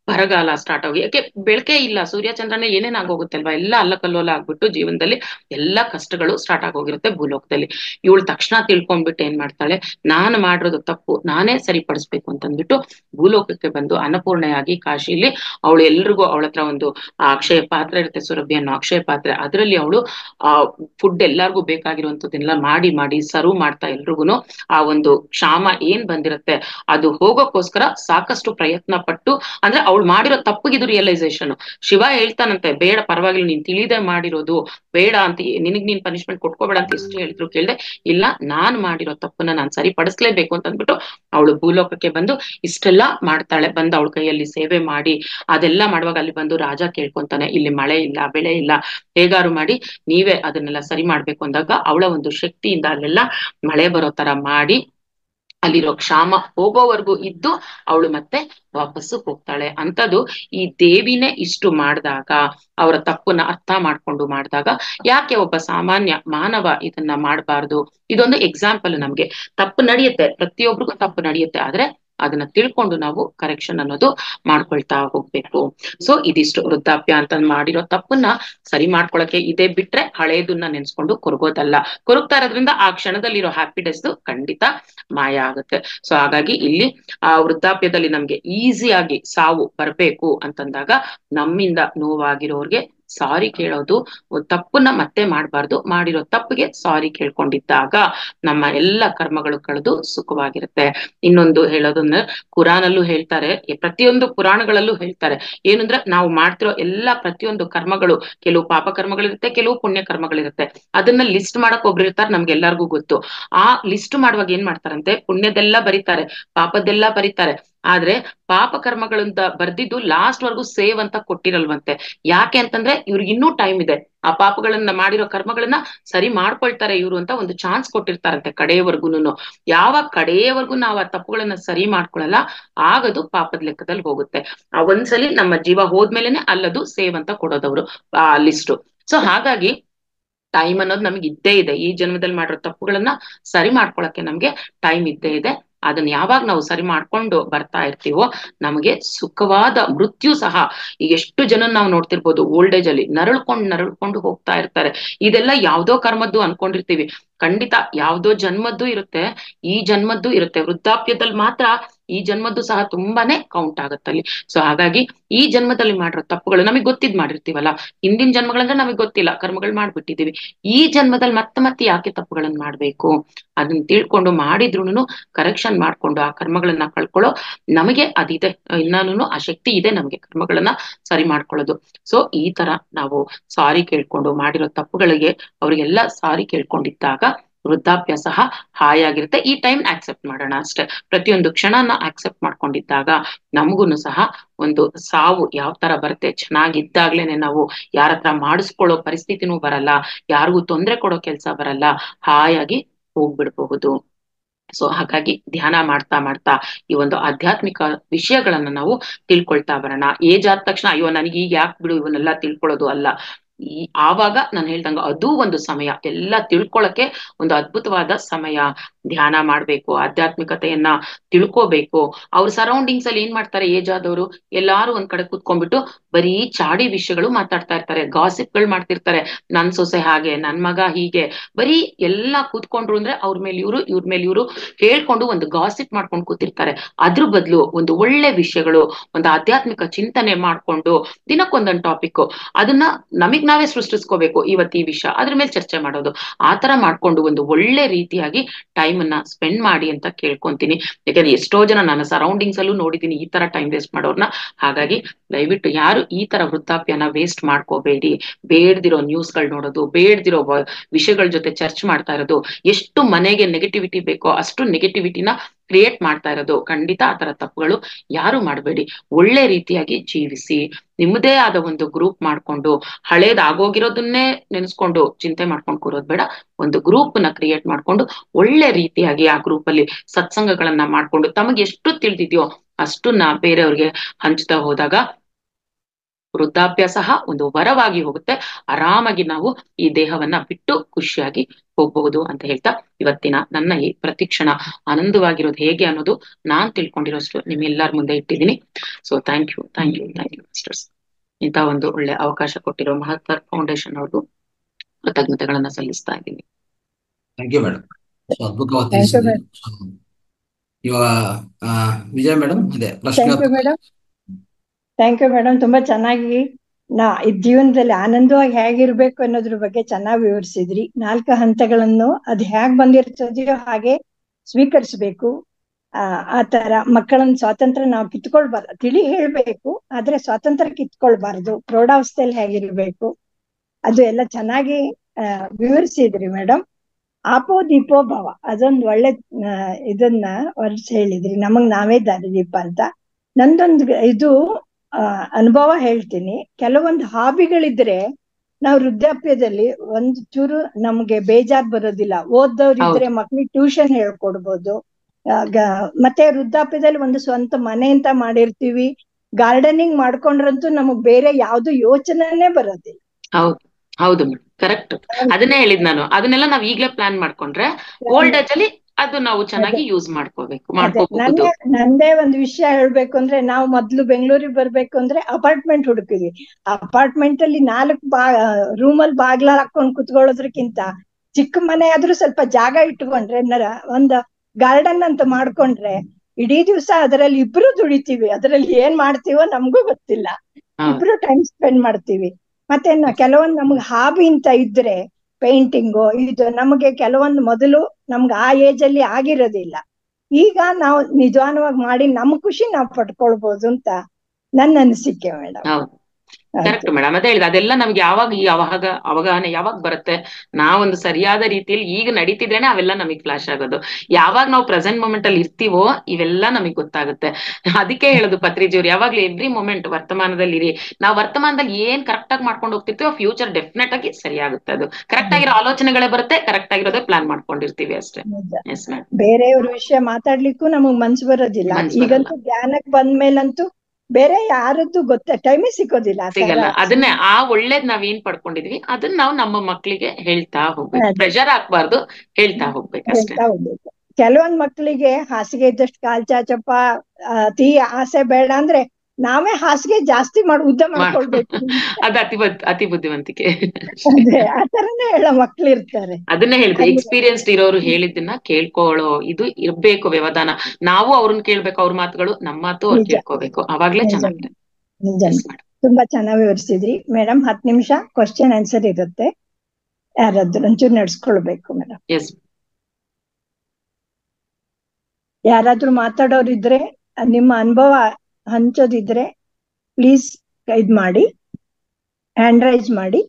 ಬರಗಾಲ ಸ್ಟಾರ್ಟ್ ಆಗಿ ಯಾಕೆ ಬೆಳಕೆ ಇಲ್ಲ ಸೂರ್ಯ ಚಂದ್ರನೇ ಏನೇನ್ ಆಗೋಗುತ್ತೆ ಅಲ್ವಾ ಎಲ್ಲ ಅಲ್ಲಕಲ್ಲೋಲ ಆಗ್ಬಿಟ್ಟು ಜೀವನದಲ್ಲಿ ಎಲ್ಲಾ ಕಷ್ಟಗಳು ಸ್ಟಾರ್ಟ್ ಆಗೋಗಿರುತ್ತೆ ಭೂಲೋಕದಲ್ಲಿ ಇವಳು ತಕ್ಷಣ ತಿಳ್ಕೊಂಡ್ಬಿಟ್ಟು ಏನ್ ಮಾಡ್ತಾಳೆ ನಾನು ಮಾಡಿರೋದು ತಪ್ಪು ನಾನೇ ಸರಿಪಡಿಸ್ಬೇಕು ಅಂತಂದ್ಬಿಟ್ಟು ಭೂಲೋಕಕ್ಕೆ ಬಂದು ಅನ್ನಪೂರ್ಣೆಯಾಗಿ ಕಾಶಿಲಿ ಅವಳು ಎಲ್ರಿಗೂ ಅವಳ ಹತ್ರ ಒಂದು ಆ ಅಕ್ಷಯ ಪಾತ್ರೆ ಇರುತ್ತೆ ಸುರಭಿ ಅನ್ನೋ ಅಕ್ಷಯ ಪಾತ್ರೆ ಅದರಲ್ಲಿ ಅವಳು ಆ ಫುಡ್ ಎಲ್ಲಾರ್ಗೂ ಬೇಕಾಗಿರುವಂತದ್ದನ್ನೆಲ್ಲ ಮಾಡಿ ಮಾಡಿ ಸರ್ವ್ ಮಾಡ್ತಾ ಎಲ್ರಿಗೂ ಆ ಒಂದು ಕ್ಷಾಮ ಏನ್ ಬಂದಿರುತ್ತೆ ಅದು ಹೋಗೋಕ್ಕೋಸ್ಕರ ಸಾಕಷ್ಟು ಪ್ರಯತ್ನ ಪಟ್ಟು ಅಂದ್ರೆ ಅವಳು ಮಾಡಿರೋ ತಪ್ಪಿಗಿದು ರಿಯಲೈಸೇಷನ್ ಶಿವ ಹೇಳ್ತಾನಂತೆ ಬೇಡ ಪರವಾಗಿಲ್ಲ ನೀನ್ ತಿಳಿದೇ ಮಾಡಿರೋದು ಬೇಡ ಅಂತ ನಿನಗ್ ನೀನ್ ಪನಿಷ್ಮೆಂಟ್ ಕೊಟ್ಕೋಬೇಡ ಅಂತ ಎಷ್ಟು ಹೇಳಿದ್ರು ಕೇಳ್ದೆ ಇಲ್ಲ ನಾನ್ ಮಾಡಿರೋ ತಪ್ಪನ್ನ ನಾನ್ ಸರಿಪಡಿಸ್ಲೇಬೇಕು ಅಂತ ಅಂದ್ಬಿಟ್ಟು ಅವಳು ಭೂಲೋಕಕ್ಕೆ ಬಂದು ಇಷ್ಟೆಲ್ಲಾ ಮಾಡ್ತಾಳೆ ಬಂದು ಅವಳ ಕೈಯಲ್ಲಿ ಸೇವೆ ಮಾಡಿ ಅದೆಲ್ಲ ಮಾಡುವಾಗ ಅಲ್ಲಿ ಬಂದು ರಾಜ ಕೇಳ್ಕೊಂತಾನೆ ಇಲ್ಲಿ ಮಳೆ ಇಲ್ಲ ಬೆಳೆ ಇಲ್ಲ ಹೇಗಾರು ಮಾಡಿ ನೀವೇ ಅದನ್ನೆಲ್ಲ ಸರಿ ಮಾಡ್ಬೇಕು ಅಂದಾಗ ಅವಳ ಒಂದು ಶಕ್ತಿಯಿಂದ ಅಲ್ಲೆಲ್ಲ ಮಳೆ ಬರೋ ತರ ಮಾಡಿ ಅಲ್ಲಿರೋ ಕ್ಷಾಮ ಹೋಗೋವರೆಗೂ ಇದ್ದು ಅವಳು ಮತ್ತೆ ವಾಪಸ್ಸು ಹೋಗ್ತಾಳೆ ಅಂತದ್ದು ಈ ದೇವಿನೇ ಇಷ್ಟು ಮಾಡಿದಾಗ ಅವರ ತಪ್ಪನ್ನ ಅರ್ಥ ಮಾಡ್ಕೊಂಡು ಮಾಡಿದಾಗ ಯಾಕೆ ಒಬ್ಬ ಸಾಮಾನ್ಯ ಮಾನವ ಇದನ್ನ ಮಾಡಬಾರ್ದು ಇದೊಂದು ಎಕ್ಸಾಂಪಲ್ ನಮ್ಗೆ ತಪ್ಪು ನಡೆಯುತ್ತೆ ಪ್ರತಿಯೊಬ್ರಿಗೂ ತಪ್ಪು ನಡೆಯುತ್ತೆ ಆದ್ರೆ ಅದನ್ನ ತಿಳ್ಕೊಂಡು ನಾವು ಕರೆಕ್ಷನ್ ಅನ್ನೋದು ಮಾಡ್ಕೊಳ್ತಾ ಹೋಗ್ಬೇಕು ಸೊ ಇದಿಷ್ಟು ವೃದ್ಧಾಪ್ಯ ಅಂತ ಮಾಡಿರೋ ತಪ್ಪನ್ನ ಸರಿ ಮಾಡ್ಕೊಳಕ್ಕೆ ಇದೇ ಬಿಟ್ರೆ ಹಳೇದನ್ನ ನೆನ್ಸ್ಕೊಂಡು ಕೊರಗೋದಲ್ಲ ಕೊರಗ್ತಾ ಇರೋದ್ರಿಂದ ಆ ಕ್ಷಣದಲ್ಲಿರೋ ಹ್ಯಾಪಿನೆಸ್ ಖಂಡಿತ ಮಾಯ ಆಗುತ್ತೆ ಸೊ ಹಾಗಾಗಿ ಇಲ್ಲಿ ಆ ವೃದ್ಧಾಪ್ಯದಲ್ಲಿ ನಮ್ಗೆ ಈಸಿಯಾಗಿ ಸಾವು ಬರ್ಬೇಕು ಅಂತಂದಾಗ ನಮ್ಮಿಂದ ನೋವಾಗಿರೋರ್ಗೆ ಸಾರಿ ಕೇಳೋದು ತಪ್ಪನ್ನ ಮತ್ತೆ ಮಾಡ್ಬಾರ್ದು ಮಾಡಿರೋ ತಪ್ಪಿಗೆ ಸಾರಿ ಕೇಳ್ಕೊಂಡಿದ್ದಾಗ ನಮ್ಮ ಎಲ್ಲ ಕರ್ಮಗಳು ಕಳೆದು ಸುಖವಾಗಿರುತ್ತೆ ಇನ್ನೊಂದು ಹೇಳೋದನ್ನ ಕುರಾನಲ್ಲೂ ಹೇಳ್ತಾರೆ ಪ್ರತಿಯೊಂದು ಪುರಾಣಗಳಲ್ಲೂ ಹೇಳ್ತಾರೆ ಏನಂದ್ರೆ ನಾವು ಮಾಡ್ತಿರೋ ಎಲ್ಲಾ ಪ್ರತಿಯೊಂದು ಕರ್ಮಗಳು ಕೆಲವು ಪಾಪ ಕರ್ಮಗಳಿರುತ್ತೆ ಕೆಲವು ಪುಣ್ಯ ಕರ್ಮಗಳಿರುತ್ತೆ ಅದನ್ನ ಲಿಸ್ಟ್ ಮಾಡಕ್ ಒಬ್ರು ಇರ್ತಾರೆ ನಮ್ಗೆಲ್ಲರಿಗೂ ಗೊತ್ತು ಆ ಲಿಸ್ಟ್ ಮಾಡುವಾಗ ಏನ್ ಮಾಡ್ತಾರಂತೆ ಪುಣ್ಯದೆಲ್ಲ ಬರೀತಾರೆ ಪಾಪದೆಲ್ಲ ಬರೀತಾರೆ ಆದ್ರೆ ಪಾಪ ಕರ್ಮಗಳಿಂದ ಬರ್ದಿದ್ದು ಲಾಸ್ಟ್ ವರ್ಗು ಸೇವ್ ಅಂತ ಕೊಟ್ಟಿರಲ್ವಂತೆ ಯಾಕೆ ಅಂತಂದ್ರೆ ಇವ್ರಿಗೆ ಇನ್ನೂ ಟೈಮ್ ಇದೆ ಆ ಪಾಪಗಳನ್ನ ಮಾಡಿರೋ ಕರ್ಮಗಳನ್ನ ಸರಿ ಮಾಡ್ಕೊಳ್ತಾರೆ ಇವ್ರು ಅಂತ ಒಂದು ಚಾನ್ಸ್ ಕೊಟ್ಟಿರ್ತಾರಂತೆ ಕಡೆಯವರ್ಗುನು ಯಾವಾಗ ಕಡೆಯವರೆಗೂ ನಾವು ಆ ತಪ್ಪುಗಳನ್ನ ಸರಿ ಮಾಡ್ಕೊಳಲ್ಲ ಆಗದು ಪಾಪದ ಲೆಕ್ಕದಲ್ಲಿ ಹೋಗುತ್ತೆ ಆ ಒಂದ್ಸಲಿ ನಮ್ಮ ಜೀವ ಹೋದ್ಮೇಲೆನೆ ಅಲ್ಲದು ಸೇವ್ ಅಂತ ಕೊಡೋದವ್ರು ಆ ಲಿಸ್ಟು ಸೊ ಹಾಗಾಗಿ ಟೈಮ್ ಅನ್ನೋದು ನಮ್ಗೆ ಇದ್ದೇ ಇದೆ ಈ ಜನ್ಮದಲ್ಲಿ ಮಾಡಿರೋ ತಪ್ಪುಗಳನ್ನ ಸರಿ ಮಾಡ್ಕೊಳಕ್ಕೆ ನಮ್ಗೆ ಟೈಮ್ ಇದ್ದೇ ಇದೆ ಅದನ್ನ ಯಾವಾಗ ನಾವು ಸರಿ ಮಾಡ್ಕೊಂಡು ಬರ್ತಾ ಇರ್ತೀವೋ ನಮಗೆ ಸುಖವಾದ ಮೃತ್ಯು ಸಹ ಈಗ ಎಷ್ಟು ಜನ ನಾವು ನೋಡ್ತಿರ್ಬೋದು ಓಲ್ಡ್ ಏಜ್ ಅಲ್ಲಿ ನರಳ್ಕೊಂಡು ನರಳ್ಕೊಂಡು ಹೋಗ್ತಾ ಇರ್ತಾರೆ ಇದೆಲ್ಲ ಯಾವ್ದೋ ಕರ್ಮದ್ದು ಅನ್ಕೊಂಡಿರ್ತೀವಿ ಖಂಡಿತ ಯಾವ್ದೋ ಜನ್ಮದ್ದು ಇರುತ್ತೆ ಈ ಜನ್ಮದ್ದು ಇರುತ್ತೆ ವೃದ್ಧಾಪ್ಯದಲ್ಲಿ ಮಾತ್ರ ಈ ಜನ್ಮದ್ದು ಸಹ ತುಂಬಾನೇ ಕೌಂಟ್ ಆಗತ್ತಲ್ಲಿ ಸೊ ಹಾಗಾಗಿ ಈ ಜನ್ಮದಲ್ಲಿ ಮಾಡಿರೋ ತಪ್ಪುಗಳು ನಮಗೆ ಗೊತ್ತಿದ್ ಮಾಡಿರ್ತೀವಲ್ಲ ಹಿಂದಿನ ಜನ್ಮಗಳಂದ್ರೆ ನಮಗೆ ಗೊತ್ತಿಲ್ಲ ಕರ್ಮಗಳು ಮಾಡ್ಬಿಟ್ಟಿದೀವಿ ಈ ಜನ್ಮದಲ್ಲಿ ಮತ್ತೆ ಮತ್ತೆ ಯಾಕೆ ತಪ್ಪುಗಳನ್ನ ಮಾಡ್ಬೇಕು ಅದನ್ನ ತಿಳ್ಕೊಂಡು ಮಾಡಿದ್ರು ಕರೆಕ್ಷನ್ ಮಾಡ್ಕೊಂಡು ಆ ಕರ್ಮಗಳನ್ನ ಕಳ್ಕೊಳ್ಳೋ ನಮಗೆ ಅದಿದೆ ಇನ್ನಾನು ಆ ಶಕ್ತಿ ಇದೆ ನಮ್ಗೆ ಕರ್ಮಗಳನ್ನ ಸರಿ ಮಾಡ್ಕೊಳ್ಳೋದು ಸೊ ಈ ತರ ನಾವು ಸಾರಿ ಕೇಳ್ಕೊಂಡು ಮಾಡಿರೋ ತಪ್ಪುಗಳಿಗೆ ಅವ್ರಿಗೆಲ್ಲ ಸಾರಿ ಕೇಳ್ಕೊಂಡಿದ್ದಾಗ ವೃದ್ಧಾಪ್ಯ ಸಹ ಹಾಯಾಗಿರುತ್ತೆ ಈ ಟೈಮ್ ಆಕ್ಸೆಪ್ಟ್ ಮಾಡೋಣ ಅಷ್ಟೇ ಪ್ರತಿಯೊಂದು ಕ್ಷಣನ ಆಕ್ಸೆಪ್ಟ್ ಮಾಡ್ಕೊಂಡಿದ್ದಾಗ ನಮಗೂನು ಸಹ ಒಂದು ಸಾವು ಯಾವ ತರ ಬರುತ್ತೆ ಚೆನ್ನಾಗಿದ್ದಾಗ್ಲೇನೆ ನಾವು ಯಾರ ಹತ್ರ ಮಾಡಿಸ್ಕೊಳ್ಳೋ ಪರಿಸ್ಥಿತಿನೂ ಬರಲ್ಲ ಯಾರಿಗೂ ತೊಂದರೆ ಕೊಡೋ ಕೆಲ್ಸ ಬರಲ್ಲ ಹಾಯಾಗಿ ಹೋಗ್ಬಿಡ್ಬಹುದು ಸೊ ಹಾಗಾಗಿ ಧ್ಯಾನ ಮಾಡ್ತಾ ಮಾಡ್ತಾ ಈ ಒಂದು ಆಧ್ಯಾತ್ಮಿಕ ವಿಷಯಗಳನ್ನ ನಾವು ತಿಳ್ಕೊಳ್ತಾ ಬರೋಣ ಏಜ್ ಆದ ತಕ್ಷಣ ಅಯ್ಯೋ ನನಗೆ ಈಗ ಯಾಕೆ ಬಿಡು ಇವನ್ನೆಲ್ಲ ತಿಳ್ಕೊಳ್ಳೋದು ಅಲ್ಲ ಈ ಆವಾಗ ನಾನು ಹೇಳ್ದಂಗ ಅದು ಒಂದು ಸಮಯ ಎಲ್ಲ ತಿಳ್ಕೊಳಕ್ಕೆ ಒಂದು ಅದ್ಭುತವಾದ ಸಮಯ ಧ್ಯಾನ ಮಾಡ್ಬೇಕು ಆಧ್ಯಾತ್ಮಿಕತೆಯನ್ನ ತಿಳ್ಕೋಬೇಕು ಅವ್ರ ಸರೌಂಡಿಂಗ್ಸ್ ಅಲ್ಲಿ ಏನ್ ಮಾಡ್ತಾರೆ ಏಜ್ ಆದವರು ಎಲ್ಲಾರು ಒಂದ್ ಕಡೆ ಕುತ್ಕೊಂಡ್ಬಿಟ್ಟು ಬರೀ ಚಾಡಿ ವಿಷಯಗಳು ಮಾತಾಡ್ತಾ ಇರ್ತಾರೆ ಗಾಸಿಪ್ಗಳು ಮಾಡ್ತಿರ್ತಾರೆ ನನ್ ಸೊಸೆ ಹಾಗೆ ನನ್ ಮಗ ಹೀಗೆ ಬರೀ ಎಲ್ಲಾ ಕೂತ್ಕೊಂಡ್ರು ಅಂದ್ರೆ ಅವ್ರ ಮೇಲೆ ಇವ್ರು ಇವ್ರ ಮೇಲೆ ಇವ್ರು ಹೇಳ್ಕೊಂಡು ಒಂದು ಗಾಸಿಪ್ ಮಾಡ್ಕೊಂಡು ಕೂತಿರ್ತಾರೆ ಅದ್ರ ಬದಲು ಒಂದು ಒಳ್ಳೆ ವಿಷಯಗಳು ಒಂದು ಆಧ್ಯಾತ್ಮಿಕ ಚಿಂತನೆ ಮಾಡ್ಕೊಂಡು ದಿನಕ್ಕೊಂದೊಂದು ಟಾಪಿಕ್ ಅದನ್ನ ನಮಗ್ ನಾವೇ ಸೃಷ್ಟಿಸ್ಕೋಬೇಕು ಇವತ್ತು ಈ ವಿಷಯ ಅದ್ರ ಮೇಲೆ ಚರ್ಚೆ ಮಾಡೋದು ಆತರ ಮಾಡ್ಕೊಂಡು ಒಂದು ಒಳ್ಳೆ ರೀತಿಯಾಗಿ ಟೈಮ್ ಅನ್ನ ಸ್ಪೆಂಡ್ ಮಾಡಿ ಅಂತ ಕೇಳ್ಕೊಂತೀನಿ ಯಾಕಂದ್ರೆ ಎಷ್ಟೋ ಜನ ನನ್ನ ಸರೌಂಡಿಂಗ್ಸ್ ಅಲ್ಲೂ ನೋಡಿದೀನಿ ಈ ತರ ಟೈಮ್ ವೇಸ್ಟ್ ಮಾಡೋರ್ನ ಹಾಗಾಗಿ ದಯವಿಟ್ಟು ಯಾರು ಈ ತರ ವೃದ್ಧಾಪ್ಯನ ವೇಸ್ಟ್ ಮಾಡ್ಕೋಬೇಡಿ ಬೇಡ್ದಿರೋ ನ್ಯೂಸ್ ಗಳು ನೋಡೋದು ಬೇಡ್ದಿರೋ ವಿಷಯಗಳ ಜೊತೆ ಚರ್ಚ್ ಮಾಡ್ತಾ ಇರೋದು ಎಷ್ಟು ಮನೆಗೆ ನೆಗೆಟಿವಿಟಿ ಬೇಕೋ ಅಷ್ಟು ನೆಗೆಟಿವಿಟಿನ ಕ್ರಿಯೇಟ್ ಮಾಡ್ತಾ ಇರೋದು ಖಂಡಿತ ಆ ತರ ತಪ್ಪುಗಳು ಯಾರು ಮಾಡಬೇಡಿ ಒಳ್ಳೆ ರೀತಿಯಾಗಿ ಜೀವಿಸಿ ನಿಮ್ಮದೇ ಆದ ಒಂದು ಗ್ರೂಪ್ ಮಾಡ್ಕೊಂಡು ಹಳೇದ್ ಆಗೋಗಿರೋದನ್ನೇ ನೆನೆಸ್ಕೊಂಡು ಚಿಂತೆ ಮಾಡ್ಕೊಂಡು ಕೂರೋದ್ ಬೇಡ ಒಂದು ಗ್ರೂಪ್ ನ ಕ್ರಿಯೇಟ್ ಮಾಡ್ಕೊಂಡು ಒಳ್ಳೆ ರೀತಿಯಾಗಿ ಆ ಗ್ರೂಪ್ ಅಲ್ಲಿ ಸತ್ಸಂಗಗಳನ್ನ ಮಾಡ್ಕೊಂಡು ತಮಗೆ ಎಷ್ಟು ತಿಳಿದಿದ್ಯೋ ಅಷ್ಟನ್ನ ಬೇರೆಯವ್ರಿಗೆ ಹಂಚ್ತಾ ಹೋದಾಗ ವೃದ್ಧಾಪ್ಯ ಸಹ ಒಂದು ವರವಾಗಿ ಹೋಗುತ್ತೆ ಆರಾಮಾಗಿ ನಾವು ಈ ದೇಹವನ್ನ ಬಿಟ್ಟು ಖುಷಿಯಾಗಿ ಹೋಗಬಹುದು ಅಂತ ಹೇಳ್ತಾ ಇವತ್ತಿನ ನನ್ನ ಈ ಪ್ರತಿಕ್ಷಣ ಆನಂದವಾಗಿರೋದು ಹೇಗೆ ಅನ್ನೋದು ನಾನ್ ತಿಳ್ಕೊಂಡಿರೋಷ್ಟು ನಿಮ್ಮೆಲ್ಲರ ಮುಂದೆ ಇಟ್ಟಿದ್ದೀನಿ so thank you thank you thank you masters ಇಂಥ ಒಂದು ಒಳ್ಳೆ ಅವಕಾಶ ಕೊಟ್ಟಿರೋ ಮಹತ್ತರ್ ಫೌಂಡೇಶನ್ ಅವ್ರಿಗೂ ಕೃತಜ್ಞತೆಗಳನ್ನ ಸಲ್ಲಿಸ್ತಾ ಇದ್ದೀನಿ ಥ್ಯಾಂಕ್ ಯು ಮೇಡಮ್ ಸೊ ಅದ್ಭುತವಾಗಿ Thank you, ತಿಳಿಸಿದ್ರಿ So, ಇವಾಗ ಆ, ವಿಜಯ ಮೇಡಮ್ ಅದೇ ಪ್ರಶ್ನೆ thank you madam thank you madam ತುಂಬಾ ಚೆನ್ನಾಗಿ ನಾ ಈ ಜೀವನದಲ್ಲಿ ಆನಂದವಾಗಿ ಹೇಗಿರ್ಬೇಕು ಅನ್ನೋದ್ರ ಬಗ್ಗೆ ಚೆನ್ನಾಗಿ ವಿವರಿಸಿದ್ರಿ ನಾಲ್ಕು ಹಂತಗಳನ್ನು ಅದು ಹೇಗ್ ಬಂದಿರ್ತದೆಯೋ ಹಾಗೆ ಸ್ವೀಕರಿಸಬೇಕು ಆ ಆ ತರ ಮಕ್ಕಳನ್ನ ಸ್ವಾತಂತ್ರ್ಯ ನಾವು ಕಿತ್ಕೊಳ್ಬಾರ್ದು ತಿಳಿ ಹೇಳ್ಬೇಕು ಆದ್ರೆ ಸ್ವಾತಂತ್ರ್ಯ ಕಿತ್ಕೊಳ್ಬಾರ್ದು ಪ್ರೌಢಾವಸ್ಥೆಯಲ್ಲಿ ಹೇಗಿರ್ಬೇಕು ಅದು ಎಲ್ಲ ಚೆನ್ನಾಗಿ ಆ, ವಿವರಿಸಿದ್ರಿ ಮೇಡಮ್ ಆಪೋ ದೀಪೋ ಭವ ಅದೊಂದು ಒಳ್ಳೆ ಆ, ಇದನ್ನ ವರ್ಷ ಹೇಳಿದ್ರಿ ನಮಗ್ ನಾವೇ ದಾರಿದೀಪ ಅಂತ ನಂದೊಂದು ಇದು ಆ, ಅನುಭವ ಹೇಳ್ತೀನಿ ಕೆಲವೊಂದು ಹಾಬಿಗಳಿದ್ರೆ ನಾವು ವೃದ್ಧಾಪ್ಯದಲ್ಲಿ ಒಂದು ಚೂರು ನಮ್ಗೆ ಬೇಜಾರ್ ಬರೋದಿಲ್ಲ ಓದ್ದವ್ರಿದ್ರೆ ಮಕ್ಳಿಗೆ ಟ್ಯೂಷನ್ ಹೇಳ್ಕೊಡ್ಬೋದು ಆ, ಗ- ಮತ್ತೆ ವೃದ್ಧಾಪ್ಯದಲ್ಲಿ ಒಂದು ಸ್ವಂತ ಮನೆ ಅಂತ ಮಾಡಿರ್ತೀವಿ ಗಾರ್ಡನಿಂಗ್ ಮಾಡ್ಕೊಂಡ್ರಂತೂ ನಮಗ್ ಬೇರೆ ಯಾವ್ದು ಯೋಚನೆನೇ ಬರೋದಿಲ್ಲ ಹೌದು ಹೌದು ಮೇಡಮ್ ಕರೆಕ್ಟ್ ಅದನ್ನೇ ಹೇಳಿದ್ ನಾನು ಅದನ್ನೆಲ್ಲ ನಾವ್ ಈಗ್ಲೇ ಪ್ಲಾನ್ ಮಾಡ್ಕೊಂಡ್ರೆ ಓಲ್ಡ್ ಏಜ್ ಅಲ್ಲಿ ಅದು ನಾವು ಚೆನ್ನಾಗಿ ಯೂಸ್ ಮಾಡ್ಕೋಬೇಕು ಅದೇ ಮಾಡ್ಕೋಬಹುದು ನಂದೇ ನಂದೇ ಒಂದು ವಿಷಯ ಹೇಳ್ಬೇಕು ಅಂದ್ರೆ ನಾವು ಮೊದ್ಲು ಬೆಂಗಳೂರಿಗೆ ಬರ್ಬೇಕು ಅಂದ್ರೆ ಅಪಾರ್ಟ್ಮೆಂಟ್ ಹುಡುಕಿದ್ವಿ ಅಪಾರ್ಟ್ಮೆಂಟ್ ಅಲ್ಲಿ ನಾಲ್ಕು ಬಾ ರೂಮ್ ಅಲ್ಲಿ ಬಾಗ್ಲ ಹಾಕೊಂಡ್ ಕುತ್ಕೊಳ್ಳೋದ್ರಕ್ಕಿಂತ ಚಿಕ್ಕ ಮನೆ ಆದ್ರೂ ಸ್ವಲ್ಪ ಜಾಗ ಇಟ್ಕೊಂಡ್ರೆ ನರ ಒಂದ್ ಗಾರ್ಡನ್ ಅಂತ ಮಾಡ್ಕೊಂಡ್ರೆ ಇಡೀ ದಿವಸ ಅದರಲ್ಲಿ ಇಬ್ರು ದುಡಿತೀವಿ ಅದರಲ್ಲಿ ಏನ್ ಮಾಡ್ತೀವೋ ನಮಗೂ ಗೊತ್ತಿಲ್ಲ ಹೌದು ಇಬ್ರು ಟೈಮ್ ಸ್ಪೆಂಡ್ ಮಾಡ್ತೀವಿ ಮತ್ತೆ ನ- ಕೆಲವೊಂದ್ ನಮ್ಗೆ ಹಾಬಿ ಅಂತ ಇದ್ರೆ ಪೇಂಟಿಂಗು ಇದು ನಮಗೆ ಕೆಲವೊಂದು ಮೊದಲು ನಮ್ಗೆ ಆ ಏಜ್ ಅಲ್ಲಿ ಆಗಿರೋದಿಲ್ಲ ಈಗ ನಾವು ನಿಧಾನವಾಗಿ ಮಾಡಿ ನಮ್ ಖುಷಿ ನಾವು ಪಡ್ಕೊಳ್ಬೋದು ಅಂತ ನನ್ನ ಅನಿಸಿಕೆ ಮೇಡಮ್ ಹೌದು ಕರೆಕ್ಟ್ ಮೇಡಮ್ ಅದೇ ಹೇಳಿದ ಅದೆಲ್ಲ ನಮ್ಗೆ ಯಾವಾಗ ಈ ಅವಾಗ ಅವಗಾಹನೆ ಯಾವಾಗ ಬರುತ್ತೆ ನಾವೊಂದು ಸರಿಯಾದ ರೀತಿಯಲ್ಲಿ ಈಗ ನಡೀತಿದ್ರೇನೆ ಅವೆಲ್ಲ ನಮಗೆ ಫ್ಲಾಶ್ ಆಗೋದು ಯಾವಾಗ ನಾವು ಪ್ರೆಸೆಂಟ್ ಮೂಮೆಂಟ್ ಅಲ್ಲಿ ಇರ್ತೀವೋ ಇವೆಲ್ಲ ನಮಗೆ ಗೊತ್ತಾಗುತ್ತೆ ಅದಕ್ಕೆ ಹೇಳೋದು ಪತ್ರಿಜಿಯವ್ರು ಯಾವಾಗ್ಲೂ ಎವ್ರಿ ಮೂಮೆಂಟ್ ವರ್ತಮಾನದಲ್ಲಿ ಇರಿ ನಾವು ವರ್ತಮಾನದಲ್ಲಿ ಏನ್ ಕರೆಕ್ಟ್ ಆಗಿ ಮಾಡ್ಕೊಂಡು ಹೋಗ್ತಿರ್ತೀವೋ ಫ್ಯೂಚರ್ ಡೆಫಿನೆಟ್ ಆಗಿ ಸರಿಯಾಗುತ್ತೆ ಅದು ಕರೆಕ್ಟ್ ಆಗಿರೋ ಆಲೋಚನೆಗಳೇ ಬರುತ್ತೆ ಕರೆಕ್ಟ್ ಆಗಿರೋದೇ ಪ್ಲಾನ್ ಮಾಡ್ಕೊಂಡಿರ್ತೀವಿ ಅಷ್ಟೇ ಎಸ್ ಮೇಡಮ್ ಬೇರೆಯವ್ರ ವಿಷಯ ಮಾತಾಡ್ಲಿಕ್ಕೂ ನಮಗ್ ಮನ್ಸು ಬರೋದಿಲ್ಲ ಮನ್ಸ್ ಬರಲ್ಲ. ಈಗಂತೂ ಜ್ಞಾನಕ್ ಬಂದ್ಮೇಲಂತೂ ಬೇರೆ ಯಾರದ್ದು ಗೊತ್ತ ಟೈಮೇ ಸಿಗೋದಿಲ್ಲ ಆ ತರ ಸಿಗಲ್ಲ ಅದನ್ನೇ ಆ ಒಳ್ಳೇದ್ ನಾವ್ ಏನ್ ಪಡ್ಕೊಂಡಿದ್ವಿ ಅದನ್ನ ನಾವು ನಮ್ಮ ಮಕ್ಳಿಗೆ ಹೇಳ್ತಾ ಹೋಗ್ಬೇಕು ಅದೇ. ಪ್ರೆಷರ್ ಹಾಕ್ಬಾರ್ದು ಹೇಳ್ತಾ ಹೋಗ್ಬೇಕು ಅಷ್ಟೇ ಹೇಳ್ತಾ ಹೋಗ್ಬೇಕು ಕೆಲವೊಂದ್ ಮಕ್ಳಿಗೆ ಹಾಸಿಗೆ ಇದ್ದಷ್ಟು ಕಾಲ್ ಚಾಚಪ್ಪ ಆ, ಅತಿ ಆಸೆ ಬೇಡ ಅಂದ್ರೆ ನಾವೇ ಹಾಸಿಗೆ ಜಾಸ್ತಿ ಮಾಡಿ ಉದ್ದ ಮಾಡ್ಕೊಳ್ಬೇಕು ಅದು ಅತಿ ಬುದ್- ಅತಿ ಬುದ್ಧಿವಂತಿಕೆ ಅದೇ ಆ ತರನೇ ಹೇಳೋ ಮಕ್ಳು ಇರ್ತಾರೆ ಅದನ್ನೇ ಹೇಳಿದೆ ಅಲ್ಲಿ- ಎಕ್ಸ್ಪೀರಿಯನ್ಸ್ಡ್ ಇರೋರು ಹೇಳಿದ್ದನ್ನ ಕೇಳ್ಕೊಳ್ಳೋ ಇದು ಇರ್ಬೇಕು ವ್ಯವಧಾನ ನಾವು ಅವ್ರನ್ನ ಕೇಳ್ಬೇಕು ಅವ್ರ ಮಾತುಗಳು ನಮ್ಮ ಮಾತು ಅವ್ರು ನಿಜ. ಕೇಳ್ಕೋಬೇಕು ಅವಾಗ್ಲೇ ನಿಜ. ಚೆನ್ನಾಗಿದೆ ನಿಜ Yes, madam. ತುಂಬಾ ಚೆನ್ನಾಗಿ ವಿವರಿಸಿದ್ರಿ ಮೇಡಮ್ ಹತ್ತು ನಿಮಿಷ ಕ್ವಶನ್ ಆನ್ಸರ್ ಇರುತ್ತೆ ಯಾರಾದ್ರೂ ಒಂಚೂರು ನಡ್ಸ್ಕೊಳ್ಬೇಕು ಮೇಡಮ್ Yes. ಯಾರಾದ್ರೂ ಮಾತಾಡೋರಿದ್ರೆ ಅಹ್, ನಿಮ್ಮ ಅನುಭವ ಹಂಚೋದಿದ್ರೆ ಪ್ಲೀಸ್ ಇದ್ ಮಾಡಿ ಹ್ಯಾಂಡ್ ರೈಸ್ ಮಾಡಿ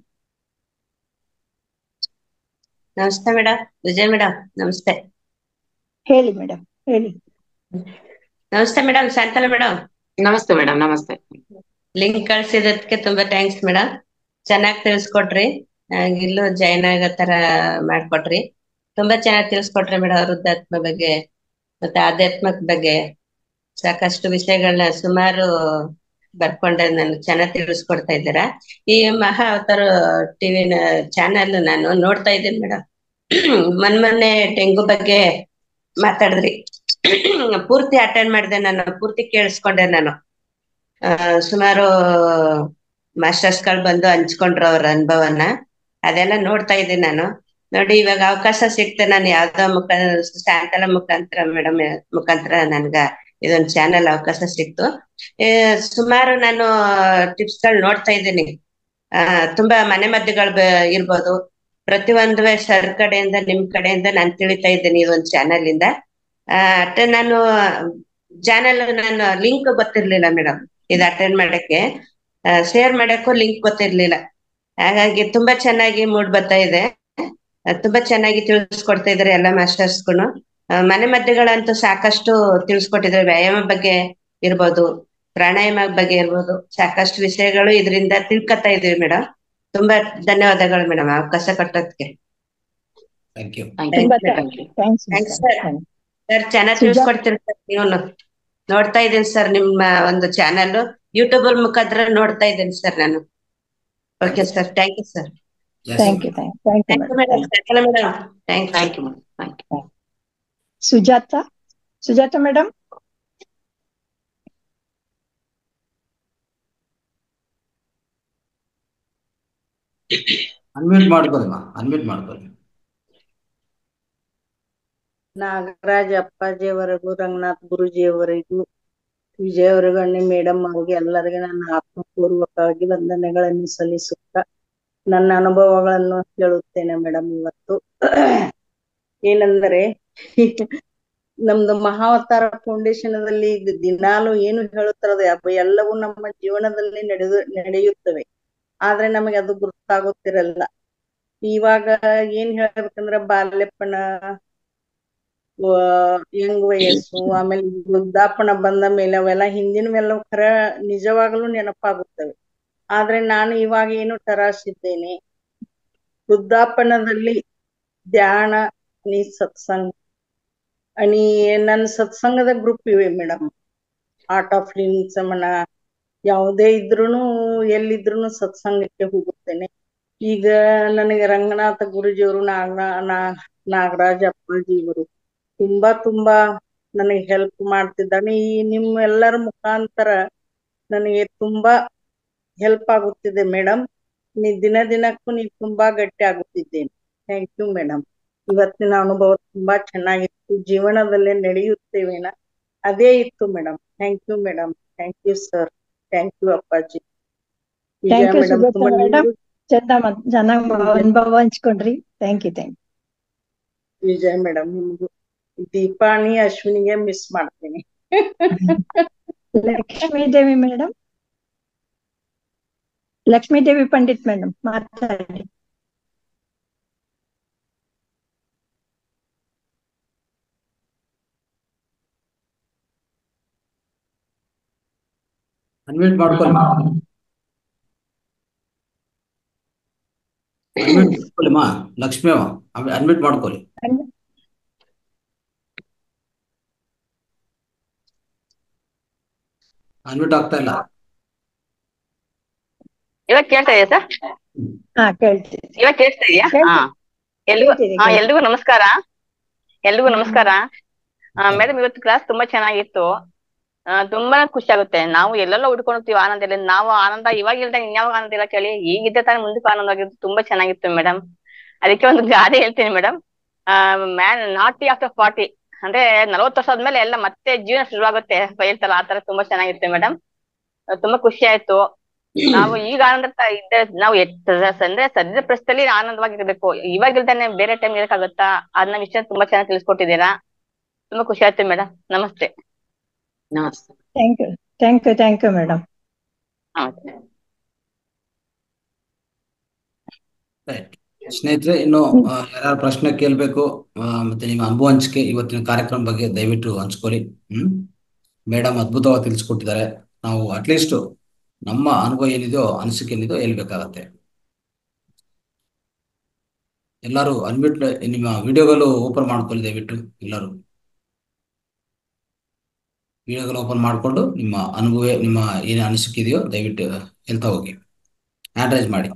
ನಮಸ್ತೆ ಮೇಡಮ್ ವಿಜಯ್ ಮೇಡಮ್ ನಮಸ್ತೆ ಹೇಳಿ ಮೇಡಮ್ ಹೇಳಿ ನಮಸ್ತೆ ಮೇಡಮ್ ಶಾಂತಲ ಮೇಡಮ್ ನಮಸ್ತೆ ಮೇಡಮ್ ನಮಸ್ತೆ ಲಿಂಕ್ ಕಳ್ಸಿದಕ್ಕೆ ತುಂಬಾ ಥ್ಯಾಂಕ್ಸ್ ಮೇಡಮ್ ಚೆನ್ನಾಗಿ ತಿಳಿಸ್ಕೊಟ್ರಿ ನಂಗ್ ಇಲ್ಲೂ ಜಾಯ್ನ್ ಆಗೋ ತರ ಮಾಡ್ಕೊಟ್ರಿ ತುಂಬಾ ಚೆನ್ನಾಗಿ ತಿಳಿಸ್ಕೊಟ್ರಿ ಮೇಡಮ್ ವೃದ್ಧಾತ್ಮ ಬಗ್ಗೆ ಮತ್ತೆ ಆಧ್ಯಾತ್ಮದ ಬಗ್ಗೆ ಸಾಕಷ್ಟು ವಿಷಯಗಳನ್ನ ಸುಮಾರು ಬರ್ಕೊಂಡೆ ನಾನು ಚೆನ್ನಾಗಿ ತಿಳಿಸ್ಕೊಡ್ತಾ ಇದ್ದೀರಾ ಈ ಮಹಾ ಅವತಾರ ಟಿವಿನ ಚಾನೆಲ್ ನಾನು ನೋಡ್ತಾ ಇದ್ದೀನಿ ಮೇಡಮ್ ಮೊನ್ ಮೊನ್ನೆ ಡೆಂಗು ಬಗ್ಗೆ ಮಾತಾಡಿದ್ರಿ ಪೂರ್ತಿ ಅಟೆಂಡ್ ಮಾಡಿದೆ ನಾನು ಪೂರ್ತಿ ಕೇಳಿಸ್ಕೊಂಡೆ ನಾನು ಆ, ಸುಮಾರು ಮಾಸ್ಟರ್ಸ್ ಗಳು ಬಂದು ಹಂಚ್ಕೊಂಡ್ರು ಅವ್ರ ಅನುಭವನ ಅದೆಲ್ಲ ನೋಡ್ತಾ ಇದ್ದೀನಿ ನಾನು ನೋಡಿ ಇವಾಗ ಅವಕಾಶ ಸಿಕ್ತೆ ನಾನು ಯಾವ್ದೋ ಮುಖ ಸಾಯಂಕಾಲ ಮುಖಾಂತರ ಮೇಡಮ್ ಮುಖಾಂತರ ನನ್ಗ ಇದೊಂದು ಚಾನೆಲ್ ಅವಕಾಶ ಸಿಕ್ತು ಏ, ಸುಮಾರು ನಾನು ಟಿಪ್ಸ್ ಗಳು ನೋಡ್ತಾ ಇದ್ದೀನಿ ಆ ತುಂಬಾ ಮನೆ ಮದ್ದುಗಳು ಬ- ಇರ್ಬೋದು ಪ್ರತಿಯೊಂದು ಸರ್ ಕಡೆಯಿಂದ ನಿಮ್ ಕಡೆಯಿಂದ ನಾನು ತಿಳಿತಾ ಇದ್ದೀನಿ ಇದೊಂದು ಚಾನೆಲ್ ಇಂದ ಆ ಅಟ್ಟೆ ನಾನು ಚಾನೆಲ್ ನಾನು ಲಿಂಕ್ ಗೊತ್ತಿರ್ಲಿಲ್ಲ ಮೇಡಮ್ ಇದು ಅಟೆಂಡ್ ಮಾಡಕ್ಕೆ ಶೇರ್ ಮಾಡಕ್ಕೂ ಲಿಂಕ್ ಗೊತ್ತಿರ್ಲಿಲ್ಲ ಹಾಗಾಗಿ ತುಂಬಾ ಚೆನ್ನಾಗಿ ಮೂಡ್ ಬರ್ತಾ ಇದೆ ಆ, ತುಂಬಾ ಚೆನ್ನಾಗಿ ತಿಳಿಸ್ಕೊಡ್ತಾ ಇದಾರೆ ಎಲ್ಲ ಮಾಸ್ಟರ್ಸ್ಗುನು ಮನೆ ಮದ್ದುಗಳಂತೂ ಸಾಕಷ್ಟು ತಿಳಿಸ್ಕೊಟ್ಟಿದ್ದಾರೆ ವ್ಯಾಯಾಮ ಬಗ್ಗೆ ಇರ್ಬೋದು ಪ್ರಾಣಾಯಾಮ ಬಗ್ಗೆ ಇರ್ಬೋದು ಸಾಕಷ್ಟು ವಿಷಯಗಳು ಇದರಿಂದ ತಿಳ್ಕೊತಾ ಇದೀವಿ ಮೇಡಮ್ ತುಂಬಾ ಧನ್ಯವಾದಗಳು ಮೇಡಮ್ ಅವಕಾಶ ಕೊಟ್ಟದಕ್ಕೆ ಥ್ಯಾಂಕ್ ಯು Thank ತುಂಬಾ you. Thank you. Thanks Thanks, sir. Sir ಚೆನ್ನಾಗಿ ಸುಜಾ- ತಿಳಿಸ್ಕೊಡ್ತೀರಿ ಸರ್ ನೀವು ನೋಡ್ತಾ ಇದ್ದೀನಿ ಸರ್ ನಿಮ್ಮ ಒಂದು ಚಾನಲ್ ಯೂಟ್ಯೂಬ್ ಅಲ್ಲಿ ಮುಖಾಂತರ ನೋಡ್ತಾ ಇದ್ದೇನೆ ಸರ್ ನಾನು okay sir thank you sir Yes. Thank you thank thank you thank you madam madam madam thank you thank you madam thank you Sujatha Sujatha madam unmute ಮಾಡ್ಕೊಳ್ಳಿ ಅನ್ಮ್ಯೂಟ್ ಮಾಡ್ಕೊಳ್ಳಿ ನಾಗರಾಜ್ ಅಪ್ಪಾಜಿಯವರಿಗೂ ರಂಗನಾಥ್ ಗುರುಜಿಯವರಿಗೂ ವಿಜಯವರಿಗಣ್ಣಿ ಮೇಡಮ್ ಅವರಿಗೆ ಎಲ್ಲರಿಗೆ ನನ್ನ ಆತ್ಮಪೂರ್ವಕವಾಗಿ ವಂದನೆಗಳನ್ನು ಸಲ್ಲಿಸುತ್ತಾ ನನ್ನ ಅನುಭವಗಳನ್ನು ಹೇಳುತ್ತೇನೆ ಮೇಡಮ್ ಇವತ್ತು ಏನೆಂದರೆ ನಮ್ದು ಮಹಾವತಾರ ಫೌಂಡೇಶನ್ ದಲ್ಲಿ ಇದು ದಿನಾಲು ಏನು ಹೇಳುತ್ತಿರೋದು ಅವು ಎಲ್ಲವೂ ನಮ್ಮ ಜೀವನದಲ್ಲಿ ನಡೆದು ನಡೆಯುತ್ತವೆ ಆದ್ರೆ ನಮಗೆ ಅದು ಗೊತ್ತಾಗುತ್ತಿರಲ್ಲ ಇವಾಗ ಏನ್ ಹೇಳ್ಬೇಕಂದ್ರೆ ಬಾಲ್ಯಪ್ಪನ ಯಂಗ್ ವಯಸ್ಸು ಆಮೇಲೆ ವೃದ್ಧಾಪನ ಬಂದ ಮೇಲೆ ಅವೆಲ್ಲ ಹಿಂದಿನವೆಲ್ಲ ಖರ ನಿಜವಾಗ್ಲೂ ನೆನಪಾಗುತ್ತವೆ ಆದ್ರೆ ನಾನು ಇವಾಗ ಏನು ತರಾಸಿದ್ದೇನೆ ವೃದ್ಧಾಪನದಲ್ಲಿ ಧ್ಯಾನ ನೀ ಸತ್ಸಂಗ್ आणि ನನ್ನ ಸತ್ಸಂಗದ ಗ್ರೂಪ್ ಇವೆ ಮೇಡಮ್ ಆರ್ಟ್ ಆಫ್ ಲಿವಿಂಗ್ ಸಮನ ಯಾವುದೇ ಇದ್ರೂನು ಎಲ್ಲಿದ್ರೂನು ಸತ್ಸಂಗಕ್ಕೆ ಹೋಗುತ್ತೇನೆ ಈಗ ನನಗೆ ರಂಗನಾಥ ಗುರುಜಿಯವರು ನಾಗ ನಾ- ನಾಗರಾಜ ಅಪ್ಪಾಜಿಯವರು ತುಂಬಾ ತುಂಬಾ ನನಗೆ ಹೆಲ್ಪ್ ಮಾಡ್ತಿದ್ದಾನೆ ಈ ನಿಮ್ಮೆಲ್ಲರ ಮುಖಾಂತರ ನನಗೆ ತುಂಬಾ ಹೆಲ್ಪ್ ಆಗುತ್ತಿದೆ ಮೇಡಮ್ ನೀ ದಿನ ದಿನಕ್ಕೂ ನೀವು ತುಂಬಾ ಗಟ್ಟಿ ಆಗುತ್ತಿದ್ದೇನೆ ಥ್ಯಾಂಕ್ ಯು ಮೇಡಮ್ ಇವತ್ತಿನ ಅನುಭವ ತುಂಬಾ ಚೆನ್ನಾಗಿತ್ತು ಜೀವನದಲ್ಲೇ ನಡೆಯುತ್ತೇವೇನ ಅದೇ ಇತ್ತು madam thank you madam thank you sir thank you Appaji Vijaya Thank you, madam Sujatha ತುಂಬಾ madam. ನಿಮ್ಗೂ ಚಂದ ಮತ್ ಚೆನ್ನಾಗ್ ಅನುಭವ ಹಂಚ್ಕೊಂಡ್ರಿ thank you thank Vijaya madam ನಿಮ್ಗೂ ದೀಪಾಣಿ ಅಶ್ವಿನಿಗೆ ಮಿಸ್ ಮಾಡ್ತೀನಿ you Lakshmi Devi madam Lakshmi Devi Pandit madam ಮಾತಾಡಿ ಅನ್ಮ್ಯೂಟ್ ಮಾಡ್ಕೊಳ್ಳಿ ಅನ್ಮ್ಯೂಟ್ ಮಾಡ್ಕೊಳ್ಳಿ ಮಾ ಲಕ್ಷ್ಮಿ ಅನ್ಮ್ಯೂಟ್ ಮಾಡ್ಕೊಳ್ಳಿ ಅನ್ಮ್ಯೂಟ್ ಆಗ್ತಾ ಇಲ್ಲ ಇವಾಗ ಕೇಳ್ತಾ ಇದೆಯಾ ಸರ್ ಹಾ ಕೇಳ್ತೀವಿ ಇವಾಗ ಕೇಳ್ತಾ ಇದೆಯಾ ಕೇಳ್ತಿದೆ. ಹಾ ಎಲ್ರಿಗೂ ಕೇಳ್ತಿದೆ, ಹಾ ಕೇಳ್ತಿದೆ. ಎಲ್ರಿಗೂ ನಮಸ್ಕಾರ ಎಲ್ರಿಗೂ ನಮಸ್ಕಾರ ಮೇಡಮ್ ಇವತ್ತು ಕ್ಲಾಸ್ ತುಂಬಾ ಚೆನ್ನಾಗಿತ್ತು ಆ, ತುಂಬಾ ಖುಷಿ ಆಗುತ್ತೆ ನಾವು ಎಲ್ಲೆಲ್ಲ ಹುಡ್ಕೊಂಡು ಹೋಗ್ತೀವಿ ಆನಂದದಲ್ಲಿ ನಾವು ಆನಂದ ಇವಾಗ ಇಲ್ದಾಗ ಇನ್ಯಾವಾಗ ಆನಂದ ಇಲ್ಲ ಕೇಳಿ ಈಗಿದ್ದ ತಾನೇ ಮುಂದಕ್ಕೆ ಆನಂದವಾಗಿತ್ತು ತುಂಬಾ ಚೆನ್ನಾಗಿತ್ತು ಮೇಡಮ್ ಅದಕ್ಕೆ ಒಂದು ಗಾದೆ ಹೇಳ್ತೀನಿ madam man naughty after forty ಅಂದ್ರೆ ನಲವತ್ತು ವರ್ಷ ಆದ್ಮೇಲೆ ಎಲ್ಲ ಮತ್ತೆ ಜೀವನ ಶುರುವಾಗುತ್ತೆ ಹೇಳ್ತಾರಲ್ಲ ಆ ತರ ತುಂಬಾ ಚೆನ್ನಾಗಿತ್ತು ಮೇಡಮ್ ತುಂಬಾ ಖುಷಿ ಆಯ್ತು ನಾವು ಈಗ ಆನಂದ ಇದ್ದ ನಾವು ಎಷ್ಟ್ ಅಂದ್ರೆ ಸದ್ಯದ ಪ್ರಸ್ತಲ್ಲಿ ಆನಂದವಾಗಿರ್ಬೇಕು ಇವಾಗಿಲ್ದಾನೆ ಬೇರೆ ಟೈಮ್ ಇರಕ್ಕಾಗತ್ತಾ ಅದನ್ನ ವಿಷಯ ತುಂಬಾ ಚೆನ್ನಾಗಿ ತಿಳಿಸ್ಕೊಟ್ಟಿದ್ದೀರಾ ತುಂಬಾ ಖುಷಿ ಆಯ್ತು ಮೇಡಮ್ ನಮಸ್ತೆ ನಮಸ್ತೆ thank you thank you thank you madam ನಮಸ್ತೆ Right. ಸ್ನೇಹಿತರೆ ಇನ್ನು ಆ, ಯಾರ್ಯಾರು ಪ್ರಶ್ನೆ ಕೇಳ್ಬೇಕು ಆ, ಮತ್ತೆ ನಿಮ್ಮ ಅನುಭವ ಹಂಚಿಕೆ ಇವತ್ತಿನ ಕಾರ್ಯಕ್ರಮ ಬಗ್ಗೆ ದಯವಿಟ್ಟು ಹಂಚ್ಕೊಳ್ಳಿ ಹ್ಮ್ ಮೇಡಮ್ ಅದ್ಭುತವಾಗಿ ತಿಳಿಸ್ಕೊಟ್ಟಿದ್ದಾರೆ ನಾವು ಅಟ್ಲೀಸ್ಟ್ ನಮ್ಮ ಅನುಭವ ಏನಿದೆಯೋ ಅನಿಸಿಕೆ ಏನಿದೆಯೋ ಹೇಳ್ಬೇಕಾಗತ್ತೆ ಎಲ್ಲರೂ ಅನ್ಮ್ಯೂಟ್ ನಿಮ್ಮ ವಿಡಿಯೋಗಳು ಓಪನ್ ಮಾಡ್ಕೊಳ್ಳಿ ದಯವಿಟ್ಟು ಎಲ್ಲರೂ ವಿಡಿಯೋಗಳು ಓಪನ್ ಮಾಡಿಕೊಂಡು ನಿಮ್ಮ ಅನುಭವ ನಿಮ್ಮ ಏನು ಅನಿಸಿಕೆ ಇದೆಯೋ ದಯವಿಟ್ಟು ಹೇಳ್ತಾ ಹೋಗಿ ಹ್ಯಾಂಡ್ ರೈಸ್ ಮಾಡಿ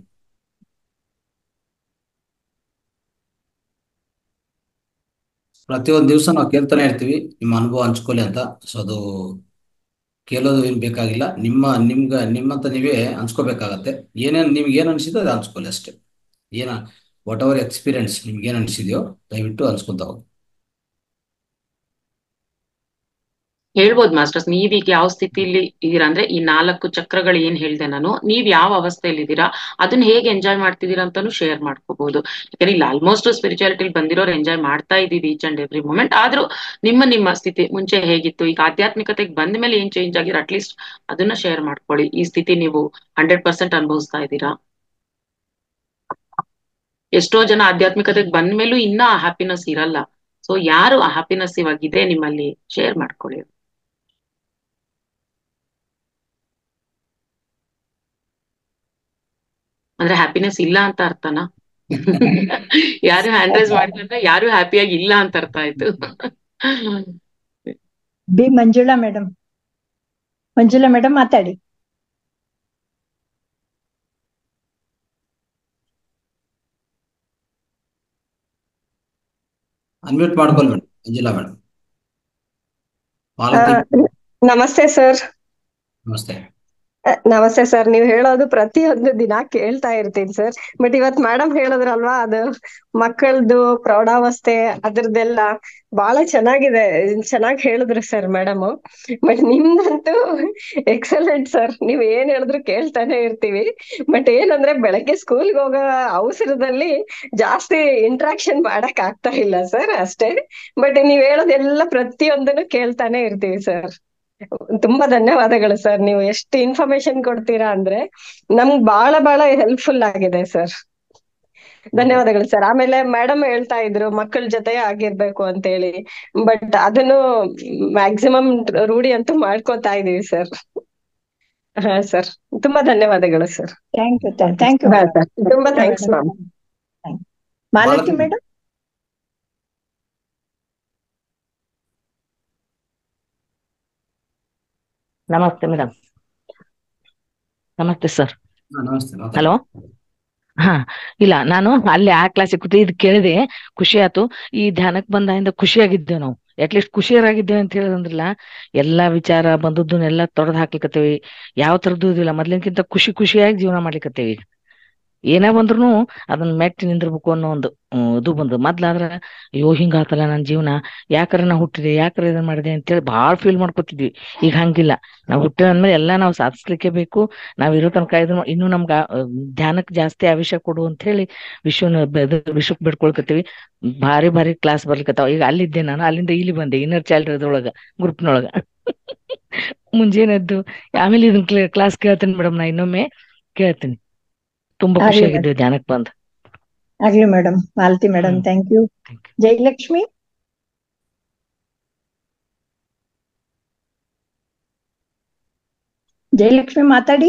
ಪ್ರತಿಯೊಂದು ದಿವಸ ನಾವು ಕೇಳ್ತಾನೆ ಇರ್ತೀವಿ ನಿಮ್ಮ ಅನುಭವ ಹಂಚ್ಕೊಳ್ಳಿ ಅಂತ ಸೊ ಅದು ಕೇಳೋದು ಏನು ಬೇಕಾಗಿಲ್ಲ ನಿಮ್ಮ ನಿಮ್ಗೆ ನಿಮ್ಮಂತ ನೀವೇ ಹಂಚ್ಕೋಬೇಕಾಗತ್ತೆ ಏನೇನು ನಿಮ್ಗೆ ಏನು ಅನಿಸಿದೋ ಅದು ಹಂಚ್ಕೊಳ್ಳಿ ಅಷ್ಟೇ ಏನ ವಾಟ್ ಎವರ್ ಎಕ್ಸ್ಪೀರಿಯನ್ಸ್ ನಿಮ್ಗೆ ಏನು ಅನಿಸಿದೆಯೋ ದಯವಿಟ್ಟು ಹಂಚ್ಕೊಂತ ಹೋಗಿ ಹೇಳ್ಬೋದು ಮಾಸ್ಟರ್ಸ್ ನೀವೀಗ ಯಾವ ಸ್ಥಿತಿಲಿ ಇದೀರಾ ಅಂದ್ರೆ ಈ ನಾಲ್ಕು ಚಕ್ರಗಳು ಏನ್ ಹೇಳ್ದೆ ನಾನು ನೀವ್ ಯಾವ ಅವಸ್ಥೆಯಲ್ಲಿ ಇದ್ದೀರಾ ಅದನ್ನ ಹೇಗೆ ಎಂಜಾಯ್ ಮಾಡ್ತಿದ್ದೀರಾ ಅಂತಾನು ಶೇರ್ ಮಾಡ್ಕೋಬಹುದು ಯಾಕಂದ್ರೆ ಇಲ್ಲಿ ಆಲ್ಮೋಸ್ಟ್ ಸ್ಪಿರಿಚುಯಾಲಿಟಿ ಬಂದಿರೋರು ಎಂಜಾಯ್ ಮಾಡ್ತಾ ಇದೀವಿ ಈಚ್ ಅಂಡ್ ಎವ್ರಿ ಮೂಮೆಂಟ್ ಆದ್ರೂ ನಿಮ್ಮ ನಿಮ್ಮ ಸ್ಥಿತಿ ಮುಂಚೆ ಹೇಗಿತ್ತು ಈಗ ಆಧ್ಯಾತ್ಮಿಕತೆಗೆ ಬಂದ ಮೇಲೆ ಏನ್ ಚೇಂಜ್ ಆಗಿರೋ ಅಟ್ಲೀಸ್ಟ್ ಅದನ್ನ ಶೇರ್ ಮಾಡ್ಕೊಳ್ಳಿ ಈ ಸ್ಥಿತಿ ನೀವು ಹಂಡ್ರೆಡ್ ಪರ್ಸೆಂಟ್ ಅನುಭವಿಸ್ತಾ ಇದ್ದೀರಾ ಎಷ್ಟೋ ಜನ ಆಧ್ಯಾತ್ಮಿಕತೆಗೆ ಬಂದ ಮೇಲೂ ಇನ್ನ ಆ ಹ್ಯಾಪಿನೆಸ್ ಇರಲ್ಲ ಸೊ ಯಾರು ಆ ಹ್ಯಾಪಿನೆಸ್ ಇವಾಗ ಇದೆ ನಿಮ್ಮಲ್ಲಿ ಶೇರ್ ಮಾಡ್ಕೊಳ್ಳಿ ಅಂದ್ರೆ ಹ್ಯಾಪಿನೆಸ್ ಇಲ್ಲ ಅಂತ ಅರ್ಥನಾ ಯಾರು ಹ್ಯಾಂಡ್ ರೈಸ್ ಮಾಡಿದ್ರೆ ಯಾರು ಹ್ಯಾಪಿಯಾಗಿ ಇಲ್ಲ ಅಂತ ಅರ್ಥ ಆಯ್ತು ಬಿ ಮಂಜುಳಾ ಮೇಡಮ್ ಮಂಜುಳಾ ಮೇಡಮ್ ಮಾತಾಡಿ ಅನ್ಮ್ಯೂಟ್ ಮಾಡ್ಕೊಳ್ಳಿ ಮೇಡಮ್ ಮಂಜುಳಾ ಮೇಡಮ್ ಆ, ಮಾಲತಿ ನಮಸ್ತೆ ಸರ್ ನಮಸ್ತೆ ನಮಸ್ತೆ ಸರ್ ನೀವು ಹೇಳೋದು ಪ್ರತಿಯೊಂದು ದಿನ ಕೇಳ್ತಾ ಇರ್ತೀನಿ ಸರ್ ಬಟ್ ಇವತ್ ಮೇಡಮ್ ಹೇಳಿದ್ರಲ್ವಾ ಅದು ಮಕ್ಕಳದು ಪ್ರೌಢಾವಸ್ಥೆ ಅದ್ರದ್ದೆಲ್ಲ ಬಹಳ ಚೆನ್ನಾಗಿದೆ ಚೆನ್ನಾಗಿ ಹೇಳಿದ್ರು ಸರ್ ಮೇಡಮ್ ಬಟ್ ನಿಮ್ದಂತೂ ಎಕ್ಸಲೆಂಟ್ ಸರ್ ನೀವ್ ಏನ್ ಹೇಳಿದ್ರು ಕೇಳ್ತಾನೆ ಇರ್ತೀವಿ ಬಟ್ ಏನಂದ್ರೆ ಬೆಳಗ್ಗೆ ಸ್ಕೂಲ್ಗೆ ಹೋಗೋ ಅವಸರದಲ್ಲಿ ಜಾಸ್ತಿ ಇಂಟ್ರಾಕ್ಷನ್ ಮಾಡಕ್ ಆಗ್ತಾ ಇಲ್ಲ ಸರ್ ಅಷ್ಟೇ ಬಟ್ ನೀವ್ ಹೇಳೋದೆಲ್ಲ ಪ್ರತಿಯೊಂದನ್ನು ಕೇಳ್ತಾನೆ ಇರ್ತೀವಿ ಸರ್ ತುಂಬಾ ಧನ್ಯವಾದಗಳು ಸರ್ ನೀವು ಎಷ್ಟು ಇನ್ಫಾರ್ಮೇಶನ್ ಕೊಡ್ತೀರಾ ಅಂದ್ರೆ ನಮ್ಗ್ ಬಹಳ ಬಹಳ ಹೆಲ್ಪ್ಫುಲ್ ಆಗಿದೆ ಸರ್ ಧನ್ಯವಾದಗಳು ಸರ್ ಆಮೇಲೆ ಮೇಡಮ್ ಹೇಳ್ತಾ ಇದ್ರು ಮಕ್ಕಳ ಜೊತೆ ಆಗಿರ್ಬೇಕು ಅಂತ ಹೇಳಿ ಬಟ್ ಅದನ್ನು ಮ್ಯಾಕ್ಸಿಮಮ್ ರೂಢಿ ಅಂತೂ ಮಾಡ್ಕೋತಾ ಇದೀವಿ ಸರ್ ಹಾ ಸರ್ ತುಂಬಾ ಧನ್ಯವಾದಗಳು sir thank you thank you ಹಾ ಸರ್ ತುಂಬಾ thanks ma'am Malathi Malathi. Madam ನಮಸ್ತೆ ಮೇಡಮ್ ನಮಸ್ತೆ ಸರ್ ಹಾ, ನಮಸ್ತೆ ಮಾತಾಡಿ. ಹಲೋ ಹಾ ಇಲ್ಲ ನಾನು ಅಲ್ಲಿ ಆ ಕ್ಲಾಸಿಗೆ ಕೂತಿ ಇದು ಕೇಳಿದೆ ಖುಷಿ ಆಯ್ತು ಈ ಧ್ಯಾನಕ್ ಬಂದಾಗಿಂದ ಖುಷಿಯಾಗಿದ್ದೇವೆ ನಾವು ಅಟ್ಲೀಸ್ಟ್ ಖುಷಿಯರಾಗಿದ್ದೇವೆ ಅಂತ ಹೇಳಿದ್ರಲ್ಲ ಎಲ್ಲಾ ವಿಚಾರ ಬಂದದ್ದನ್ನೆಲ್ಲ ತೊಡೆದ್ ಹಾಕ್ಲಿಕತ್ತೇವಿ ಯಾವ ತರದ್ದು ಇದಿಲ್ಲ ಮೊದ್ಲಿನ್ಕಿಂತ ಖುಷಿ ಖುಷಿಯಾಗಿ ಜೀವನ ಮಾಡ್ಲಿಕತ್ತೇವಿ ಏನೇ ಬಂದ್ರು ಅದನ್ನ ಮೆಟ್ಟಿ ನಿಂದಿರ್ಬೇಕು ಅನ್ನೋ ಒಂದು ಹ್ಮ್, ಇದು ಬಂದು ಮೊದ್ಲಾದ್ರ ಅಯ್ಯೋ ಹಿಂಗಾತಲ್ಲ ನನ್ ಜೀವನ ಯಾಕರ ನಾ ಹುಟ್ಟಿದೆ ಯಾಕರ ಇದನ್ ಮಾಡಿದೆ ಅಂತೇಳಿ ಬಾಳ ಫೀಲ್ ಮಾಡ್ಕೊತಿದ್ವಿ ಈಗ ಹಂಗಿಲ್ಲ ನಾವ್ ಹುಟ್ಟಿದ ಅಂದ್ಮೇಲೆ ಎಲ್ಲಾ ನಾವು ಸಾಧಿಸ್ಲಿಕ್ಕೆ ಬೇಕು ನಾವ್ ಇರೋ ತನಕ ಇದನ್ನ ಇನ್ನೂ ನಮ್ಗ ಆ, ಧ್ಯಾನಕ್ ಜಾಸ್ತಿ ಆವೇಶ ಕೊಡು ಅಂತ ಹೇಳಿ ವಿಶ್ವನ ಬ- ಇದು ವಿಶ್ವಕ್ ಬಿಡ್ಕೊಳ್ಕತ್ತೀವಿ ಭಾರಿ ಭಾರಿ ಕ್ಲಾಸ್ ಬರ್ಲಿಕತ್ತಾವ ಈಗ ಅಲ್ಲಿದ್ದೆ ನಾನು ಅಲ್ಲಿಂದ ಇಲ್ಲಿ ಬಂದೆ ಇನ್ನರ್ ಚೈಲ್ಡ್ ಇದ್ರೊಳಗ ಗ್ರೂಪ್ನೊಳಗ ಮುಂಜಾನೆದ್ದು ಆಮೇಲೆ ಇದನ್ನ ಕ್ಲಾಸ್ ಕೇಳ್ತೀನಿ ಮೇಡಮ್ ನಾ ಇನ್ನೊಮ್ಮೆ ಕೇಳ್ತೀನಿ ತುಂಬಾ ಆಗ್ಲಿ ಖುಷಿಯಾಗಿದ್ದೆ ಧ್ಯಾನಕ್ ಬಂದ್ ಆಗ್ಲಿ madam Malathi madam hmm. Thank you Thank you. Jayalakshmi Jayalakshmi ಮಾತಾಡಿ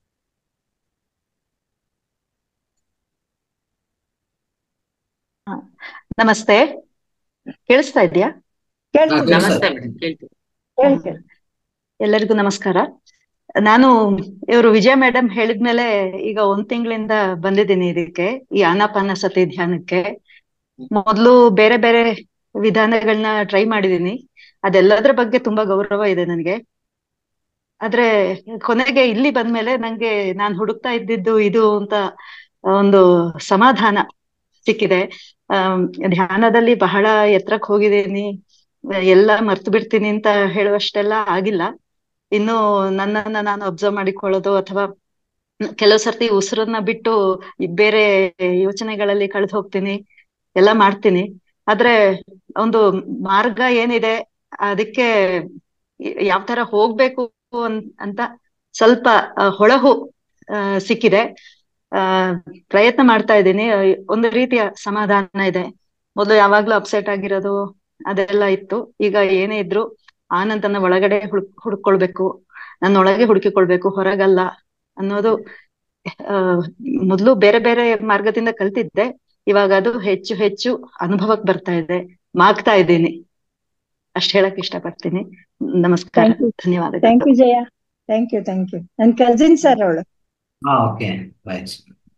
ನಮಸ್ತೆ ಕೇಳಿಸ್ತಾ ಇದ್ಯಾ ಹಾ, ಕೇಳ್ತಿದೆ ಕೇಳಿಸ್ತಾ ನಮಸ್ತೆ ಇದೆ. ಮೇಡಮ್ ಕೇಳ್ತೀವಿ ಕೇಳ್ತಿದೆ ಎಲ್ಲರಿಗೂ ನಮಸ್ಕಾರ ನಾನು ಇವರು ವಿಜಯ ಮೇಡಮ್ ಹೇಳಿದ್ಮೇಲೆ ಈಗ ಒಂದ್ ತಿಂಗಳಿಂದ ಬಂದಿದ್ದೀನಿ ಇದಕ್ಕೆ ಈ ಆನಾಪಾನಸತಿ ಧ್ಯಾನಕ್ಕೆ ಮೊದಲು ಬೇರೆ ಬೇರೆ ವಿಧಾನಗಳನ್ನ ಟ್ರೈ ಮಾಡಿದೀನಿ ಅದೆಲ್ಲದ್ರ ಬಗ್ಗೆ ತುಂಬಾ ಗೌರವ ಇದೆ ನನಗೆ ಆದ್ರೆ ಕೊನೆಗೆ ಇಲ್ಲಿ ಬಂದ್ಮೇಲೆ ನಂಗೆ ನಾನ್ ಹುಡುಕ್ತಾ ಇದ್ದಿದ್ದು ಇದು ಅಂತ ಒಂದು ಸಮಾಧಾನ ಸಿಕ್ಕಿದೆ ಆಮ್, ಧ್ಯಾನದಲ್ಲಿ ಬಹಳ ಎತ್ತರಕ್ಕೆ ಹೋಗಿದ್ದೀನಿ ಎಲ್ಲ ಮರ್ತು ಬಿಡ್ತೀನಿ ಅಂತ ಹೇಳುವಷ್ಟೆಲ್ಲ ಆಗಿಲ್ಲ ಇನ್ನು ನನ್ನನ್ನ ನಾನು ಅಬ್ಸರ್ವ್ ಮಾಡಿಕೊಳ್ಳೋದು ಅಥವಾ ಕೆಲವು ಸರ್ತಿ ಉಸಿರನ್ನ ಬಿಟ್ಟು ಬೇರೆ ಯೋಚನೆಗಳಲ್ಲಿ ಕಳೆದು ಹೋಗ್ತೀನಿ ಎಲ್ಲ ಮಾಡ್ತೀನಿ ಆದ್ರೆ ಒಂದು ಮಾರ್ಗ ಏನಿದೆ ಅದಕ್ಕೆ ಯಾವ ತರ ಹೋಗ್ಬೇಕು ಅನ್- ಅಂತ ಸ್ವಲ್ಪ ಆ, ಹೊಳಹು ಆ, ಸಿಕ್ಕಿದೆ ಆ ಪ್ರಯತ್ನ ಮಾಡ್ತಾ ಇದ್ದೀನಿ ಒಂದು ರೀತಿಯ ಸಮಾಧಾನ ಇದೆ ಮೊದಲು ಯಾವಾಗ್ಲೂ ಅಪ್ಸೆಟ್ ಆಗಿರೋದು ಅದೆಲ್ಲ ಇತ್ತು ಈಗ ಏನೇ ಇದ್ರು ಆನಂದನ ಒಳಗಡೆ ಹುಡುಕ್ ಹುಡ್ಕೊಳ್ಬೇಕು ನನ್ನ ಒಳಗೆ ಹುಡುಕಿಕೊಳ್ಬೇಕು ಹೊರಗಲ್ಲ ಅನ್ನೋದು ಆ ಮೊದಲು ಬೇರೆ ಬೇರೆ ಮಾರ್ಗದಿಂದ ಕಲ್ತಿದ್ದೆ ಇವಾಗ ಅದು ಹೆಚ್ಚು ಹೆಚ್ಚು ಅನುಭವಕ್ಕೆ ಬರ್ತಾ ಇದೆ ಮಾಗ್ತಾ ಇದ್ದೀನಿ ಅಷ್ಟ್ ಹೇಳಕ್ ಇಷ್ಟಪಡ್ತೀನಿ ನಮಸ್ಕಾರ Thank you. ಧನ್ಯವಾದಗಳು thank you Jaya thank you thank you ನನ್ ಕಸಿನ್ ಸರ್ ಅವಳು ಹಾ okay right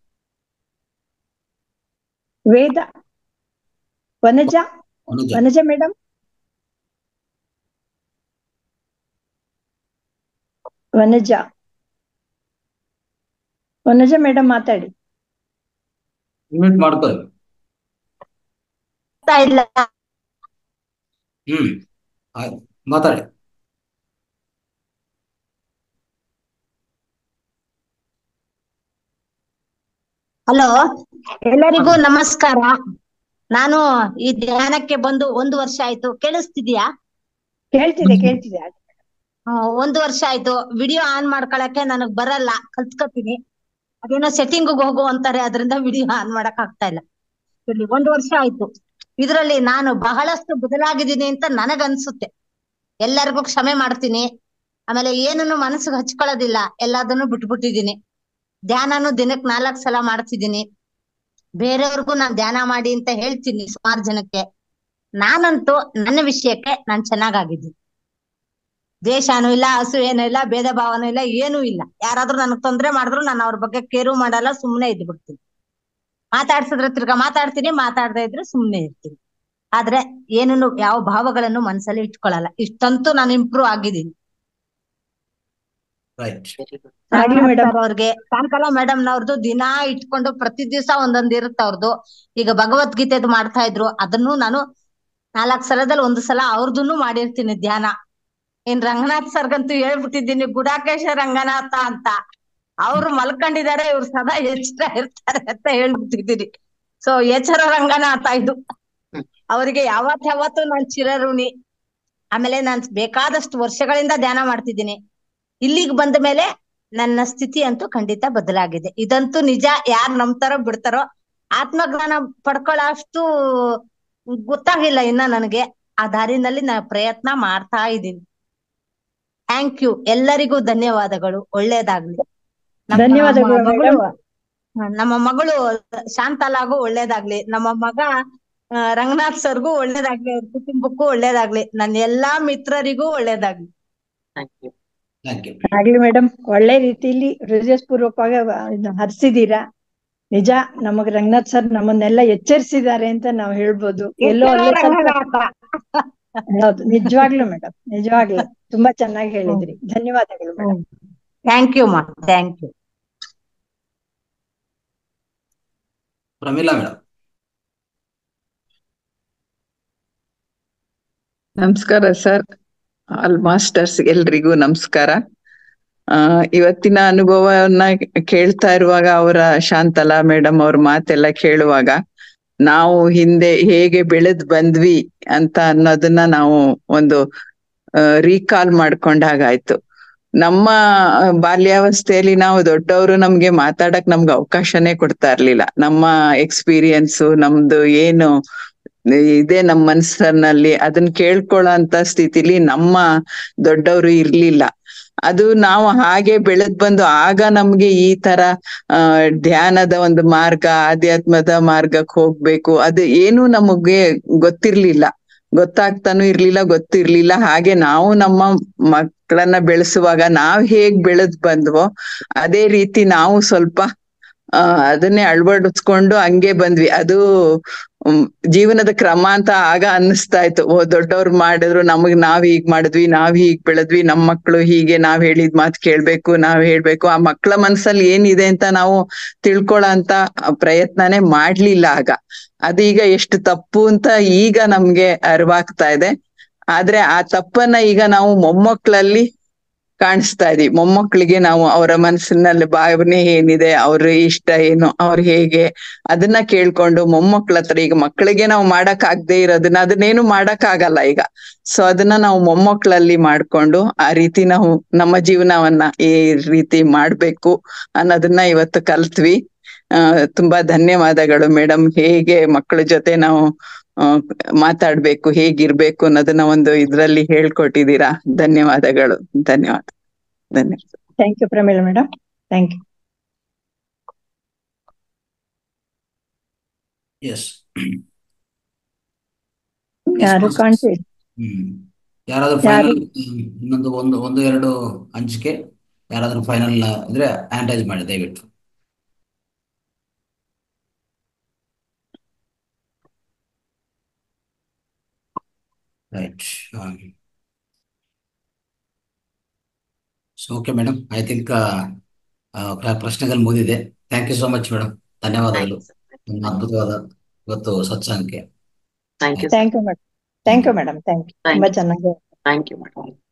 Veda Vanaja Anuja Vanaja madam Vanaja Vanaja madam ಮಾತಾಡಿ ಮ್ಯೂಟ್ ಮಾಡ್ಕೊಳ್ಳಿ ಇಲ್ಲ ಹ್ಮ್ ಆಯ್ತು ಮಾತಾಡಿ ಹಲೋ ಎಲ್ಲರಿಗೂ ನಮಸ್ಕಾರ ನಾನು ಈ ಧ್ಯಾನಕ್ಕೆ ಬಂದು ಒಂದು ವರ್ಷ ಆಯ್ತು ಕೇಳಿಸ್ತಿದ್ಯಾ ಕೇಳ್ತಿದೆ ಕೇಳ್ತಿದೆ ಹ್ಮ್, ಒಂದು ವರ್ಷ ಆಯ್ತು ವಿಡಿಯೋ ಆನ್ ಮಾಡ್ಕೊಳಕ್ಕೆ ನನಗ್ ಬರಲ್ಲ ಕಲ್ತ್ಕೊತೀನಿ ಅದೇನೋ ಸೆಟ್ಟಿಂಗ್ ಹೋಗು ಅಂತಾರೆ ಅದರಿಂದ ವಿಡಿಯೋ ಆನ್ ಮಾಡಕ್ ಆಗ್ತಾ ಇಲ್ಲ ಇಲ್ಲಿ ಒಂದು ವರ್ಷ ಆಯ್ತು ಇದ್ರಲ್ಲಿ ನಾನು ಬಹಳಷ್ಟು ಬದಲಾಗಿದ್ದೀನಿ ಅಂತ ನನಗ್ ಅನ್ಸುತ್ತೆ ಎಲ್ಲರಿಗೂ ಕ್ಷಮೆ ಮಾಡ್ತೀನಿ ಆಮೇಲೆ ಏನನ್ನು ಮನಸ್ಸಿಗೆ ಹಚ್ಕೊಳ್ಳೋದಿಲ್ಲ ಎಲ್ಲದನ್ನು ಬಿಟ್ಬಿಟ್ಟಿದೀನಿ ಧ್ಯಾನನು ದಿನಕ್ ನಾಲ್ಕ್ ಸಲ ಮಾಡ್ತಿದ್ದೀನಿ ಬೇರೆಯವ್ರಿಗೂ ನಾನ್ ಧ್ಯಾನ ಮಾಡಿ ಅಂತ ಹೇಳ್ತೀನಿ ಸುಮಾರು ಜನಕ್ಕೆ ನಾನಂತೂ ನನ್ನ ವಿಷಯಕ್ಕೆ ನಾನ್ ಚೆನ್ನಾಗಾಗಿದ್ದೀನಿ ದ್ವೇಷನೂ ಇಲ್ಲ ಅಸೂಯೇನೂ ಇಲ್ಲ ಭೇದ ಭಾವನೂ ಇಲ್ಲ ಏನೂ ಇಲ್ಲ ಯಾರಾದ್ರೂ ನನಗ್ ತೊಂದ್ರೆ ಮಾಡಿದ್ರು ನಾನು ಅವ್ರ ಬಗ್ಗೆ ಕೇರು ಮಾಡಲ್ಲ ಸುಮ್ನೆ ಇದ್ದು ಬಿಡ್ತೀನಿ ಮಾತಾಡ್ಸಿದ್ರೆ ತಿರ್ಗಾ ಮಾತಾಡ್ತೀನಿ ಮಾತಾಡದೇ ಇದ್ರೆ ಸುಮ್ನೆ ಇರ್ತೀನಿ ಆದ್ರೆ ಏನನ್ನು ಯಾವ ಭಾವಗಳನ್ನು ಮನಸ್ಸಲ್ಲಿ ಇಟ್ಕೊಳ್ಳಲ್ಲ ಇಷ್ಟಂತೂ ನಾನು ಇಂಪ್ರೂವ್ ಆಗಿದ್ದೀನಿ ರೈಟ್ ಆಗ್ಲಿ ರಂಗನಾಥ್ ಮೇಡಮ್ ಸರ್ ಅವ್ರಿಗೆ ಸಾಯಂಕಾಲ ಮೇಡಮ್ ನವ್ರದ್ದು ದಿನಾ ಇಟ್ಕೊಂಡು ಪ್ರತಿ ದಿವಸ ಒಂದೊಂದ್ ಇರುತ್ತೆ ಅವ್ರದ್ದು ಈಗ ಭಗವದ್ಗೀತೆದು ಮಾಡ್ತಾ ಇದ್ರು ಅದನ್ನು ನಾನು ನಾಲ್ಕ್ ಸಲದಲ್ಲಿ ಒಂದು ಸಲ ಅವ್ರದನ್ನು ಮಾಡಿರ್ತೀನಿ ಧ್ಯಾನ ಇನ್ ರಂಗನಾಥ್ ಸರ್ಗಂತೂ ಹೇಳ್ಬಿಟ್ಟಿದ್ದೀನಿ ಗುಡಾಕೇಶ ರಂಗನಾಥ ಅಂತ ಅವ್ರು ಮಲ್ಕೊಂಡಿದ್ದಾರೆ ಇವ್ರು ಸದಾ ಎಚ್ಚರ ಇರ್ತಾರೆ ಅಂತ ಹೇಳ್ಬಿಟ್ಟಿದ್ದೀನಿ ಸೊ ಎಚ್ಚರ ರಂಗನಾಥ ಇದು ಅವರಿಗೆ ಯಾವತ್ ಯಾವತ್ತು ನಾನ್ ಚಿರಋಣಿ ಆಮೇಲೆ ನಾನ್ ಬೇಕಾದಷ್ಟು ವರ್ಷಗಳಿಂದ ಧ್ಯಾನ ಮಾಡ್ತಿದ್ದೀನಿ ಇಲ್ಲಿಗೆ ಬಂದ ಮೇಲೆ ನನ್ನ ಸ್ಥಿತಿ ಅಂತೂ ಖಂಡಿತ ಬದಲಾಗಿದೆ ಇದಂತೂ ನಿಜ ಯಾರ್ ನಂಬ್ತಾರೋ ಬಿಡ್ತಾರೋ ಆತ್ಮಜ್ಞಾನ ಪಡ್ಕೊಳ್ಳೋ ಅಷ್ಟು ಗೊತ್ತಾಗಿಲ್ಲ ಇನ್ನ ನನಗೆ ಆ ದಾರಿನಲ್ಲಿ ನಾ ಪ್ರಯತ್ನ ಮಾಡ್ತಾ ಇದ್ದೀನಿ ಥ್ಯಾಂಕ್ ಯು ಎಲ್ಲರಿಗೂ ಧನ್ಯವಾದಗಳು ಒಳ್ಳೇದಾಗ್ಲಿ ನಮ್ಮ ಧನ್ಯವಾದಗಳು ಮಗಳು ಮೇಡಮ್ ನಮ್ಮ ಮಗಳು ಶಾಂತಲಾಗೂ ಒಳ್ಳೇದಾಗ್ಲಿ ನಮ್ಮ ಮಗ ಆ, ರಂಗನಾಥ್ ಸರ್ಗೂ ಒಳ್ಳೇದಾಗ್ಲಿ ಅವ್ರ ಕುಟುಂಬಕ್ಕೂ ಒಳ್ಳೇದಾಗ್ಲಿ ನನ್ನ ಎಲ್ಲಾ ಮಿತ್ರರಿಗೂ ಒಳ್ಳೇದಾಗ್ಲಿ ಥ್ಯಾಂಕ್ ಯು ಥ್ಯಾಂಕ್ ಯು ಆಗ್ಲಿ ಮೇಡಮ್ ಒಳ್ಳೆ ರೀತಿಲಿ ಹೃದಯಪೂರ್ವಕವಾಗಿ ಇದನ್ನ ಹರಿಸಿದೀರಾ ನಿಜ ನಮಗ್ ರಂಗನಾಥ್ ಸರ್ ನಮ್ಮನ್ನೆಲ್ಲ ಎಚ್ಚರಿಸಿದ್ದಾರೆ ಅಂತ ನಾವು ಹೇಳ್ಬೋದು ಎಲ್ಲೋ ಎಚ್ಚರ ಅಲ್ಲೇ ಸ್ವಲ್ಪ ರಂಗನಾಥ ಹೌದು ನಿಜವಾಗ್ಲು ಮೇಡಮ್ ನಿಜವಾಗ್ಲು ತುಂಬಾ ಚೆನ್ನಾಗಿ ಹೇಳಿದ್ರಿ ಧನ್ಯವಾದಗಳು ಮೇಡಮ್ ಥ್ಯಾಂಕ್ ಯು ಮಾ ಥ್ಯಾಂಕ್ ಯು ಪ್ರಮೀಳಾ ಮೇಡಮ್ ನಮಸ್ಕಾರ ಸರ್ ಆಲ್ ಮಾಸ್ಟರ್ಸ್ ಎಲ್ರಿಗೂ ನಮಸ್ಕಾರ ಆ ಇವತ್ತಿನ ಅನುಭವವನ್ನ ಕೇಳ್ತಾ ಇರುವಾಗ ಅವರ ಶಾಂತಲಾ ಮೇಡಮ್ ಅವ್ರ ಮಾತೆಲ್ಲ ಕೇಳುವಾಗ ನಾವು ಹಿಂದೆ ಹೇಗೆ ಬೆಳೆದ್ ಬಂದ್ವಿ ಅಂತ ಅನ್ನೋದನ್ನ ನಾವು ಒಂದು ರೀಕಾಲ್ ಮಾಡ್ಕೊಂಡಾಗಾಯ್ತು ನಮ್ಮ ಆ, ಬಾಲ್ಯಾವಸ್ಥೆಯಲ್ಲಿ ನಾವು ದೊಡ್ಡವರು ನಮ್ಗೆ ಮಾತಾಡಕ್ ನಮ್ಗೆ ಅವಕಾಶನೇ ಕೊಡ್ತಾ ಇರ್ಲಿಲ್ಲ ನಮ್ಮ ಎಕ್ಸ್ಪೀರಿಯನ್ಸು ನಮ್ದು ಏನು ಇದೆ ನಮ್ಮ ಮನಸ್ಸಿನಲ್ಲಿ ಅದನ್ನ ಕೇಳ್ಕೊಳ್ಳೋ ಅಂತ ಸ್ಥಿತಿಲಿ ನಮ್ಮ ದೊಡ್ಡವರು ಇರ್ಲಿಲ್ಲ ಅದು ನಾವು ಹಾಗೆ ಬೆಳೆದ್ ಬಂದು ಆಗ ನಮ್ಗೆ ಈ ತರ ಆ ಧ್ಯಾನದ ಒಂದು ಮಾರ್ಗ ಆಧ್ಯಾತ್ಮದ ಮಾರ್ಗಕ್ಕೆ ಹೋಗ್ಬೇಕು ಅದು ಏನು ನಮಗೆ ಗೊತ್ತಿರ್ಲಿಲ್ಲ ಗೊತ್ತಾಗ್ತಾನು ಇರ್ಲಿಲ್ಲ ಗೊತ್ತಿರ್ಲಿಲ್ಲ ಹಾಗೆ ನಾವು ನಮ್ಮ ಮಕ್ಕಳನ್ನ ಬೆಳೆಸುವಾಗ ನಾವ್ ಹೇಗ್ ಬೆಳೆದ್ ಬಂದ್ವೋ ಅದೇ ರೀತಿ ನಾವು ಸ್ವಲ್ಪ ಆ ಅದನ್ನೇ ಅಳವಡಿಸ್ಕೊಂಡು ಹಂಗೆ ಬಂದ್ವಿ ಅದು ಉಮ್, ಜೀವನದ ಕ್ರಮ ಅಂತ ಆಗ ಅನ್ನಿಸ್ತಾ ಇತ್ತು ಓ ದೊಡ್ಡವ್ರು ಮಾಡಿದ್ರು ನಮಗ್ ನಾವ್ ಹೀಗ್ ಮಾಡಿದ್ವಿ ನಾವ್ ಹೀಗ್ ಬೆಳೆದ್ವಿ ನಮ್ ಮಕ್ಳು ಹೀಗೆ ನಾವ್ ಹೇಳಿದ್ ಮಾತ್ ಕೇಳ್ಬೇಕು ನಾವ್ ಹೇಳ್ಬೇಕು ಆ ಮಕ್ಳ ಮನ್ಸಲ್ಲಿ ಏನಿದೆ ಅಂತ ನಾವು ತಿಳ್ಕೊಳ್ಳೋ ಅಂತ ಪ್ರಯತ್ನನೇ ಮಾಡ್ಲಿಲ್ಲ ಆಗ ಅದೀಗ ಎಷ್ಟು ತಪ್ಪು ಅಂತ ಈಗ ನಮ್ಗೆ ಅರಿವಾಗ್ತಾ ಇದೆ ಆದ್ರೆ ಆ ತಪ್ಪನ್ನ ಈಗ ನಾವು ಮೊಮ್ಮಕ್ಳಲ್ಲಿ ಕಾಣಿಸ್ತಾ ಇದೀವಿ ಮೊಮ್ಮಕ್ಕಳಿಗೆ ನಾವು ಅವರ ಮನಸ್ಸಿನಲ್ಲಿ ಭಾವನೆ ಏನಿದೆ ಅವ್ರ ಇಷ್ಟ ಏನು ಅವ್ರು ಹೇಗೆ ಅದನ್ನ ಕೇಳ್ಕೊಂಡು ಮೊಮ್ಮಕ್ಳ ಹತ್ರ ಈಗ ಮಕ್ಕಳಿಗೆ ನಾವು ಮಾಡಕ್ ಆಗದೆ ಇರೋದನ್ನ ಅದನ್ನೇನು ಮಾಡಕ್ ಆಗಲ್ಲ ಈಗ ಸೊ ಅದನ್ನ ನಾವು ಮೊಮ್ಮಕ್ಕಳಲ್ಲಿ ಮಾಡ್ಕೊಂಡು ಆ ರೀತಿ ನಾವು ನಮ್ಮ ಜೀವನವನ್ನ ಈ ರೀತಿ ಮಾಡ್ಬೇಕು ಅನ್ನೋದನ್ನ ಇವತ್ತು ಕಲ್ತ್ವಿ ಆ ತುಂಬಾ ಧನ್ಯವಾದಗಳು ಮೇಡಮ್ ಹೇಗೆ ಮಕ್ಕಳ ಜೊತೆ ನಾವು ಆ, ಮಾತಾಡ್ಬೇಕು ಹೇಗಿರ್ಬೇಕು ಅನ್ನೋದನ್ನ ಒಂದು ಇದ್ರಲ್ಲಿ ಹೇಳ್ಕೊಟ್ಟಿದ್ದೀರಾ ಧನ್ಯವಾದಗಳು ಧನ್ಯವಾದ ಧನ್ಯವಾದ thank you Pramila madam thank you yes ಯಾರು ಕಾಣ್ತೀವಿ ಹ್ಮ್ ಯಾರಾದ್ರೂ ಯಾರು ಫೈನಲ್ ಇನ್ನೊಂದು ಒಂದು ಒಂದು ಎರಡು ಹಂಚಿಕೆ ಯಾರಾದ್ರೂ ಫೈನಲ್ ಇದ್ರೆ ಹ್ಯಾಂಡ್ ಮಾಡಿ ದಯವಿಟ್ಟು right so okay madam I think ಪ್ರಶ್ನೆಗಳು ಮುಗಿದಿದೆ thank you so much madam ಧನ್ಯವಾದಗಳು ನಿಮ್ಮ ಅದ್ಭುತವಾದ ಇವತ್ತು ಸತ್ಸಂಗಕ್ಕೆ thank you thank you madam thank you madam thank you ತುಂಬಾ ಚೆನ್ನಾಗಿ ಥ್ಯಾಂಕ್ ಯು ಮೇಡಮ್